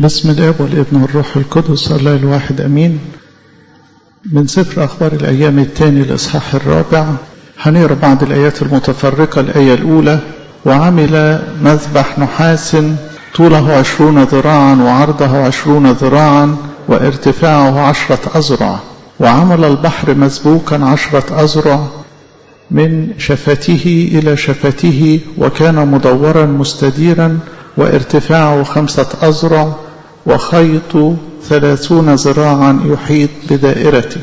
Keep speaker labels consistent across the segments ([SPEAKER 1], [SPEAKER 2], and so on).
[SPEAKER 1] بسم الاب والابن والروح القدس الله الواحد امين من سفر اخبار الايام الثاني الاصحاح الرابع هنقرا بعض الايات المتفرقه الايه الاولى وعمل مذبح نحاس طوله عشرون ذراعا وعرضه عشرون ذراعا وارتفاعه عشرة أذرع وعمل البحر مسبوكا عشرة أذرع من شفته إلى شفته وكان مدورا مستديرا وارتفاعه خمسة أذرع وخيط ثلاثون ذراعا يحيط بدائرته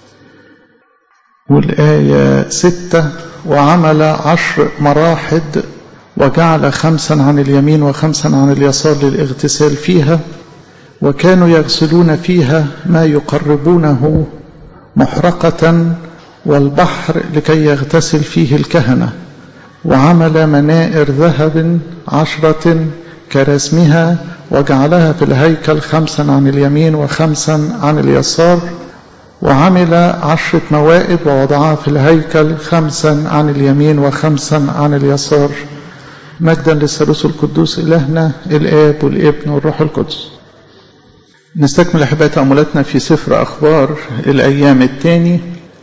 [SPEAKER 1] والآية ستة وعمل عشر مراحد وجعل خمسا عن اليمين وخمسا عن اليسار للاغتسال فيها وكانوا يغسلون فيها ما يقربونه محرقة والبحر لكي يغتسل فيه الكهنة وعمل منائر ذهب عشرة كرسمها وجعلها في الهيكل خمسا عن اليمين وخمسا عن اليسار وعمل عشرة موائد ووضعها في الهيكل خمسا عن اليمين وخمسا عن اليسار مجدا للثالوث القدوس إلهنا الآب والابن والروح القدس نستكمل أحباء تأملاتنا في سفر أخبار الأيام الثاني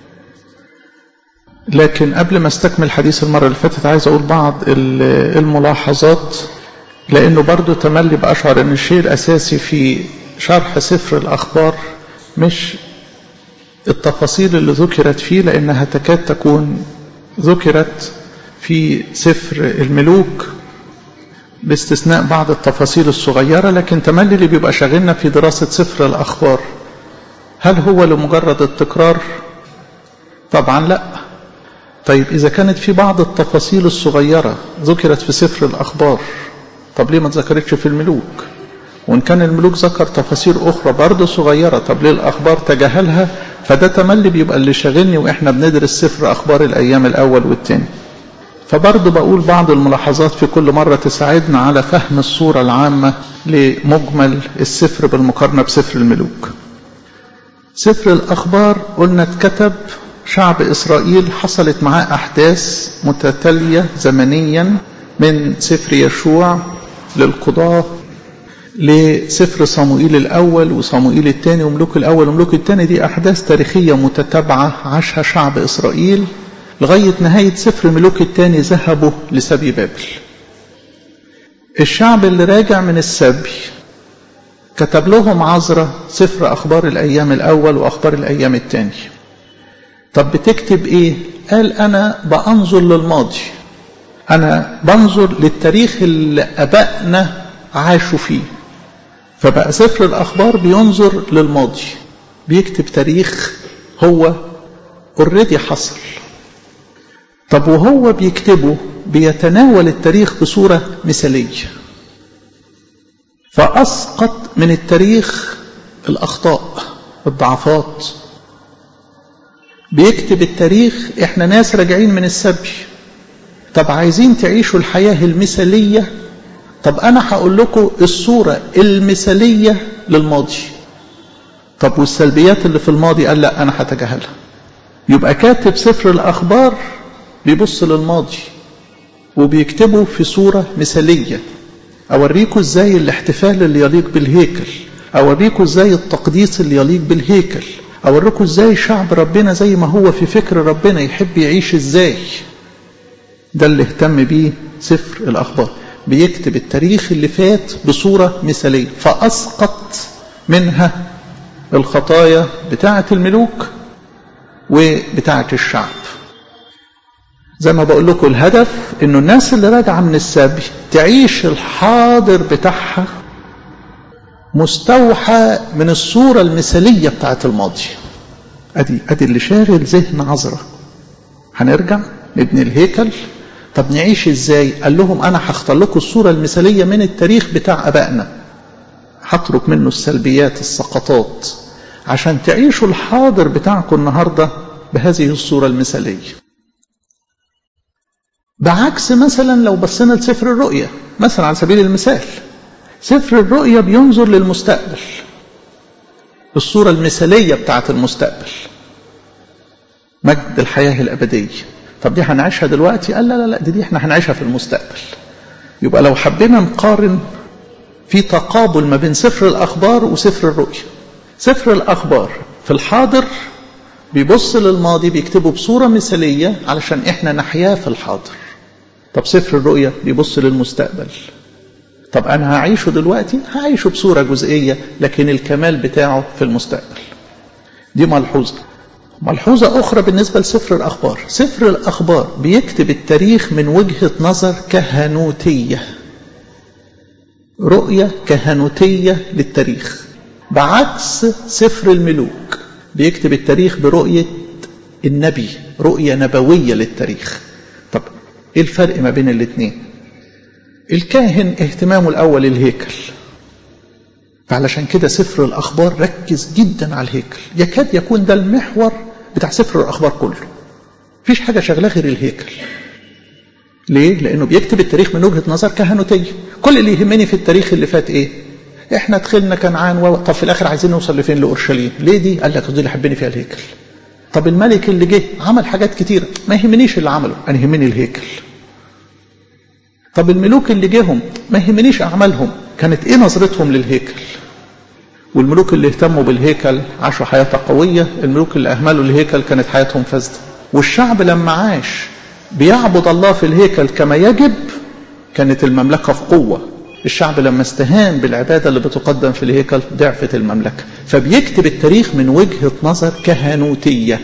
[SPEAKER 1] لكن قبل ما استكمل حديث المرة اللي فاتت عايز أقول بعض الملاحظات لأنه برضو تملي بأشعر أن الشيء الأساسي في شرح سفر الأخبار مش التفاصيل اللي ذكرت فيه لأنها تكاد تكون ذكرت في سفر الملوك باستثناء بعض التفاصيل الصغيرة لكن تملي اللي بيبقى شاغلنا في دراسة سفر الأخبار هل هو لمجرد التكرار؟ طبعا لا طيب إذا كانت في بعض التفاصيل الصغيرة ذكرت في سفر الأخبار طب ليه ما اتذكرتش في الملوك وإن كان الملوك ذكر تفاصيل أخرى برضه صغيرة طب ليه الأخبار تجاهلها فده تملي بيبقى اللي شاغلني وإحنا بندرس سفر أخبار الأيام الأول والتاني فبرضه بقول بعض الملاحظات في كل مرة تساعدنا على فهم الصورة العامة لمجمل السفر بالمقارنة بسفر الملوك سفر الأخبار قلنا اتكتب شعب إسرائيل حصلت معاه أحداث متتالية زمنيا من سفر يشوع للقضاة لسفر صموئيل الأول وصموئيل الثاني وملوك الأول وملوك الثاني دي أحداث تاريخية متتابعة عاشها شعب إسرائيل لغاية نهاية سفر ملوك الثاني ذهبوا لسبي بابل الشعب اللي راجع من السبي كتب لهم عذرة سفر أخبار الأيام الأول وأخبار الأيام الثاني طب بتكتب إيه؟ قال أنا بأنظر للماضي أنا بنظر للتاريخ اللي أبائنا عاشوا فيه فبقى سفر الأخبار بينظر للماضي بيكتب تاريخ هو اوريدي حصل طب وهو بيكتبه بيتناول التاريخ بصورة مثالية فأسقط من التاريخ الأخطاء الضعفات بيكتب التاريخ احنا ناس راجعين من السبي طب عايزين تعيشوا الحياة المثالية طب أنا هقول لكم الصورة المثالية للماضي طب والسلبيات اللي في الماضي قال لا أنا هتجاهلها يبقى كاتب سفر الأخبار بيبص للماضي وبيكتبه في صورة مثالية أوريكم إزاي الاحتفال اللي يليق بالهيكل أوريكم إزاي التقديس اللي يليق بالهيكل أوريكم إزاي شعب ربنا زي ما هو في فكر ربنا يحب يعيش إزاي ده اللي اهتم بيه سفر الأخبار بيكتب التاريخ اللي فات بصورة مثالية فأسقط منها الخطايا بتاعة الملوك وبتاعة الشعب زي ما بقول لكم الهدف انه الناس اللي راجعه من السبي تعيش الحاضر بتاعها مستوحى من الصوره المثاليه بتاعت الماضي ادي ادي اللي شاغل ذهن عذرا هنرجع نبني الهيكل طب نعيش ازاي قال لهم انا هختار لكم الصوره المثاليه من التاريخ بتاع ابائنا هترك منه السلبيات السقطات عشان تعيشوا الحاضر بتاعكم النهارده بهذه الصوره المثاليه بعكس مثلا لو بصينا لسفر الرؤيا مثلا على سبيل المثال سفر الرؤيا بينظر للمستقبل الصورة المثالية بتاعت المستقبل مجد الحياة الأبدية طب دي هنعيشها دلوقتي قال لا لا لا دي, دي احنا هنعيشها في المستقبل يبقى لو حبينا نقارن في تقابل ما بين سفر الأخبار وسفر الرؤيا سفر الأخبار في الحاضر بيبص للماضي بيكتبه بصورة مثالية علشان إحنا نحياه في الحاضر طب سفر الرؤيا بيبص للمستقبل طب أنا هعيشه دلوقتي هعيشه بصورة جزئية لكن الكمال بتاعه في المستقبل دي ملحوظة ملحوظة أخرى بالنسبة لسفر الأخبار سفر الأخبار بيكتب التاريخ من وجهة نظر كهنوتية رؤية كهنوتية للتاريخ بعكس سفر الملوك بيكتب التاريخ برؤية النبي رؤية نبوية للتاريخ طب ايه الفرق ما بين الاثنين الكاهن اهتمامه الاول الهيكل فعلشان كده سفر الاخبار ركز جدا على الهيكل يكاد يكون ده المحور بتاع سفر الاخبار كله مفيش حاجه شغله غير الهيكل ليه لانه بيكتب التاريخ من وجهه نظر كهنوتيه كل اللي يهمني في التاريخ اللي فات ايه احنا دخلنا كنعان و... طب في الاخر عايزين نوصل لفين لاورشليم ليه دي قال لك دي اللي حبني فيها الهيكل طب الملك اللي جه عمل حاجات كتيره ما يهمنيش اللي عمله انا يهمني الهيكل طب الملوك اللي جيهم ما يهمنيش اعمالهم كانت ايه نظرتهم للهيكل والملوك اللي اهتموا بالهيكل عاشوا حياة قوية الملوك اللي أهملوا الهيكل كانت حياتهم فاسدة والشعب لما عاش بيعبد الله في الهيكل كما يجب كانت المملكة في قوة الشعب لما استهان بالعبادة اللي بتقدم في الهيكل ضعفت المملكة فبيكتب التاريخ من وجهة نظر كهنوتية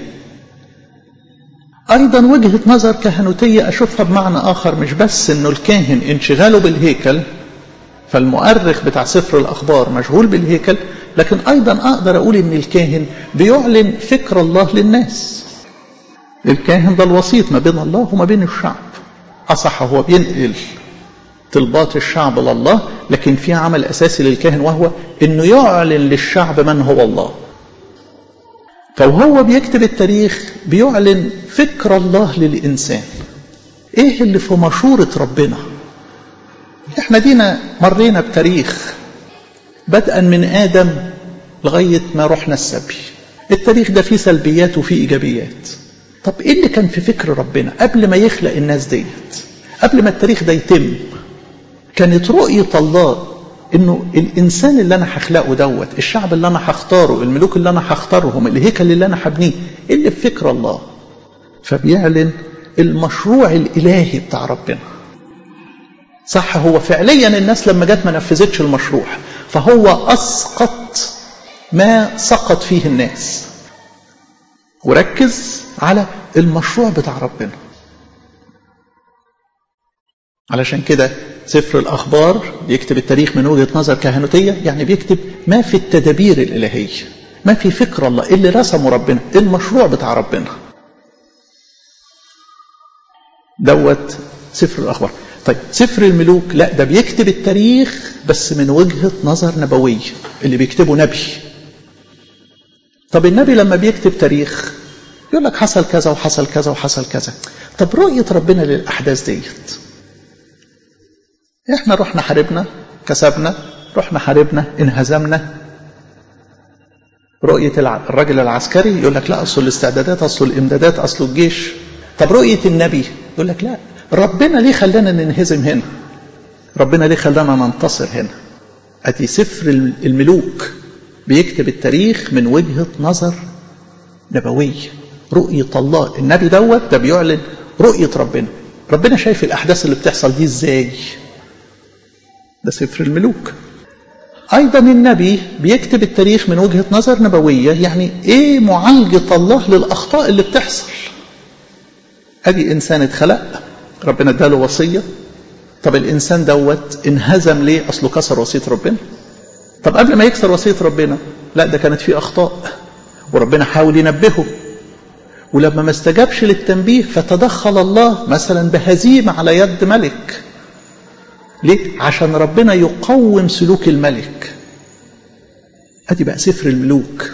[SPEAKER 1] أيضا وجهة نظر كهنوتية أشوفها بمعنى آخر مش بس أنه الكاهن انشغاله بالهيكل فالمؤرخ بتاع سفر الأخبار مشغول بالهيكل لكن أيضا أقدر أقول أن الكاهن بيعلن فكر الله للناس الكاهن ده الوسيط ما بين الله وما بين الشعب أصح هو بينقل طلبات الشعب لله لكن في عمل أساسي للكاهن وهو أنه يعلن للشعب من هو الله فوهو بيكتب التاريخ بيعلن فكر الله للإنسان إيه اللي في مشورة ربنا احنا دينا مرينا بتاريخ بدءا من آدم لغاية ما رحنا السبي التاريخ ده فيه سلبيات وفيه إيجابيات طب إيه اللي كان في فكر ربنا قبل ما يخلق الناس ديت قبل ما التاريخ ده يتم كانت رؤية الله انه الانسان اللي انا هخلقه دوت الشعب اللي انا هختاره الملوك اللي انا هختارهم الهيكل اللي انا هبنيه اللي في فكر الله فبيعلن المشروع الالهي بتاع ربنا صح هو فعليا الناس لما جت ما نفذتش المشروع فهو اسقط ما سقط فيه الناس وركز على المشروع بتاع ربنا علشان كده سفر الأخبار بيكتب التاريخ من وجهة نظر كهنوتية يعني بيكتب ما في التدابير الإلهية ما في فكر الله اللي رسمه ربنا المشروع بتاع ربنا دوت سفر الأخبار طيب سفر الملوك لا ده بيكتب التاريخ بس من وجهة نظر نبوية اللي بيكتبه نبي طب النبي لما بيكتب تاريخ يقول لك حصل كذا وحصل كذا وحصل كذا طب رؤية ربنا للأحداث ديت احنا رحنا حاربنا كسبنا رحنا حاربنا انهزمنا رؤية الراجل العسكري يقول لك لا أصل الاستعدادات أصل الإمدادات أصل الجيش طب رؤية النبي يقول لك لا ربنا ليه خلانا ننهزم هنا ربنا ليه خلانا ننتصر هنا أدي سفر الملوك بيكتب التاريخ من وجهة نظر نبوية رؤية الله النبي دوت ده بيعلن رؤية ربنا ربنا شايف الأحداث اللي بتحصل دي إزاي ده سفر الملوك أيضا النبي بيكتب التاريخ من وجهة نظر نبوية يعني إيه معالجة الله للأخطاء اللي بتحصل أدي إنسان اتخلق ربنا اداله وصية طب الإنسان دوت انهزم ليه أصله كسر وصية ربنا طب قبل ما يكسر وصية ربنا لا ده كانت فيه أخطاء وربنا حاول ينبهه ولما ما استجابش للتنبيه فتدخل الله مثلا بهزيمة على يد ملك ليه؟ عشان ربنا يقوم سلوك الملك ادي بقى سفر الملوك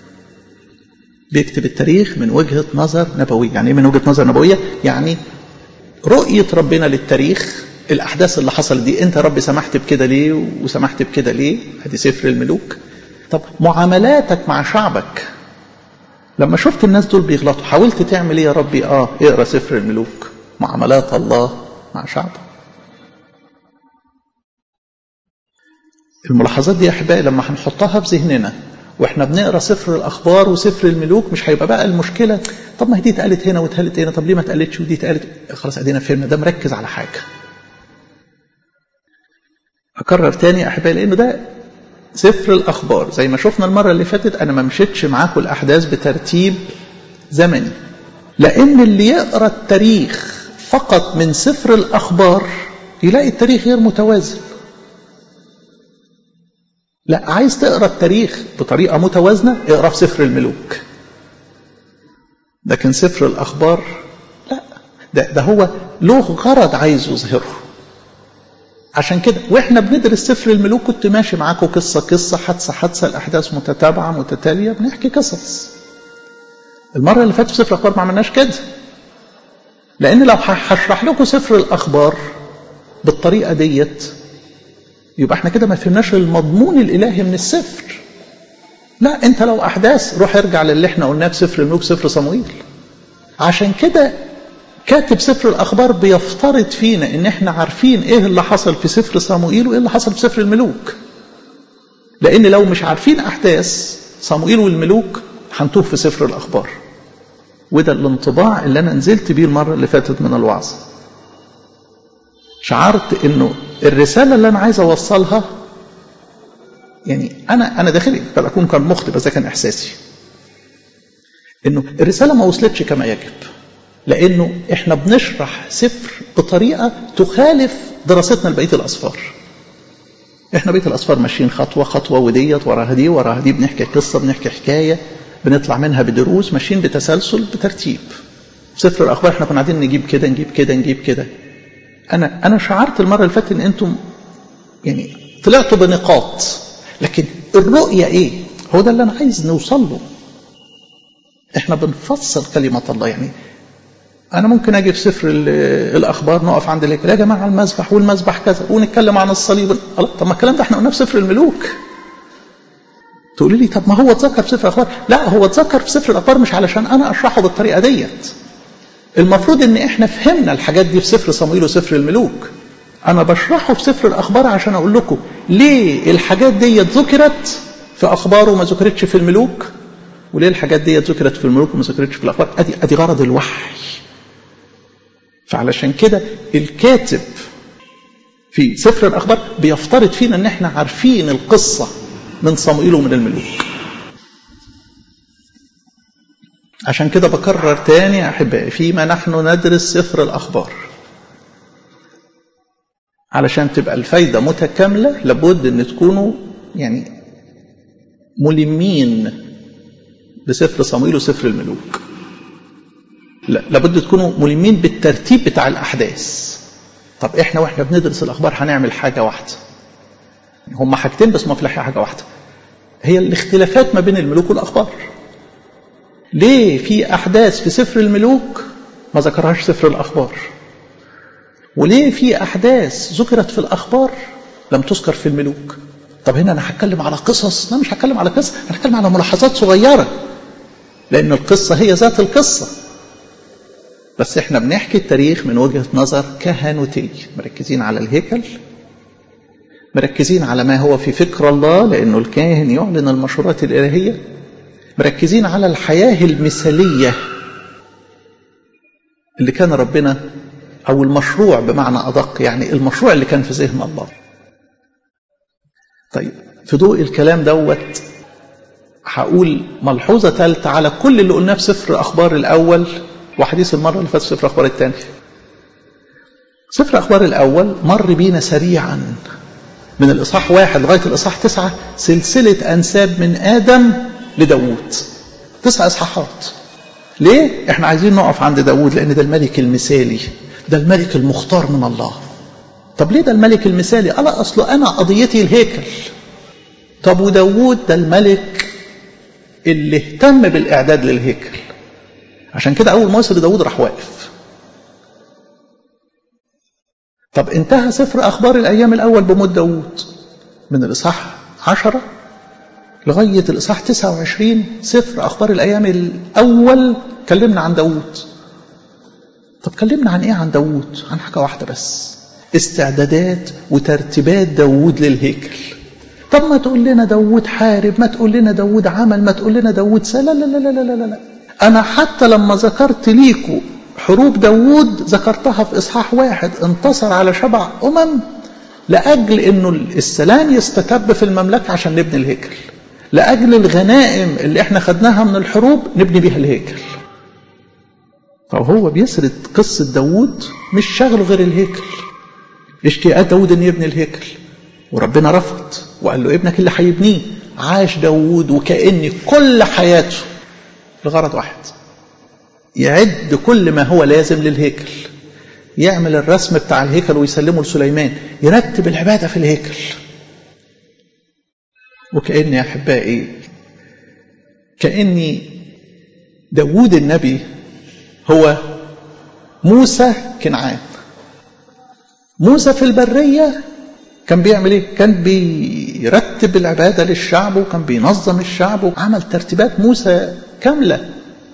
[SPEAKER 1] بيكتب التاريخ من وجهة نظر نبوية يعني ايه من وجهة نظر نبوية يعني رؤية ربنا للتاريخ الأحداث اللي حصلت دي أنت رب سمحت بكده ليه وسمحت بكده ليه ادي سفر الملوك طب معاملاتك مع شعبك لما شفت الناس دول بيغلطوا حاولت تعمل ايه يا ربي اه اقرا سفر الملوك معاملات الله مع شعبه الملاحظات دي يا احبائي لما هنحطها في ذهننا واحنا بنقرا سفر الاخبار وسفر الملوك مش هيبقى بقى المشكله طب ما هي دي اتقالت هنا واتقالت هنا طب ليه ما اتقالتش ودي اتقالت خلاص ادينا فهمنا ده مركز على حاجه اكرر تاني يا احبائي لانه ده سفر الاخبار زي ما شفنا المره اللي فاتت انا ما مشيتش معاكم الاحداث بترتيب زمني لان اللي يقرا التاريخ فقط من سفر الاخبار يلاقي التاريخ غير متوازن لا عايز تقرا التاريخ بطريقه متوازنه اقرا في سفر الملوك لكن سفر الاخبار لا ده, ده هو له غرض عايز يظهره عشان كده واحنا بندرس سفر الملوك كنت ماشي معاكم قصه قصه حادثه حادثه الاحداث متتابعه متتاليه بنحكي قصص المره اللي فاتت في سفر الاخبار ما عملناش كده لان لو هشرح لكم سفر الاخبار بالطريقه ديت يبقى احنا كده ما فهمناش المضمون الالهي من السفر لا انت لو احداث روح ارجع للي احنا قلناه في سفر الملوك سفر صموئيل عشان كده كاتب سفر الاخبار بيفترض فينا ان احنا عارفين ايه اللي حصل في سفر صموئيل وايه اللي حصل في سفر الملوك لان لو مش عارفين احداث صموئيل والملوك هنتوه في سفر الاخبار وده الانطباع اللي انا نزلت بيه المره اللي فاتت من الوعظ شعرت انه الرساله اللي انا عايز اوصلها يعني انا انا داخلي قد اكون كان مخطئ بس ده كان احساسي انه الرساله ما وصلتش كما يجب لانه احنا بنشرح سفر بطريقه تخالف دراستنا لبقيه الاسفار احنا بقيه الاسفار ماشيين خطوه خطوه وديت وراها دي وراها دي بنحكي قصه بنحكي حكايه بنطلع منها بدروس ماشيين بتسلسل بترتيب في سفر الاخبار احنا كنا قاعدين نجيب كده نجيب كده نجيب كده انا انا شعرت المره اللي فاتت ان انتم يعني طلعتوا بنقاط لكن الرؤيه ايه هو ده اللي انا عايز نوصل له احنا بنفصل كلمه الله يعني انا ممكن اجي في سفر الاخبار نقف عند الهيكل يا جماعه المذبح والمذبح كذا ونتكلم عن الصليب طب ما الكلام ده احنا قلناه في سفر الملوك تقولي لي طب ما هو اتذكر في سفر الاخبار لا هو اتذكر في سفر الاخبار مش علشان انا اشرحه بالطريقه ديت المفروض ان احنا فهمنا الحاجات دي في سفر صموئيل وسفر الملوك انا بشرحه في سفر الاخبار عشان اقول لكم ليه الحاجات دي ذكرت في اخبار وما ذكرتش في الملوك وليه الحاجات دي ذكرت في الملوك وما ذكرتش في الاخبار ادي ادي غرض الوحي فعلشان كده الكاتب في سفر الاخبار بيفترض فينا ان احنا عارفين القصه من صموئيل ومن الملوك عشان كده بكرر تاني يا احبائي فيما نحن ندرس سفر الاخبار علشان تبقى الفايده متكامله لابد ان تكونوا يعني ملمين بسفر صموئيل وسفر الملوك لابد تكونوا ملمين بالترتيب بتاع الاحداث طب احنا واحنا بندرس الاخبار هنعمل حاجه واحده هم حاجتين بس ما في حاجه واحده هي الاختلافات ما بين الملوك والاخبار ليه في احداث في سفر الملوك ما ذكرهاش سفر الاخبار وليه في احداث ذكرت في الاخبار لم تذكر في الملوك طب هنا انا هتكلم على قصص لا مش هتكلم على قصص انا هتكلم على ملاحظات صغيره لان القصه هي ذات القصه بس احنا بنحكي التاريخ من وجهه نظر كهنوتيه مركزين على الهيكل مركزين على ما هو في فكر الله لانه الكاهن يعلن المشورات الالهيه مركزين على الحياه المثاليه اللي كان ربنا او المشروع بمعنى ادق يعني المشروع اللي كان في ذهن الله طيب في ضوء الكلام دوت هقول ملحوظه ثالثه على كل اللي قلناه في سفر اخبار الاول وحديث المره اللي فاتت سفر اخبار الثاني سفر اخبار الاول مر بينا سريعا من الاصحاح واحد لغايه الاصحاح تسعه سلسله انساب من ادم لداوود تسع اصحاحات ليه احنا عايزين نقف عند داوود لان ده الملك المثالي ده الملك المختار من الله طب ليه ده الملك المثالي قال اصله انا قضيتي الهيكل طب وداوود ده الملك اللي اهتم بالاعداد للهيكل عشان كده اول ما وصل لداوود راح واقف طب انتهى سفر اخبار الايام الاول بموت داوود من الاصحاح عشرة لغاية الإصحاح 29 سفر أخبار الأيام الأول كلمنا عن داوود طب كلمنا عن إيه عن داوود عن حاجة واحدة بس استعدادات وترتيبات داوود للهيكل طب ما تقول لنا داود حارب ما تقول لنا داود عمل ما تقول لنا داود سال لا لا لا لا لا لا أنا حتى لما ذكرت ليكوا حروب داود ذكرتها في إصحاح واحد انتصر على شبع أمم لأجل أنه السلام يستتب في المملكة عشان نبني الهيكل لأجل الغنائم اللي احنا خدناها من الحروب نبني بيها الهيكل فهو بيسرد قصة داود مش شغله غير الهيكل اشتياقات داود ان يبني الهيكل وربنا رفض وقال له ابنك اللي هيبنيه عاش داود وكأن كل حياته لغرض واحد يعد كل ما هو لازم للهيكل يعمل الرسم بتاع الهيكل ويسلمه لسليمان يرتب العبادة في الهيكل وكأن يا أحبائي كأني داوود النبي هو موسى كنعان موسى في البرية كان بيعمل ايه كان بيرتب العبادة للشعب وكان بينظم الشعب وعمل ترتيبات موسى كاملة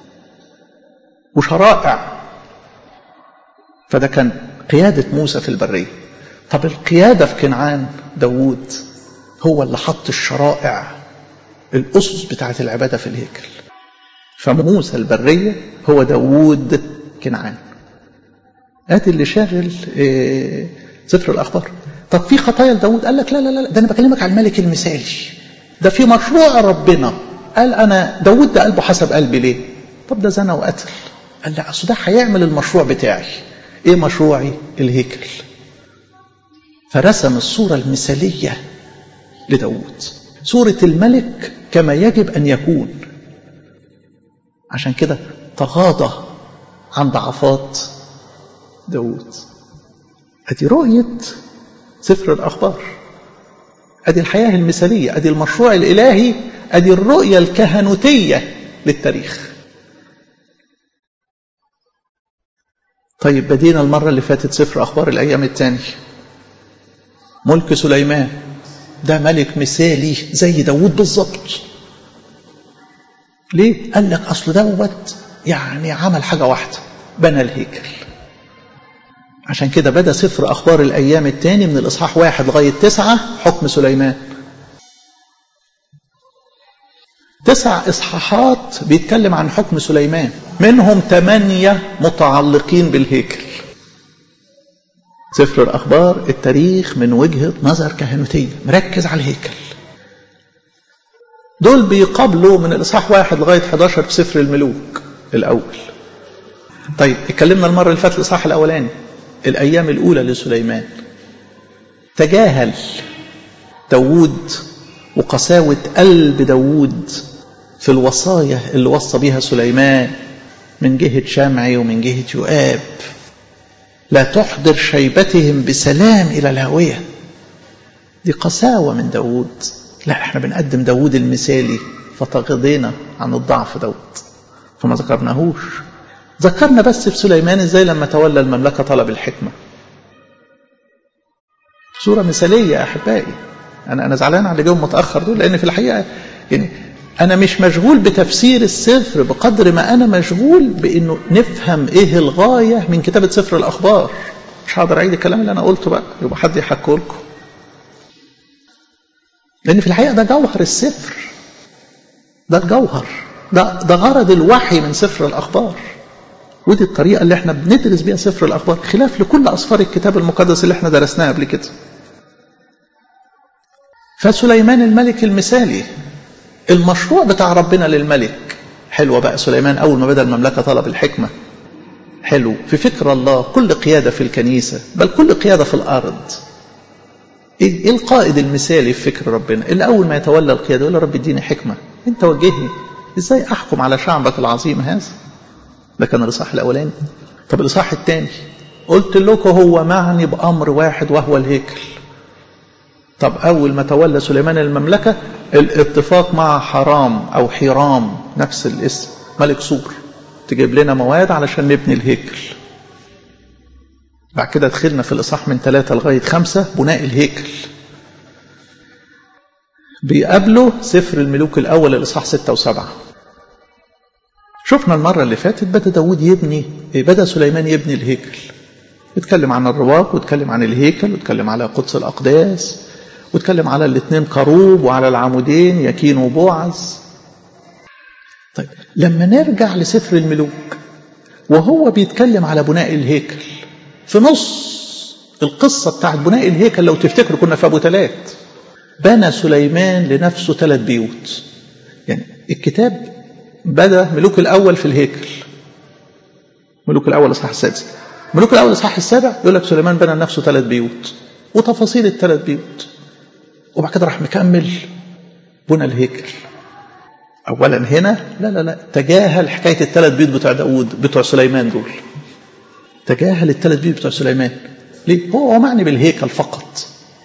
[SPEAKER 1] وشرائع فده كان قيادة موسى في البرية طب القيادة في كنعان داوود هو اللي حط الشرائع الأسس بتاعة العبادة في الهيكل فموسى البرية هو داوود كنعان ادي اللي شاغل إيه سفر الأخبار طب في خطايا لداود قال لك لا لا لا ده أنا بكلمك على الملك المثالي ده في مشروع ربنا قال أنا داود ده قلبه حسب قلبي ليه طب ده زنا وقتل قال لا أصل ده هيعمل المشروع بتاعي إيه مشروعي الهيكل فرسم الصورة المثالية لداود صورة الملك كما يجب أن يكون عشان كده تغاضى عن ضعفات داود ادي رؤية سفر الأخبار ادي الحياة المثالية ادي المشروع الإلهي ادي الرؤية الكهنوتية للتاريخ طيب بدينا المرة اللي فاتت سفر أخبار الأيام الثاني ملك سليمان ده ملك مثالي زي داود بالظبط ليه؟ قال لك أصل دوت يعني عمل حاجة واحدة بنى الهيكل عشان كده بدأ سفر أخبار الأيام الثاني من الإصحاح واحد لغاية تسعة حكم سليمان تسع إصحاحات بيتكلم عن حكم سليمان منهم ثمانية متعلقين بالهيكل سفر الأخبار التاريخ من وجهة نظر كهنوتية مركز على الهيكل دول بيقابلوا من الإصحاح واحد لغاية 11 في سفر الملوك الأول طيب اتكلمنا المرة اللي فاتت الإصحاح الأولاني الأيام الأولى لسليمان تجاهل داوود وقساوة قلب داوود في الوصايا اللي وصى بها سليمان من جهة شمعي ومن جهة يؤاب لا تحضر شيبتهم بسلام إلى الهوية دي قساوة من داوود لا احنا بنقدم داوود المثالي فتغضينا عن الضعف دوت فما ذكرناهوش ذكرنا بس في سليمان ازاي لما تولى المملكة طلب الحكمة صورة مثالية يا أحبائي أنا أنا زعلان على اللي جاهم متأخر دول لأن في الحقيقة يعني أنا مش مشغول بتفسير السفر بقدر ما أنا مشغول بإنه نفهم إيه الغاية من كتابة سفر الأخبار مش هقدر أعيد الكلام اللي أنا قلته بقى يبقى حد يحكوا لكم لأن في الحقيقة ده جوهر السفر ده الجوهر ده ده غرض الوحي من سفر الأخبار ودي الطريقة اللي احنا بندرس بيها سفر الأخبار خلاف لكل أسفار الكتاب المقدس اللي احنا درسناها قبل كده فسليمان الملك المثالي المشروع بتاع ربنا للملك حلوة بقى سليمان أول ما بدأ المملكة طلب الحكمة حلو في فكر الله كل قيادة في الكنيسة بل كل قيادة في الأرض ايه القائد المثالي في فكر ربنا اللي أول ما يتولى القيادة يقول رب اديني حكمة انت وجهني ازاي أحكم على شعبك العظيم هذا ده كان الإصحاح الأولاني طب الإصحاح الثاني قلت لكم هو معني بأمر واحد وهو الهيكل طب أول ما تولى سليمان المملكة الاتفاق مع حرام أو حرام نفس الاسم ملك صور تجيب لنا مواد علشان نبني الهيكل بعد كده دخلنا في الإصحاح من ثلاثة لغاية خمسة بناء الهيكل بيقابله سفر الملوك الأول الإصحاح ستة وسبعة شفنا المرة اللي فاتت بدأ داود يبني بدأ سليمان يبني الهيكل يتكلم عن الرواق ويتكلم عن الهيكل ويتكلم على قدس الأقداس واتكلم على الاثنين كروب وعلى العمودين يكين وبوعز طيب لما نرجع لسفر الملوك وهو بيتكلم على بناء الهيكل في نص القصة بتاعت بناء الهيكل لو تفتكروا كنا في أبو تلات بنى سليمان لنفسه ثلاث بيوت يعني الكتاب بدأ ملوك الأول في الهيكل ملوك الأول الإصحاح السادس ملوك الأول الإصحاح السابع يقول لك سليمان بنى لنفسه ثلاث بيوت وتفاصيل الثلاث بيوت وبعد كده راح مكمل بنى الهيكل اولا هنا لا لا لا تجاهل حكايه الثلاث بيوت بتوع داوود بتوع سليمان دول تجاهل الثلاث بيوت بتوع سليمان ليه هو هو معني بالهيكل فقط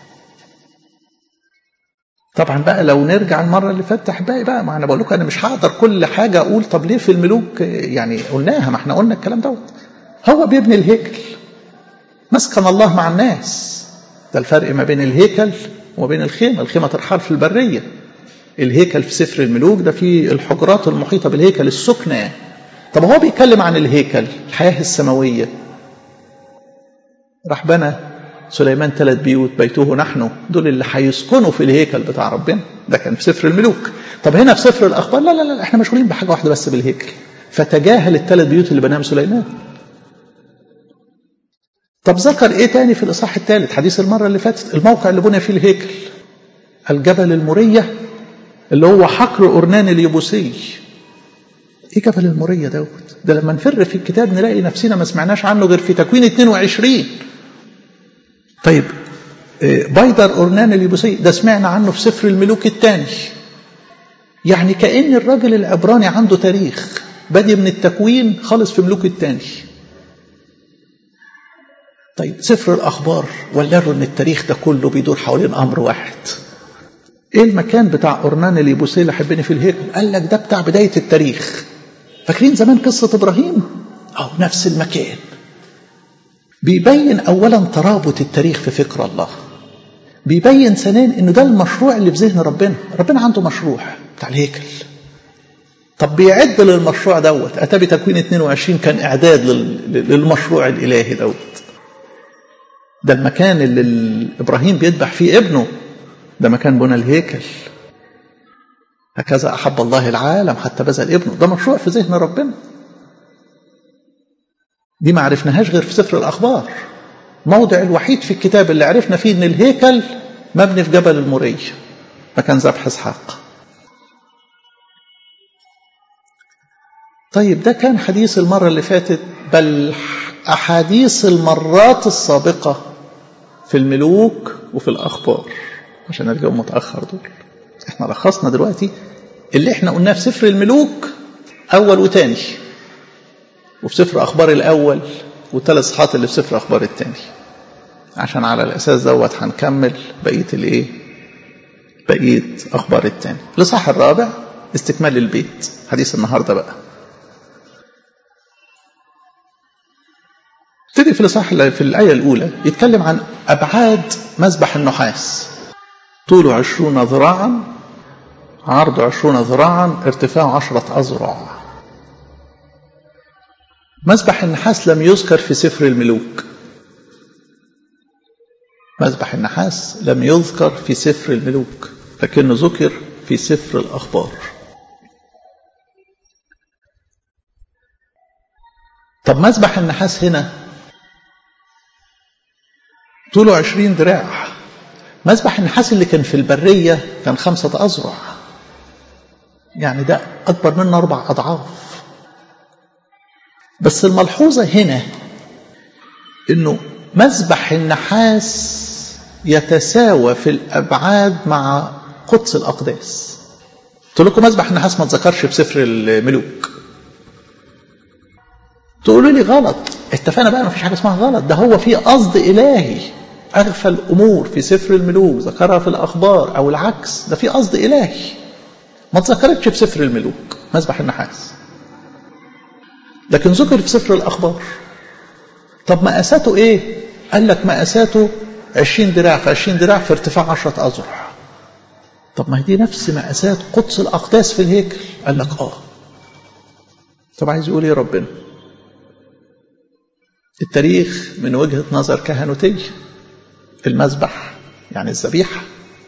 [SPEAKER 1] طبعا بقى لو نرجع المره اللي فاتت احبائي بقى ما انا بقول لكم انا مش هقدر كل حاجه اقول طب ليه في الملوك يعني قلناها ما احنا قلنا الكلام دوت هو بيبني الهيكل مسكن الله مع الناس ده الفرق ما بين الهيكل وما بين الخيمه الخيمه ترحال في البريه الهيكل في سفر الملوك ده في الحجرات المحيطة بالهيكل السكنة طب هو بيتكلم عن الهيكل الحياة السماوية راح بنى سليمان ثلاث بيوت بيته نحن دول اللي هيسكنوا في الهيكل بتاع ربنا ده كان في سفر الملوك طب هنا في سفر الأخبار لا لا لا احنا مشغولين بحاجة واحدة بس بالهيكل فتجاهل الثلاث بيوت اللي بناهم سليمان طب ذكر ايه تاني في الإصحاح الثالث حديث المرة اللي فاتت الموقع اللي بني فيه الهيكل الجبل المرية اللي هو حقر أورنان اليبوسي ايه جبل المورية دوت ده لما نفر في الكتاب نلاقي نفسنا ما سمعناش عنه غير في تكوين 22 طيب بيدر أورنان اليبوسي ده سمعنا عنه في سفر الملوك الثاني يعني كأن الراجل العبراني عنده تاريخ بادئ من التكوين خالص في ملوك الثاني طيب سفر الأخبار ولروا إن التاريخ ده كله بيدور حوالين أمر واحد ايه المكان بتاع أورنان اليبوسي اللي حبني في الهيكل قال لك ده بتاع بداية التاريخ فاكرين زمان قصة إبراهيم أو نفس المكان بيبين أولا ترابط التاريخ في فكر الله بيبين ثانيا إنه ده المشروع اللي في ذهن ربنا ربنا عنده مشروع بتاع الهيكل طب بيعد للمشروع دوت أتى بتكوين 22 كان إعداد للمشروع الإلهي دوت ده المكان اللي إبراهيم بيذبح فيه ابنه ده مكان بنى الهيكل هكذا أحب الله العالم حتى بذل ابنه ده مشروع في ذهن ربنا دي ما عرفناهاش غير في سفر الأخبار موضع الوحيد في الكتاب اللي عرفنا فيه ان الهيكل مبني في جبل المورية مكان ذبح اسحاق طيب ده كان حديث المرة اللي فاتت بل أحاديث المرات السابقة في الملوك وفي الأخبار عشان الجو متأخر دول احنا لخصنا دلوقتي اللي احنا قلناه في سفر الملوك أول وتاني وفي سفر أخبار الأول والثلاث صفحات اللي في سفر أخبار التاني عشان على الأساس دوت هنكمل بقية الإيه؟ بقية أخبار التاني الإصحاح الرابع استكمال البيت حديث النهاردة بقى ابتدي في الإصحاح في الآية الأولى يتكلم عن أبعاد مذبح النحاس طوله عشرون ذراعا عرضه عشرون ذراعا ارتفاعه عشرة أذرع مذبح النحاس لم يذكر في سفر الملوك مذبح النحاس لم يذكر في سفر الملوك لكنه ذكر في سفر الأخبار طب مذبح النحاس هنا طوله عشرين ذراع مذبح النحاس اللي كان في البرية كان خمسة أذرع يعني ده أكبر منه أربع أضعاف بس الملحوظة هنا إنه مذبح النحاس يتساوى في الأبعاد مع قدس الأقداس قلت لكم مذبح النحاس ما تذكرش في سفر الملوك تقولوا لي غلط اتفقنا بقى ما فيش حاجة اسمها غلط ده هو في قصد إلهي أغفى الأمور في سفر الملوك ذكرها في الأخبار أو العكس ده في قصد إلهي ما تذكرتش في سفر الملوك مذبح النحاس لكن ذكر في سفر الأخبار طب مقاساته إيه؟ قال لك مقاساته 20 دراع في 20 دراع في ارتفاع 10 أذرع طب ما هي دي نفس مقاسات قدس الأقداس في الهيكل قال لك آه طب عايز يقول إيه ربنا؟ التاريخ من وجهة نظر كهنوتية المذبح يعني الذبيحة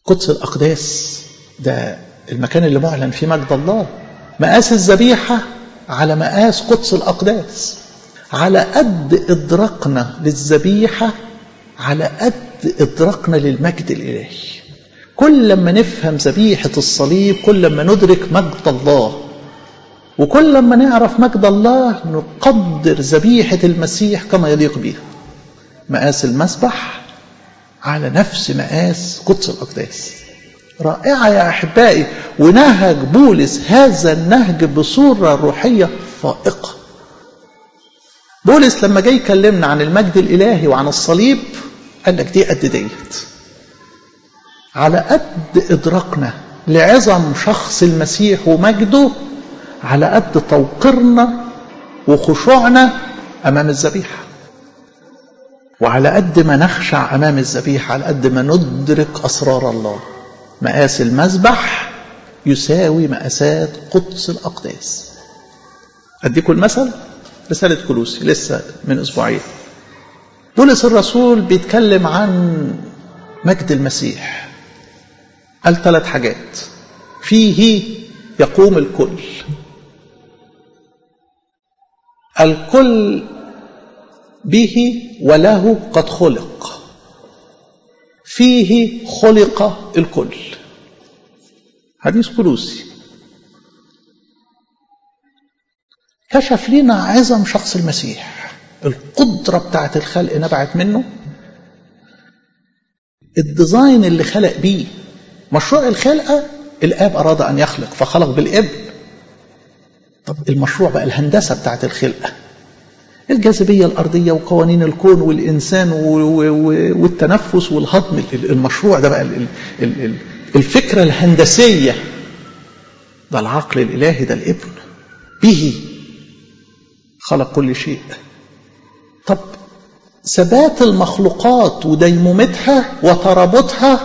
[SPEAKER 1] قدس الأقداس ده المكان اللي معلن فيه مجد الله مقاس الذبيحة على مقاس قدس الأقداس على قد إدراكنا للذبيحة على قد إدراكنا للمجد الإلهي كل لما نفهم ذبيحة الصليب كل لما ندرك مجد الله وكل لما نعرف مجد الله نقدر ذبيحة المسيح كما يليق بها مقاس المسبح على نفس مقاس قدس الأقداس رائعة يا أحبائي ونهج بولس هذا النهج بصورة روحية فائقة بولس لما جاي يكلمنا عن المجد الإلهي وعن الصليب قال لك دي قد ديت على قد إدراكنا لعظم شخص المسيح ومجده على قد توقيرنا وخشوعنا أمام الذبيحة وعلى قد ما نخشع أمام الذبيحة على قد ما ندرك أسرار الله مقاس المذبح يساوي مقاسات قدس الأقداس أديكم المثل رسالة كلوسي لسه من أسبوعين بولس الرسول بيتكلم عن مجد المسيح قال ثلاث حاجات فيه يقوم الكل الكل به وله قد خلق فيه خلق الكل حديث كلوسي كشف لنا عظم شخص المسيح القدرة بتاعت الخلق نبعت منه الديزاين اللي خلق بيه مشروع الخلقة الآب أراد أن يخلق فخلق بالابن طب المشروع بقى الهندسة بتاعت الخلقة الجاذبية الأرضية وقوانين الكون والإنسان والتنفس والهضم المشروع ده بقى الفكرة الهندسية ده العقل الإلهي ده الابن به خلق كل شيء طب ثبات المخلوقات وديمومتها وترابطها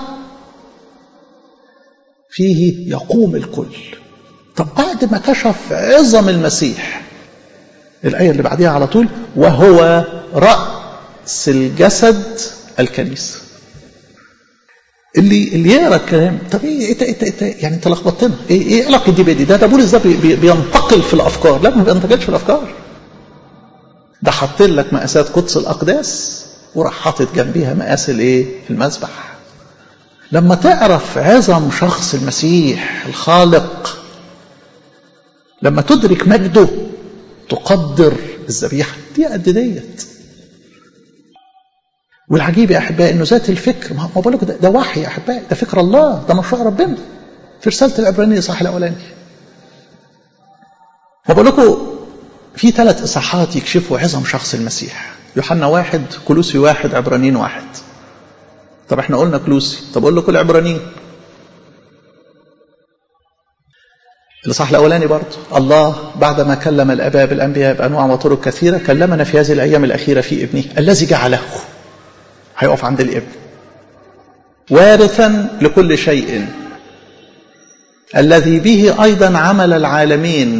[SPEAKER 1] فيه يقوم الكل طب بعد ما كشف عظم المسيح الآية اللي بعديها على طول وهو رأس الجسد الكنيسة اللي اللي يقرا الكلام طب ايه انت انت انت يعني انت لخبطتنا ايه ايه علاقه دي بدي ده ده بولس ده بي بينتقل في الافكار لا ما بينتقلش في الافكار ده حاط لك مقاسات قدس الاقداس وراح حاطط جنبيها مقاس الايه المذبح لما تعرف عظم شخص المسيح الخالق لما تدرك مجده تقدر الذبيحه دي قد ديت والعجيب يا احبائي انه ذات الفكر ما بقول لك ده, ده وحي يا احبائي ده فكر الله ده مشروع ربنا في رساله العبرانيه صح الاولاني ما بقول لكم في ثلاث اصحاحات يكشفوا عظم شخص المسيح يوحنا واحد كلوسي واحد عبرانيين واحد طب احنا قلنا كلوسي طب اقول لكم العبرانيين الإصحاح الأولاني برضه الله بعدما كلم الآباء بالأنبياء بأنواع وطرق كثيرة كلمنا في هذه الأيام الأخيرة في ابنه الذي جعله هيقف عند الابن وارثا لكل شيء الذي به أيضا عمل العالمين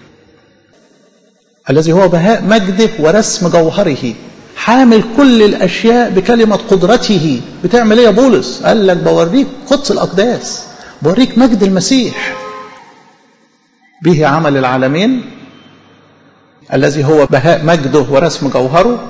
[SPEAKER 1] الذي هو بهاء مجده ورسم جوهره حامل كل الأشياء بكلمة قدرته بتعمل ايه يا بولس قال لك بوريك قدس الأقداس بوريك مجد المسيح به عمل العالمين الذي هو بهاء مجده ورسم جوهره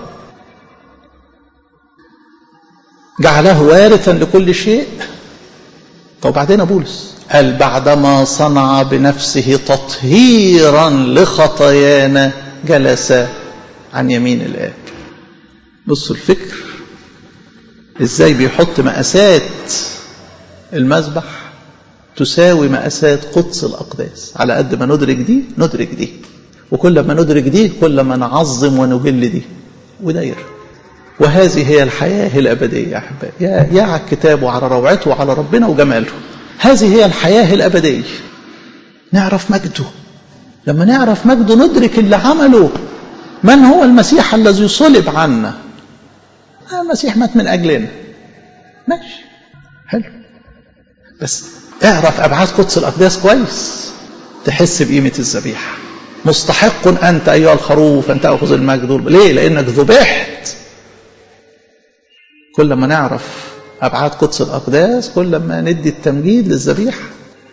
[SPEAKER 1] جعله وارثا لكل شيء طب بعدين بولس قال بعدما صنع بنفسه تطهيرا لخطايانا جلس عن يمين الآب بصوا الفكر ازاي بيحط مقاسات المذبح تساوي مقاسات قدس الأقداس على قد ما ندرك دي ندرك دي وكل ما ندرك دي كل ما نعظم ونجل دي وداير وهذه هي الحياة الأبدية يا أحبائي يا, يا على الكتاب وعلى روعته وعلى ربنا وجماله هذه هي الحياة الأبدية نعرف مجده لما نعرف مجده ندرك اللي عمله من هو المسيح الذي صلب عنا المسيح مات من أجلنا ماشي حلو بس اعرف أبعاد قدس الأقداس كويس تحس بقيمة الذبيحة مستحق أنت أيها الخروف أن تأخذ المجد ليه؟ لأنك ذبحت كل ما نعرف أبعاد قدس الأقداس كل ما ندي التمجيد للذبيحة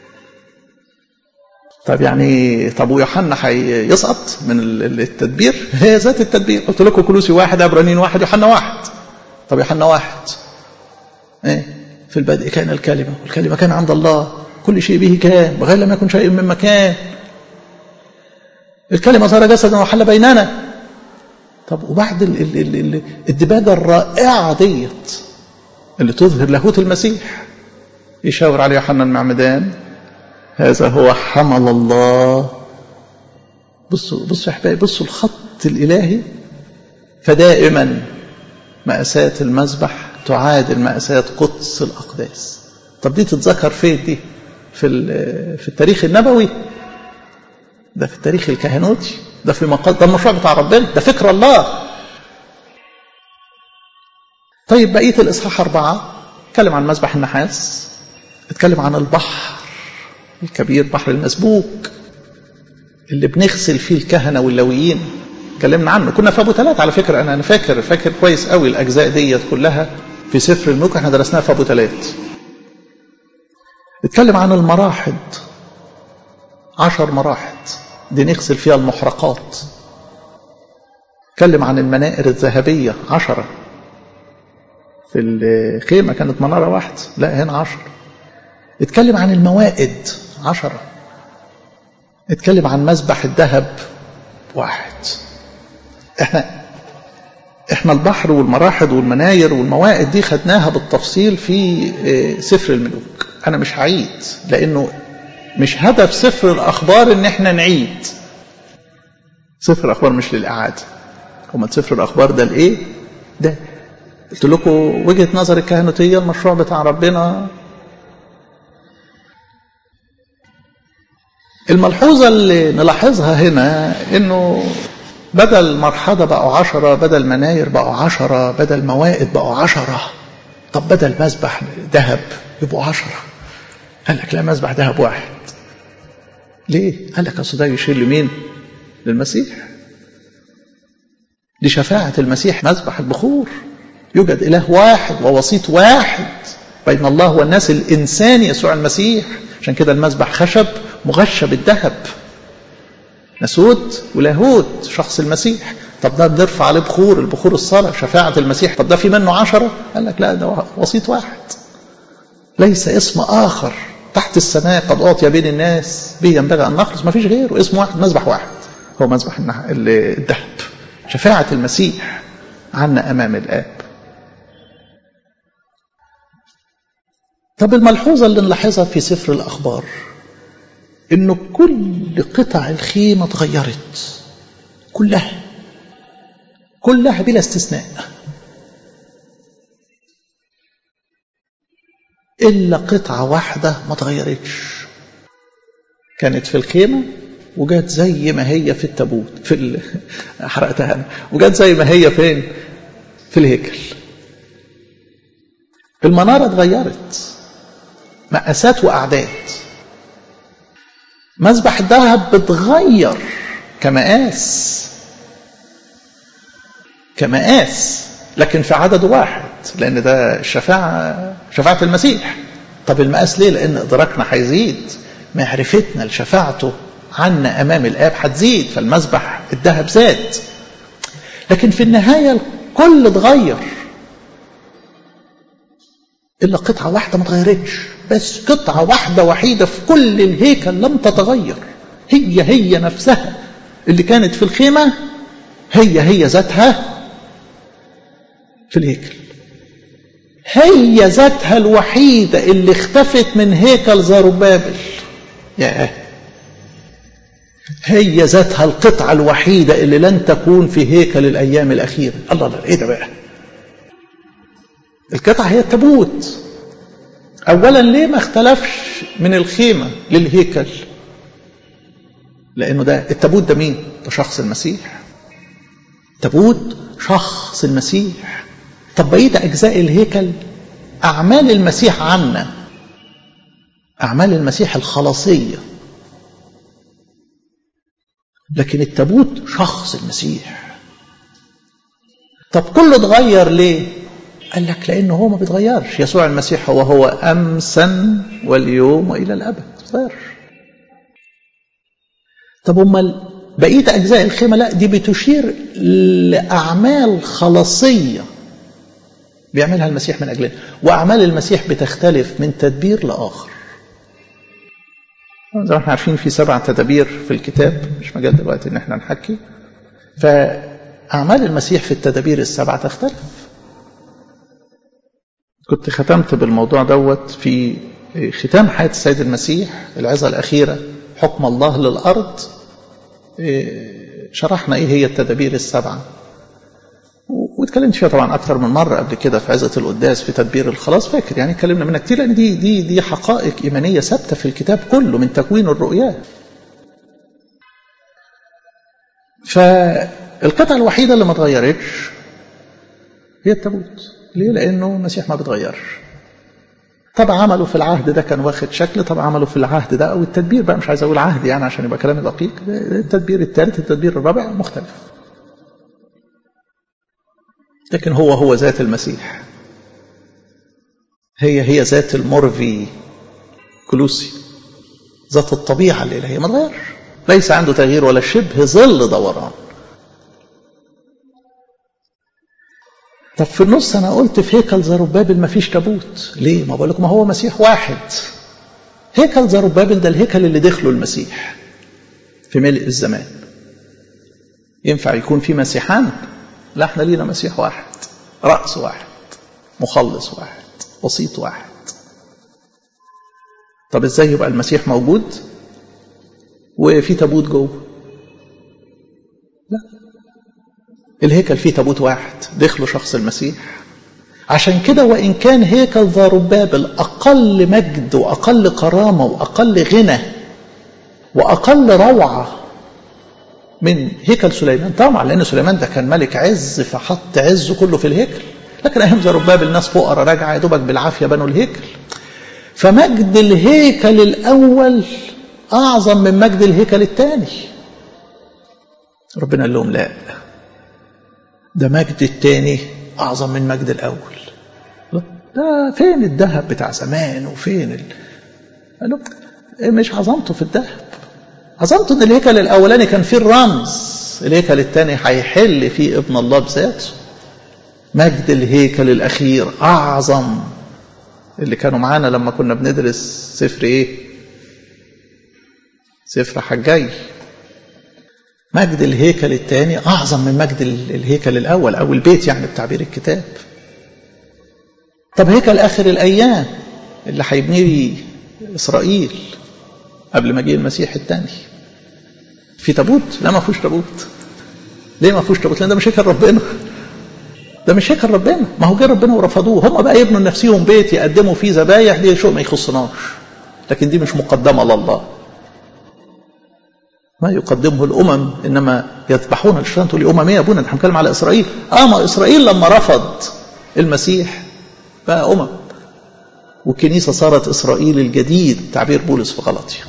[SPEAKER 1] طب يعني طب ويوحنا هيسقط من التدبير هي ذات التدبير قلت لكم كلوسي واحد عبرانيين واحد يوحنا واحد طب يوحنا واحد ايه في البدء كان الكلمة والكلمة كان عند الله كل شيء به كان وغير لم يكن شيء من مكان الكلمة صار جسدا وحل بيننا طب وبعد ال ال ال ال الدباجة الرائعة ديت اللي تظهر لاهوت المسيح يشاور عليه يوحنا المعمدان هذا هو حمل الله بصوا بصوا يا احبائي بصوا الخط الالهي فدائما مأساة المذبح تعادل مأساة قدس الأقداس طب دي تتذكر فين دي في في التاريخ النبوي ده في التاريخ الكهنوتي ده في مقال ده المشروع بتاع ربنا ده فكر الله طيب بقية الإصحاح أربعة اتكلم عن مذبح النحاس اتكلم عن البحر الكبير بحر المسبوك اللي بنغسل فيه الكهنة واللويين اتكلمنا عنه كنا في ابو ثلاث على فكره انا انا فاكر فاكر كويس قوي الاجزاء ديت كلها في سفر الملوك احنا درسناها في ابو ثلاث اتكلم عن المراحض عشر مراحض دي نغسل فيها المحرقات اتكلم عن المنائر الذهبية عشرة في الخيمة كانت منارة واحدة لا هنا عشرة اتكلم عن الموائد عشرة اتكلم عن مسبح الذهب واحد احنا احنا البحر والمراحض والمناير والموائد دي خدناها بالتفصيل في سفر الملوك انا مش هعيد لانه مش هدف سفر الاخبار ان احنا نعيد سفر الاخبار مش للاعاده هما سفر الاخبار ده الايه ده قلت لكم وجهه نظر الكهنوتيه المشروع بتاع ربنا الملحوظه اللي نلاحظها هنا انه بدل مرحضة بقوا عشرة بدل مناير بقوا عشرة بدل موائد بقوا عشرة طب بدل مذبح ذهب يبقوا عشرة قال لك لا مذبح ذهب واحد ليه؟ قال لك أصل ده يشير لمين؟ للمسيح دي شفاعة المسيح مذبح البخور يوجد إله واحد ووسيط واحد بين الله والناس الإنسان يسوع المسيح عشان كده المذبح خشب مغشى بالذهب نسوت ولاهوت شخص المسيح طب ده بنرفع عليه بخور البخور الصلاة شفاعة المسيح طب ده في منه عشرة قال لك لا ده وسيط واحد ليس اسم آخر تحت السماء قد أعطي بين الناس به ينبغي أن نخلص ما فيش غيره اسم واحد مذبح واحد هو مذبح الذهب شفاعة المسيح عنا أمام الآب طب الملحوظة اللي نلاحظها في سفر الأخبار انه كل قطع الخيمه اتغيرت كلها كلها بلا استثناء الا قطعه واحده ما اتغيرتش كانت في الخيمه وجت زي ما هي في التابوت في ال... حرقتها انا وجت زي ما هي فين في الهيكل المناره اتغيرت مقاسات واعداد مذبح الذهب بتغير كمقاس كمقاس لكن في عدد واحد لان ده الشفاعه شفاعه المسيح طب المقاس ليه لان ادراكنا هيزيد معرفتنا لشفاعته عنا امام الاب هتزيد فالمذبح الذهب زاد لكن في النهايه الكل اتغير الا قطعه واحده ما اتغيرتش بس قطعة واحدة وحيدة في كل الهيكل لم تتغير هي هي نفسها اللي كانت في الخيمة هي هي ذاتها في الهيكل هي ذاتها الوحيدة اللي اختفت من هيكل زربابل ياه هي ذاتها القطعة الوحيدة اللي لن تكون في هيكل الأيام الأخيرة الله الله إيه ده بقى القطعة هي التابوت اولا ليه ما اختلفش من الخيمه للهيكل لانه ده التابوت ده مين ده شخص المسيح تابوت شخص المسيح طب بقيه اجزاء الهيكل اعمال المسيح عنا اعمال المسيح الخلاصيه لكن التابوت شخص المسيح طب كله اتغير ليه قال لك لأنه هو ما بيتغيرش يسوع المسيح هو هو أمسا واليوم وإلى الأبد ما بيتغيرش طب أمال بقية أجزاء الخيمة لا دي بتشير لأعمال خلاصية بيعملها المسيح من أجلنا وأعمال المسيح بتختلف من تدبير لآخر زي ما احنا عارفين في سبع تدابير في الكتاب مش مجال دلوقتي ان احنا نحكي فأعمال المسيح في التدابير السبعة تختلف كنت ختمت بالموضوع دوت في ختام حياة السيد المسيح العظة الأخيرة حكم الله للأرض شرحنا إيه هي التدابير السبعة واتكلمت فيها طبعا أكثر من مرة قبل كده في عزة القداس في تدبير الخلاص فاكر يعني اتكلمنا منها كتير لأن دي دي دي حقائق إيمانية ثابتة في الكتاب كله من تكوين الرؤيات فالقطعة الوحيدة اللي ما اتغيرتش هي التابوت ليه؟ لأنه المسيح ما بيتغيرش طب عمله في العهد ده كان واخد شكل طب عمله في العهد ده أو التدبير بقى مش عايز أقول عهد يعني عشان يبقى كلامي دقيق التدبير الثالث التدبير الرابع مختلف لكن هو هو ذات المسيح هي هي ذات المورفي كلوسي ذات الطبيعة الإلهية ما اتغيرش ليس عنده تغيير ولا شبه ظل دوران طب في النص انا قلت في هيكل زربابل ما فيش تابوت ليه ما بقول لكم هو مسيح واحد هيكل زربابل ده الهيكل اللي دخله المسيح في ملء الزمان ينفع يكون في مسيحان لا احنا لينا مسيح واحد رأس واحد مخلص واحد وسيط واحد طب ازاي يبقى المسيح موجود وفي تابوت جوه لا الهيكل فيه تابوت واحد دخله شخص المسيح عشان كده وإن كان هيكل ذا ربابل أقل مجد وأقل كرامة وأقل غنى وأقل روعة من هيكل سليمان طبعا لأن سليمان ده كان ملك عز فحط عزه كله في الهيكل لكن أيام ذا ربابل الناس فقراء راجعة يا دوبك بالعافية بنوا الهيكل فمجد الهيكل الأول أعظم من مجد الهيكل الثاني ربنا قال لهم لا ده مجد التاني أعظم من مجد الأول ده فين الذهب بتاع زمان وفين ال... قالوا مش عظمته في الذهب عظمته ان الهيكل الاولاني كان فيه الرمز الهيكل الثاني هيحل فيه ابن الله بذاته مجد الهيكل الاخير اعظم اللي كانوا معانا لما كنا بندرس سفر ايه سفر حجاي مجد الهيكل الثاني أعظم من مجد الهيكل الأول أو البيت يعني بتعبير الكتاب طب هيكل آخر الأيام اللي هيبنيه إسرائيل قبل ما جه المسيح الثاني في تابوت لا ما فيهوش تابوت ليه ما فيهوش تابوت لان ده مش هيكل ربنا ده مش هيكل ربنا ما هو جه ربنا ورفضوه هم بقى يبنوا لنفسهم بيت يقدموا فيه ذبايح دي شيء ما يخصناش لكن دي مش مقدمه لله ما يقدمه الامم انما يذبحون الشيطان تقول لي امم ايه يا ابونا احنا بنتكلم على اسرائيل اه ما اسرائيل لما رفض المسيح بقى امم والكنيسه صارت اسرائيل الجديد تعبير بولس في غلطيا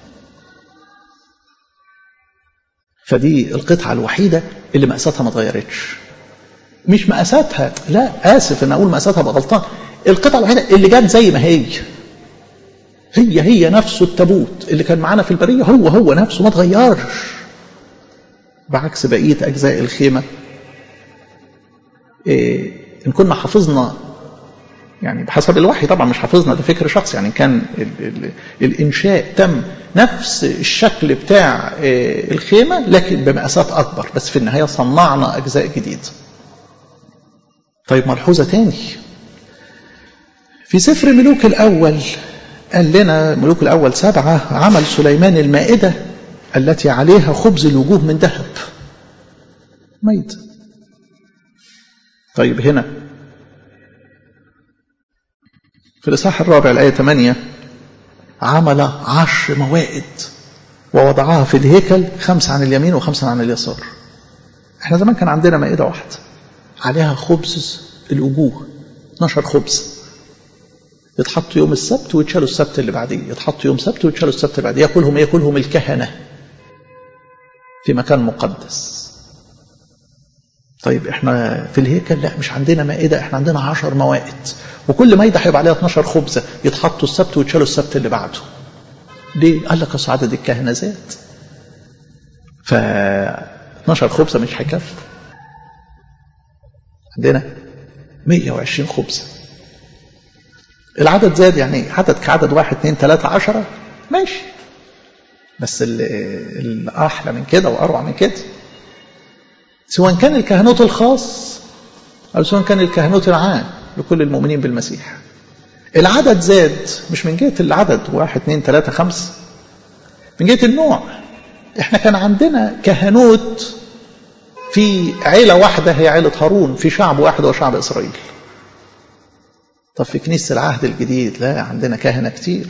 [SPEAKER 1] فدي القطعه الوحيده اللي مقاساتها ما اتغيرتش مش مقاساتها لا اسف ان اقول مقاساتها بغلطان القطعه الوحيده اللي جت زي ما هي هي هي نفسه التابوت اللي كان معانا في البريه هو هو نفسه ما اتغيرش بعكس بقيه اجزاء الخيمه إيه ان كنا حافظنا يعني بحسب الوحي طبعا مش حافظنا ده فكر شخصي يعني كان ال ال الانشاء تم نفس الشكل بتاع إيه الخيمه لكن بمقاسات اكبر بس في النهايه صنعنا اجزاء جديده طيب ملحوظه تاني في سفر ملوك الاول قال لنا ملوك الأول سبعة عمل سليمان المائدة التي عليها خبز الوجوه من ذهب ميت طيب هنا في الإصحاح الرابع الآية 8 عمل عشر موائد ووضعها في الهيكل خمسة عن اليمين وخمسة عن اليسار احنا زمان كان عندنا مائدة واحدة عليها خبز الوجوه 12 خبز يتحطوا يوم السبت ويتشالوا السبت اللي بعديه يتحطوا يوم سبت ويتشالوا السبت اللي بعديه ياكلهم ياكلهم الكهنه في مكان مقدس طيب احنا في الهيكل لا مش عندنا مائدة احنا عندنا عشر موائد وكل مائدة هيبقى عليها 12 خبزة يتحطوا السبت ويتشالوا السبت اللي بعده ليه؟ قال لك اصل عدد الكهنة زاد ف 12 خبزة مش هيكفوا عندنا 120 خبزة العدد زاد يعني عدد كعدد واحد اثنين ثلاثة عشرة ماشي بس الأحلى من كده وأروع من كده سواء كان الكهنوت الخاص أو سواء كان الكهنوت العام لكل المؤمنين بالمسيح العدد زاد مش من جهة العدد واحد اثنين ثلاثة خمسة من جهة النوع احنا كان عندنا كهنوت في عيلة واحدة هي عيلة هارون في شعب واحد هو شعب إسرائيل طب في كنيسة العهد الجديد لا عندنا كهنة كتير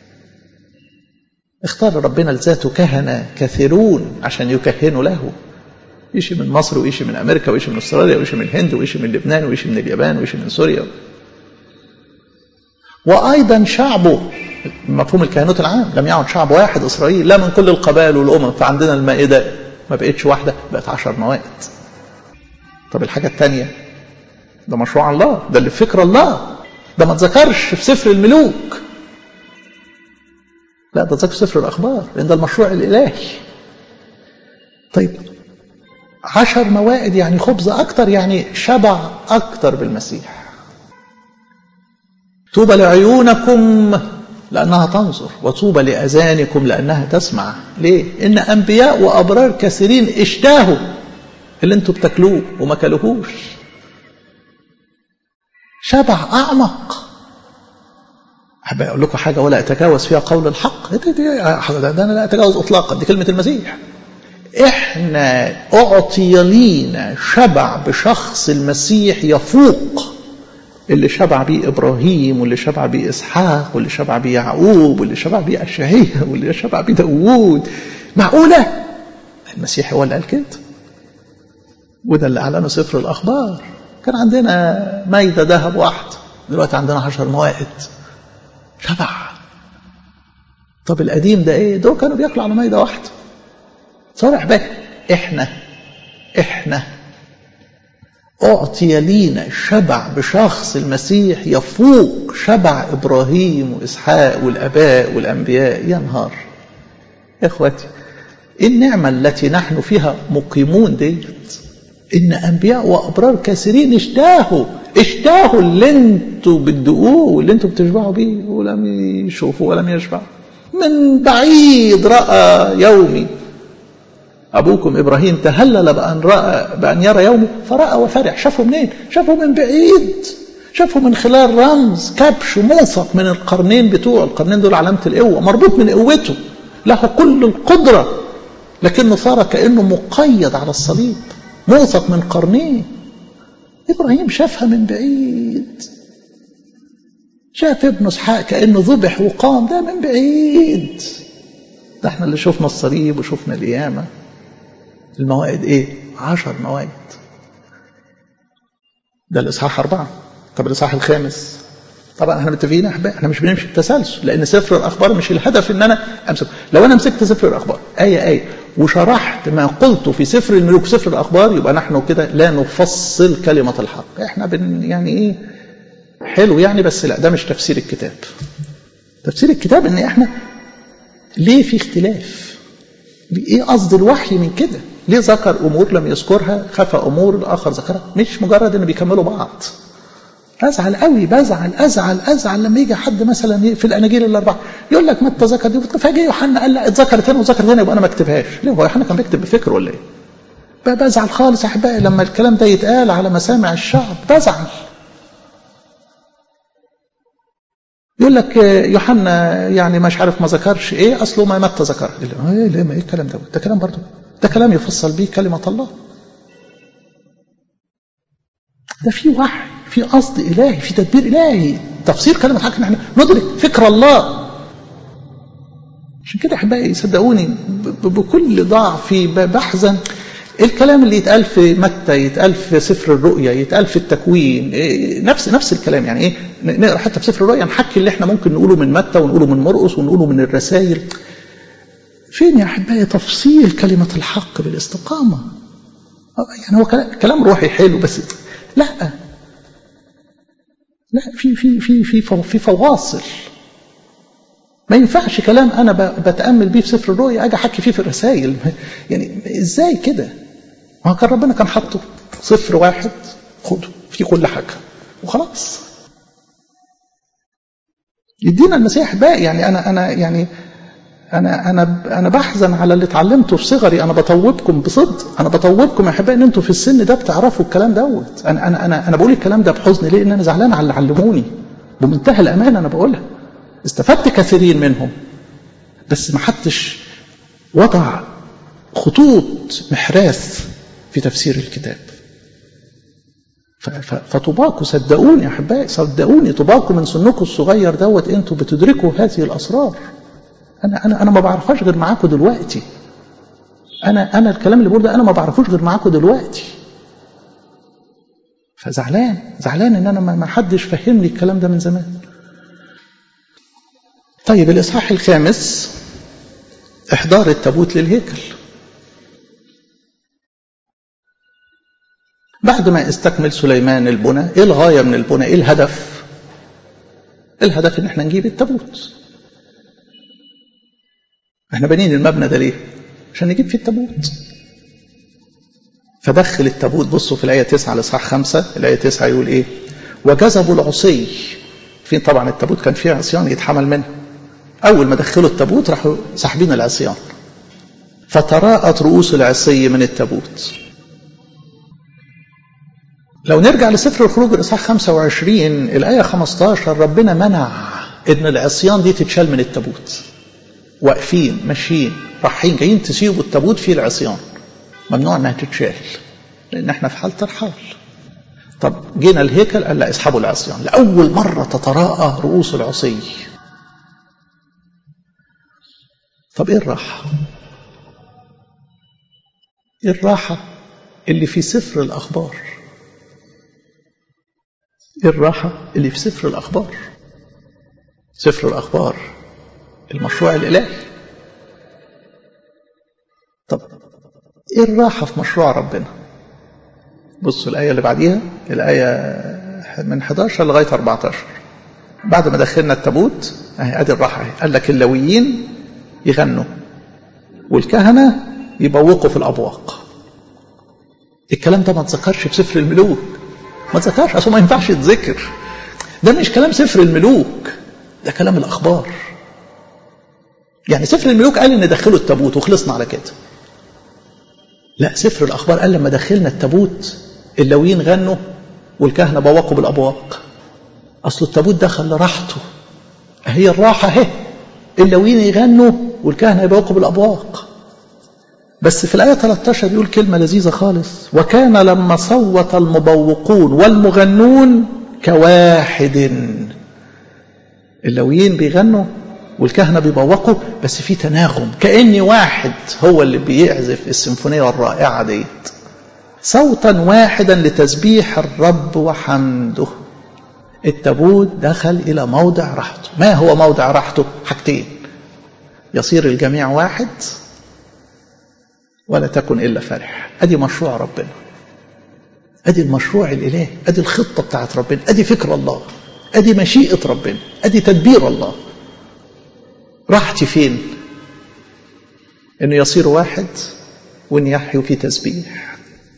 [SPEAKER 1] اختار ربنا لذاته كهنة كثيرون عشان يكهنوا له يشي من مصر ويشي من أمريكا ويشي من أستراليا ويشي من الهند ويشي من لبنان ويشي من اليابان ويشي من سوريا وأيضا شعبه مفهوم الكهنوت العام لم يعد شعب واحد إسرائيل لا من كل القبائل والأمم فعندنا المائدة ما بقتش واحدة بقت عشر موائد طب الحاجة الثانية ده مشروع الله ده اللي في فكر الله ده ما اتذكرش في سفر الملوك لا ده اتذكر في سفر الأخبار لأن ده المشروع الإلهي طيب عشر موائد يعني خبز أكتر يعني شبع أكتر بالمسيح طوبى لعيونكم لأنها تنظر وطوبى لأذانكم لأنها تسمع ليه؟ إن أنبياء وأبرار كثيرين اشتاهوا اللي انتوا بتاكلوه وما كلوهوش شبع أعمق أحب أقول لكم حاجة ولا أتجاوز فيها قول الحق ده أنا لا أتجاوز إطلاقا دي كلمة المسيح إحنا أعطي لينا شبع بشخص المسيح يفوق اللي شبع بيه إبراهيم واللي شبع بيه إسحاق واللي شبع بيه يعقوب واللي شبع بيه أشعية واللي شبع بيه داوود معقولة المسيح هو اللي قال كده وده اللي أعلنه سفر الأخبار كان عندنا مايدة ذهب واحد دلوقتي عندنا عشر موائد شبع طب القديم ده ايه دول كانوا بياكلوا على مايدة واحدة صالح بقى احنا احنا أعطي لينا شبع بشخص المسيح يفوق شبع إبراهيم وإسحاق والأباء والأنبياء يا نهار يا إخواتي النعمة التي نحن فيها مقيمون ديت إن أنبياء وأبرار كثيرين اشتاهوا اشتاهوا اللي انتوا بتدقوه واللي انتوا بتشبعوا بيه ولم يشوفوا ولم يشبعوا من بعيد رأى يومي أبوكم إبراهيم تهلل بأن, رأى بأن يرى يومه فرأى وفرح شافه منين شافه من بعيد شافه من خلال رمز كبش موثق من القرنين بتوعه القرنين دول علامة القوة مربوط من قوته له كل القدرة لكنه صار كأنه مقيد على الصليب موثق من قرنين إبراهيم شافها من بعيد شاف ابنه اسحاق كأنه ذبح وقام ده من بعيد ده احنا اللي شفنا الصليب وشفنا القيامة الموائد ايه عشر موائد ده الإصحاح أربعة طب الإصحاح الخامس طبعا احنا متفقين احباء احنا مش بنمشي بتسلسل لان سفر الاخبار مش الهدف ان انا امسك لو انا مسكت سفر الاخبار ايه ايه وشرحت ما قلته في سفر الملوك سفر الاخبار يبقى نحن كده لا نفصل كلمه الحق احنا بن يعني ايه حلو يعني بس لا ده مش تفسير الكتاب تفسير الكتاب ان احنا ليه في اختلاف ايه قصد الوحي من كده ليه ذكر امور لم يذكرها خفى امور الاخر ذكرها مش مجرد ان بيكملوا بعض ازعل قوي بزعل ازعل ازعل لما يجي حد مثلا في الاناجيل الاربعه يقول لك ما اتذكر دي فجاه يوحنا قال لا اتذكرت هنا واتذكرت هنا يبقى انا ما اكتبهاش ليه هو يوحنا كان بيكتب بفكر ولا ايه؟ بزعل خالص احبائي لما الكلام ده يتقال على مسامع الشعب بزعل يقول لك يوحنا يعني مش عارف ما ذكرش ايه اصله ما متى ذكر ايه ليه ما ايه الكلام ده ده كلام برضه ده كلام يفصل به كلمه الله ده في وحي في قصد إلهي في تدبير إلهي تفسير كلمة حق نحن ندرك فكر الله عشان كده أحبائي صدقوني بكل ضعفي بحزن الكلام اللي يتقال في متى يتقال في سفر الرؤيا يتقال في التكوين نفس نفس الكلام يعني ايه نقرا حتى في سفر الرؤيا نحكي اللي احنا ممكن نقوله من متى ونقوله من مرقس ونقوله من الرسائل فين يا احبائي تفصيل كلمه الحق بالاستقامه يعني هو كلام روحي حلو بس لا لا في في في في في فواصل ما ينفعش كلام انا بتامل بيه في سفر الرؤيا اجي احكي فيه في الرسائل يعني ازاي كده ما كان ربنا كان حاطه صفر واحد خده في كل حاجه وخلاص يدينا المسيح باقي يعني انا انا يعني انا انا انا بحزن على اللي اتعلمته في صغري انا بطوبكم بصدق انا بطوبكم يا احبائي ان انتوا في السن ده بتعرفوا الكلام دوت انا انا انا انا بقول الكلام ده بحزن ليه؟ لان انا زعلان على اللي علموني بمنتهى الامانه انا بقولها استفدت كثيرين منهم بس ما حدش وضع خطوط محراث في تفسير الكتاب فطباكوا صدقوني يا احبائي صدقوني طباكوا من سنكم الصغير دوت انتوا بتدركوا هذه الاسرار انا انا انا ما بعرفهاش غير معاكم دلوقتي انا انا الكلام اللي بقوله ده انا ما بعرفوش غير معاكم دلوقتي فزعلان زعلان ان انا ما حدش فهمني الكلام ده من زمان طيب الاصحاح الخامس احضار التابوت للهيكل بعد ما استكمل سليمان البنى ايه الغايه من البنى ايه الهدف الهدف ان احنا نجيب التابوت احنا بانيين المبنى ده ليه عشان نجيب فيه التابوت فدخل التابوت بصوا في الآية 9 لإصحاح 5 الآية 9 يقول إيه وجذبوا العصي فين طبعا التابوت كان فيه عصيان يتحمل منها أول ما دخلوا التابوت راحوا ساحبين العصيان فتراءت رؤوس العصي من التابوت لو نرجع لسفر الخروج الإصحاح 25 الآية 15 ربنا منع إن العصيان دي تتشال من التابوت واقفين ماشيين رايحين جايين تسيبوا التابوت فيه العصيان ممنوع انها تتشال لان احنا في حاله ترحال طب جينا الهيكل قال لا اسحبوا العصيان لاول مره تتراءى رؤوس العصي طب ايه الراحه ايه الراحه اللي في سفر الاخبار ايه الراحه اللي في سفر الاخبار سفر الاخبار المشروع الالهي طب ايه الراحة في مشروع ربنا بصوا الآية اللي بعديها الآية من 11 لغاية 14 بعد ما دخلنا التابوت اهي ادي الراحة اهي قال لك اللويين يغنوا والكهنة يبوقوا في الأبواق الكلام ده ما اتذكرش في سفر الملوك ما اتذكرش اصلا ما ينفعش يتذكر ده مش كلام سفر الملوك ده كلام الأخبار يعني سفر الملوك قال ان دخلوا التابوت وخلصنا على كده لا سفر الاخبار قال لما دخلنا التابوت اللويين غنوا والكهنه بوقوا بالابواق اصل التابوت دخل لراحته هي الراحه اهي اللويين يغنوا والكهنه يبوقوا بالابواق بس في الايه 13 بيقول كلمه لذيذه خالص وكان لما صوت المبوقون والمغنون كواحد اللويين بيغنوا والكهنة بيبوقوا بس في تناغم كأن واحد هو اللي بيعزف السيمفونية الرائعة ديت صوتا واحدا لتسبيح الرب وحمده التابوت دخل إلى موضع راحته ما هو موضع راحته حاجتين يصير الجميع واحد ولا تكن إلا فرح أدي مشروع ربنا أدي المشروع الإلهي أدي الخطة بتاعت ربنا أدي فكر الله أدي مشيئة ربنا أدي تدبير الله راحتي فين انه يصير واحد وان يحيوا في تسبيح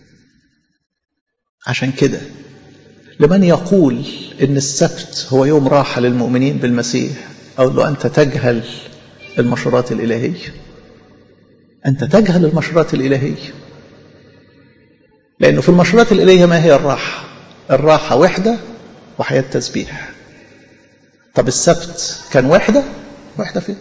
[SPEAKER 1] عشان كده لمن يقول ان السبت هو يوم راحه للمؤمنين بالمسيح اقول له انت تجهل المشورات الالهيه انت تجهل المشورات الالهيه لانه في المشورات الالهيه ما هي الراحه الراحه وحده وحياه تسبيح طب السبت كان وحده وحده فين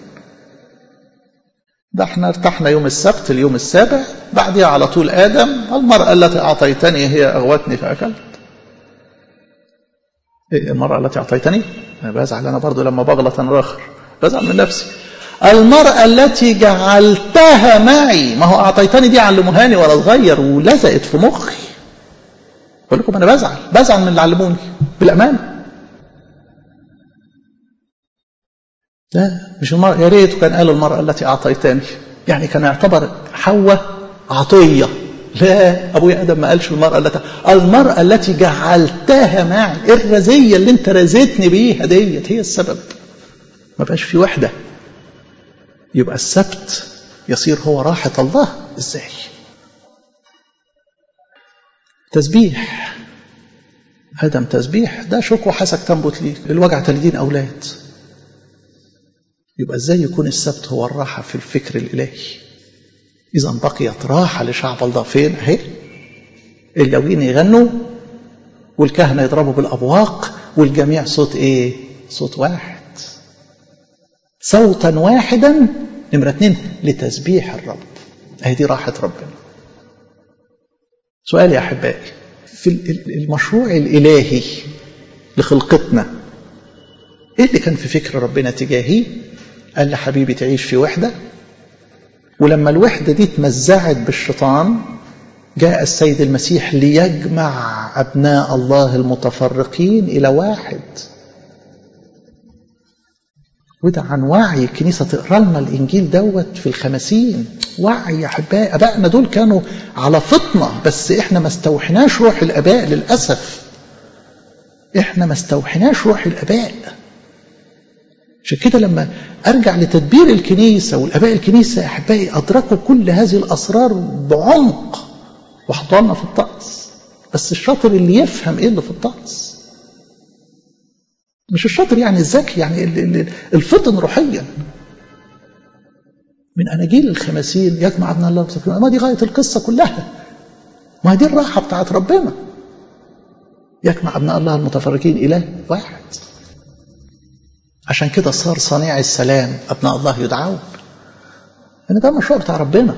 [SPEAKER 1] ده احنا ارتحنا يوم السبت اليوم السابع بعدها على طول ادم المراه التي اعطيتني هي اغوتني فاكلت ايه المراه التي اعطيتني انا بزعل انا برضو لما بغلط انا اخر بزعل من نفسي المرأة التي جعلتها معي ما هو أعطيتني دي علموهاني وأنا صغير ولزقت في مخي بقول لكم أنا بزعل بزعل من اللي علموني بالأمانة لا مش المرأة يا ريت كان قالوا المرأة التي أعطيتني يعني كان يعتبر حواء عطية
[SPEAKER 2] لا ابويا ادم ما قالش المراه التي المراه التي جعلتها معي الرزيه اللي انت رزيتني بيها ديت هي السبب ما بقاش في وحده يبقى السبت يصير هو راحه الله ازاي تسبيح ادم تسبيح ده شكوى حسك تنبت ليك الوجع 30 اولاد يبقى ازاي يكون السبت هو الراحه في الفكر الالهي إذا بقيت راحة لشعب الله فين؟ أهي اللاويين يغنوا والكهنة يضربوا بالأبواق والجميع صوت إيه؟ صوت واحد صوتا واحدا نمرة اتنين لتسبيح الرب أهي دي راحة ربنا سؤال يا أحبائي في المشروع الإلهي لخلقتنا إيه اللي كان في فكر ربنا تجاهي؟ قال لي حبيبي تعيش في وحدة ولما الوحدة دي اتمزعت بالشيطان جاء السيد المسيح ليجمع أبناء الله المتفرقين إلى واحد وده عن وعي الكنيسة تقرا لنا الإنجيل دوت في الخمسين وعي يا أحبائي أبائنا دول كانوا على فطنة بس إحنا ما استوحناش روح الآباء للأسف إحنا ما استوحناش روح الآباء عشان كده لما ارجع لتدبير الكنيسه والاباء الكنيسه يا احبائي ادركوا كل هذه الاسرار بعمق وحطوها في الطقس بس الشاطر اللي يفهم ايه اللي في الطقس مش الشاطر يعني الذكي يعني الفطن روحيا من اناجيل الخمسين يجمع ابن الله المتفرقين ما دي غايه القصه كلها ما دي الراحه بتاعت ربنا يجمع ابناء الله المتفرقين الى واحد عشان كده صار صنيع السلام أبناء الله يدعون أن ده مشروع بتاع ربنا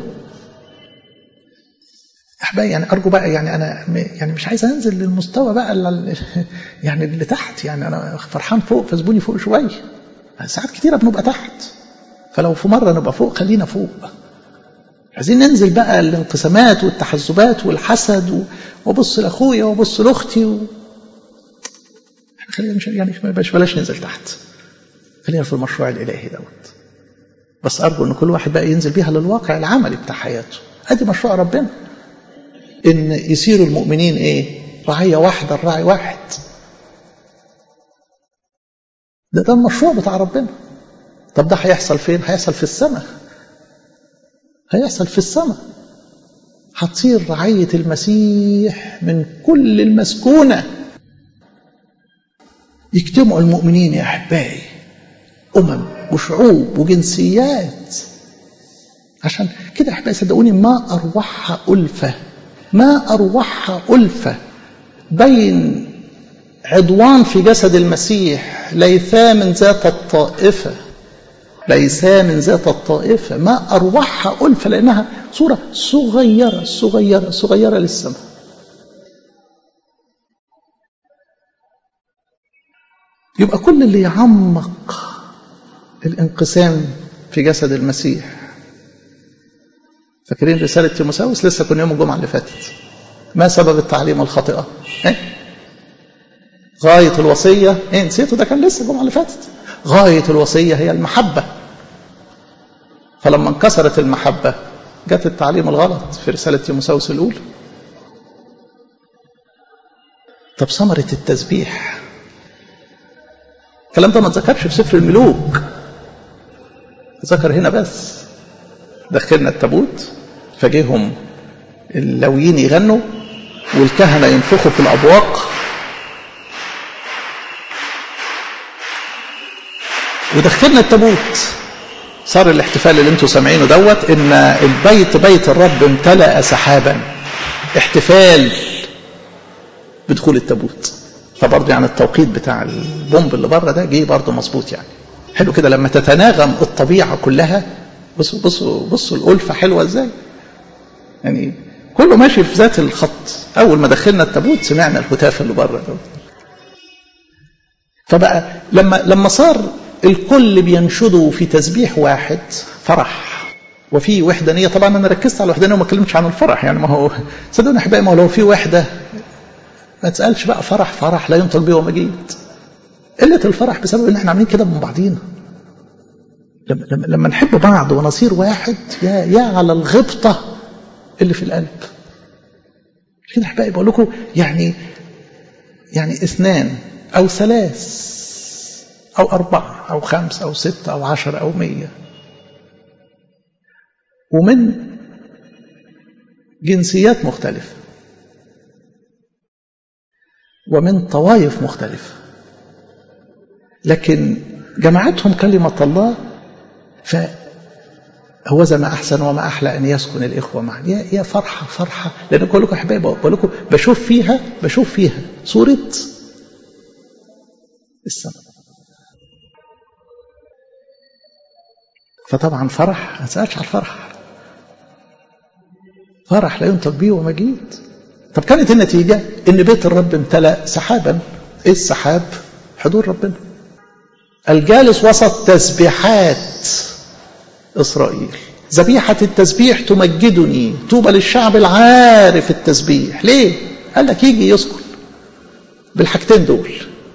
[SPEAKER 2] أحبائي يعني أرجو بقى يعني أنا يعني مش عايز أنزل للمستوى بقى يعني اللي تحت يعني أنا فرحان فوق فاسبوني فوق شوية ساعات كتيرة بنبقى تحت فلو في مرة نبقى فوق خلينا فوق عايزين ننزل بقى الانقسامات والتحزبات والحسد وابص لاخويا وابص لاختي و... خلينا مش يعني بلاش بلاش ننزل تحت خلينا في المشروع الإلهي دوت بس أرجو أن كل واحد بقى ينزل بيها للواقع العملي بتاع حياته أدي مشروع ربنا إن يصير المؤمنين إيه رعية واحدة الراعي واحد ده ده المشروع بتاع ربنا طب ده هيحصل فين هيحصل في السماء هيحصل في السماء هتصير رعية المسيح من كل المسكونة يجتمعوا المؤمنين يا أحبائي أمم وشعوب وجنسيات عشان كده يا أحبائي صدقوني ما أروحها ألفة ما أروحها ألفة بين عضوان في جسد المسيح ليسا من ذات الطائفة ليسا من ذات الطائفة ما أروحها ألفة لأنها صورة صغيرة صغيرة صغيرة للسماء يبقى كل اللي يعمق الانقسام في جسد المسيح فاكرين رسالة تيموساوس لسه كنا يوم الجمعة اللي فاتت ما سبب التعليم الخاطئة إيه؟ غاية الوصية ايه نسيته ده كان لسه الجمعة اللي فاتت غاية الوصية هي المحبة فلما انكسرت المحبة جت التعليم الغلط في رسالة تيموساوس الأولى طب ثمرة التسبيح الكلام ده ما اتذكرش في سفر الملوك ذكر هنا بس دخلنا التابوت فجيهم اللويين يغنوا والكهنة ينفخوا في الأبواق ودخلنا التابوت صار الاحتفال اللي انتم سامعينه دوت ان البيت بيت الرب امتلأ سحابا احتفال بدخول التابوت فبرضه يعني التوقيت بتاع البومب اللي بره ده جه برضه مظبوط يعني حلو كده لما تتناغم الطبيعه كلها بصوا بصوا بصوا الالفه حلوه ازاي يعني كله ماشي في ذات الخط اول ما دخلنا التابوت سمعنا الهتاف اللي بره ده فبقى لما لما صار الكل بينشدوا في تسبيح واحد فرح وفي وحدانيه طبعا انا ركزت على الوحدانيه وما اتكلمتش عن الفرح يعني ما هو صدقوني احبائي ما هو لو في وحده ما تسالش بقى فرح فرح لا ينطق به ومجيد قله الفرح بسبب ان احنا عاملين كده من بعضينا لما, لما, لما نحب بعض ونصير واحد يا يا على الغبطه اللي في القلب كده احبائي بقول لكم يعني يعني اثنان او ثلاث او اربعه او خمس او سته او عشر او ميه ومن جنسيات مختلفه ومن طوائف مختلفه لكن جمعتهم كلمه الله ف هو ما أحسن وما أحلى أن يسكن الإخوة معا يا, يا فرحة فرحة لأن بقول لكم أحبائي بقول لكم بشوف فيها بشوف فيها صورة السماء فطبعا فرح ما تسألش على الفرح فرح لا ينطق به ومجيد طب كانت النتيجة إن بيت الرب امتلأ سحابا إيه السحاب؟ حضور ربنا الجالس وسط تسبيحات إسرائيل ذبيحة التسبيح تمجدني طوبى للشعب العارف التسبيح ليه؟ قال لك يجي يسكن بالحاجتين دول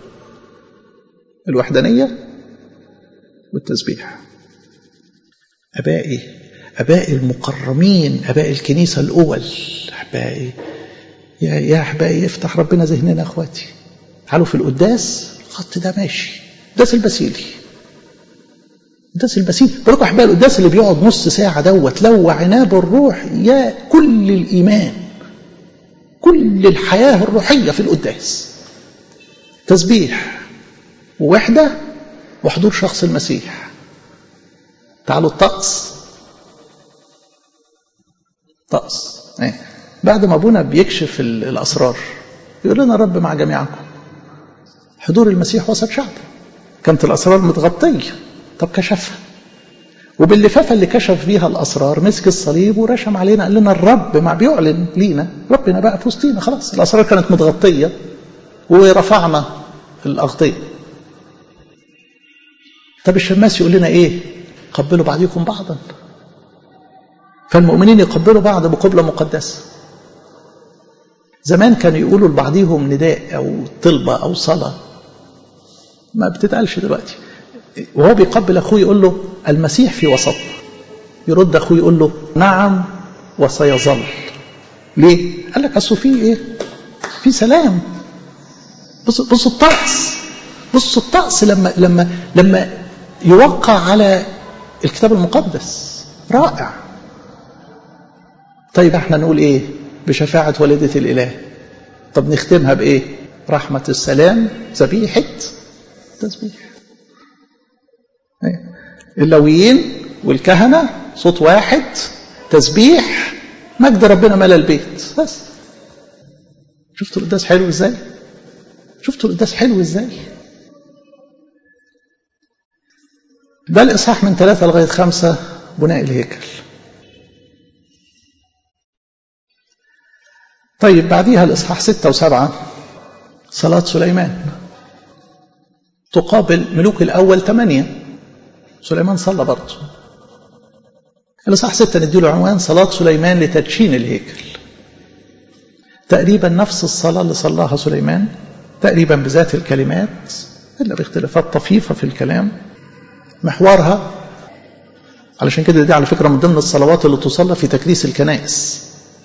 [SPEAKER 2] الوحدانية والتسبيح أبائي أبائي المكرمين أبائي الكنيسة الأول أحبائي يا يا أحبائي افتح ربنا ذهننا أخواتي تعالوا في القداس الخط ده ماشي قداس البسيلي القداس البسيط بقول احبائي القداس اللي بيقعد نص ساعه دوت لو عناب الروح يا كل الايمان كل الحياه الروحيه في القداس تسبيح ووحده وحضور شخص المسيح تعالوا الطقس طقس ايه. بعد ما ابونا بيكشف الاسرار يقول لنا رب مع جميعكم حضور المسيح وسط شعبه كانت الاسرار متغطيه طب كشفها وباللفافه اللي كشف بيها الاسرار مسك الصليب ورشم علينا قال لنا الرب مع بيعلن لينا ربنا بقى في وسطينا خلاص الاسرار كانت متغطيه ورفعنا الاغطيه طب الشماس يقول لنا ايه قبلوا بعضكم بعضا فالمؤمنين يقبلوا بعض بقبله مقدسه زمان كانوا يقولوا لبعضهم نداء او طلبه او صلاه ما بتتقالش دلوقتي وهو بيقبل اخوه يقول له المسيح في وسطنا يرد اخوه يقول له نعم وسيظل ليه قال لك اصل في ايه في سلام بص بص الطقس بص الطقس لما لما لما يوقع على الكتاب المقدس رائع طيب احنا نقول ايه بشفاعة والدة الإله طب نختمها بإيه رحمة السلام ذبيحة تسبيح اللويين والكهنة صوت واحد تسبيح مجد ربنا ملا البيت بس شفتوا القداس حلو ازاي شفتوا القداس حلو ازاي ده الإصحاح من ثلاثة لغاية خمسة بناء الهيكل طيب بعديها الإصحاح ستة وسبعة صلاة سليمان تقابل ملوك الأول ثمانية سليمان صلى برضه الإصحاح ستة نديله عنوان صلاة سليمان لتدشين الهيكل تقريبا نفس الصلاة اللي صلاها سليمان تقريبا بذات الكلمات إلا باختلافات طفيفة في الكلام محورها علشان كده دي على فكرة من ضمن الصلوات اللي تصلى في تكريس الكنائس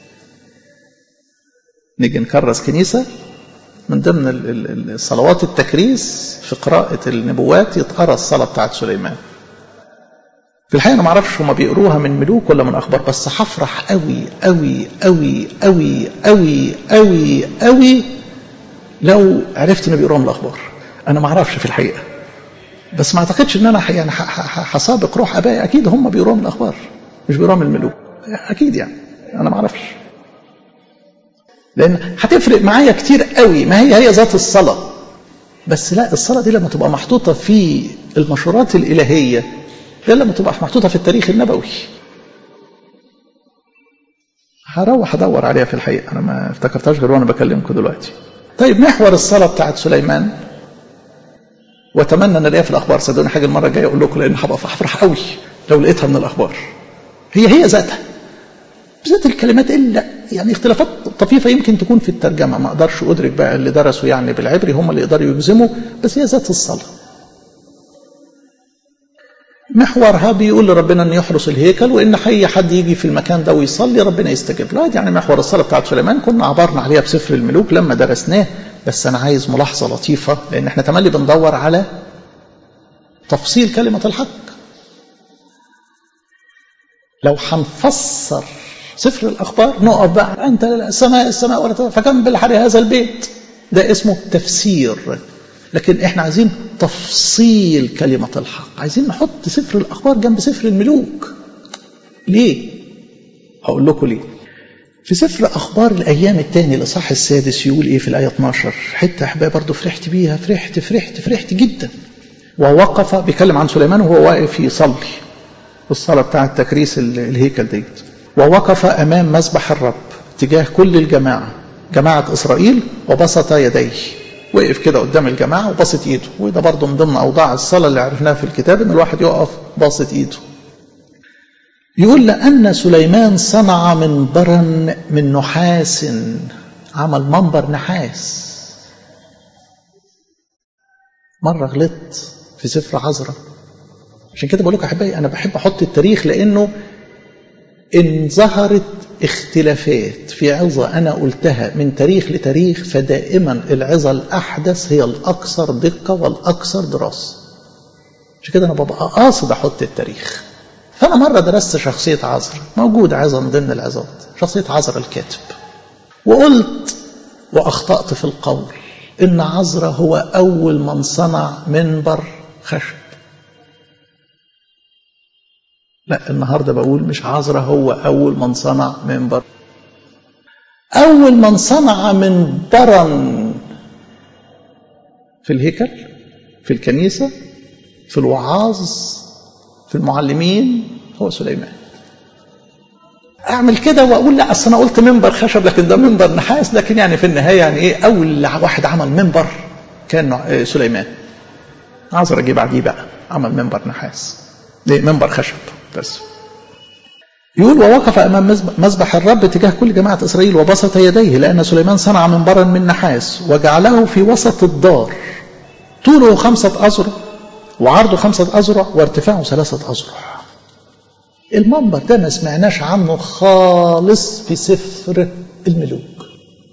[SPEAKER 2] نيجي نكرس كنيسة من ضمن الصلوات التكريس في قراءة النبوات يتقرا الصلاة بتاعت سليمان في الحقيقة أنا ما أعرفش هما بيقروها من ملوك ولا من أخبار بس هفرح قوي قوي قوي قوي قوي قوي قوي لو عرفت إن بيقروها من الأخبار أنا ما أعرفش في الحقيقة بس ما أعتقدش إن أنا يعني هسابق روح أبائي أكيد هم بيقروها من الأخبار مش بيقروها من الملوك أكيد يعني أنا ما أعرفش لأن هتفرق معايا كتير قوي ما هي هي ذات الصلاة بس لا الصلاة دي لما تبقى محطوطة في المشورات الإلهية غير لما تبقى محطوطة في التاريخ النبوي هروح ادور عليها في الحقيقة أنا ما افتكرتهاش غير وأنا بكلمكم دلوقتي طيب محور الصلاة بتاعت سليمان واتمنى ان الاقيها في الاخبار صدقوني حاجه المره الجايه اقول لكم لان هبقى هفرح قوي لو لقيتها من الاخبار هي هي ذاتها بذات الكلمات الا يعني اختلافات طفيفه يمكن تكون في الترجمه ما اقدرش ادرك بقى اللي درسوا يعني بالعبري هم اللي يقدروا يجزموا بس هي ذات الصلاه محورها بيقول لربنا ان يحرس الهيكل وان اي حد يجي في المكان ده ويصلي ربنا يستجيب له يعني محور الصلاه بتاعت سليمان كنا عبرنا عليها بسفر الملوك لما درسناه بس انا عايز ملاحظه لطيفه لان احنا تملي بندور على تفصيل كلمه الحق لو هنفسر سفر الاخبار نقف بقى انت السماء السماء ولا فكم بالحر هذا البيت ده اسمه تفسير لكن احنا عايزين تفصيل كلمة الحق عايزين نحط سفر الأخبار جنب سفر الملوك ليه؟ هقول لكم ليه في سفر أخبار الأيام الثاني الإصحاح السادس يقول إيه في الآية 12 حتة أحباب برضه فرحت بيها فرحت فرحت فرحت جدا ووقف بيكلم عن سليمان وهو واقف يصلي الصلاة بتاعة تكريس الهيكل ديت ووقف أمام مسبح الرب تجاه كل الجماعة جماعة إسرائيل وبسط يديه وقف كده قدام الجماعة وبسط إيده وده برضه من ضمن أوضاع الصلاة اللي عرفناها في الكتاب إن الواحد يقف باسط إيده يقول لأن سليمان صنع منبرا من نحاس عمل منبر نحاس مرة غلطت في سفر عذراء عشان كده بقول لكم أحبائي أنا بحب أحط التاريخ لأنه إن ظهرت اختلافات في عظة أنا قلتها من تاريخ لتاريخ فدائما العظة الأحدث هي الأكثر دقة والأكثر دراسة عشان كده أنا ببقى قاصد أحط التاريخ فأنا مرة درست شخصية عذر موجود عظة من ضمن العظات شخصية عذر الكاتب وقلت وأخطأت في القول إن عذرة هو أول من صنع منبر خشب لا النهارده بقول مش عذرة هو أول من صنع منبر أول من صنع منبرا في الهيكل في الكنيسة في الوعاظ في المعلمين هو سليمان اعمل كده واقول لا اصل انا قلت منبر خشب لكن ده منبر نحاس لكن يعني في النهايه يعني ايه اول واحد عمل منبر كان سليمان عذرا جه بعديه بقى عمل منبر نحاس ليه منبر خشب بس يقول ووقف امام مذبح الرب تجاه كل جماعه اسرائيل وبسط يديه لان سليمان صنع منبرا من نحاس وجعله في وسط الدار طوله خمسه اذرع وعرضه خمسه اذرع وارتفاعه ثلاثه اذرع المنبر ده ما سمعناش عنه خالص في سفر الملوك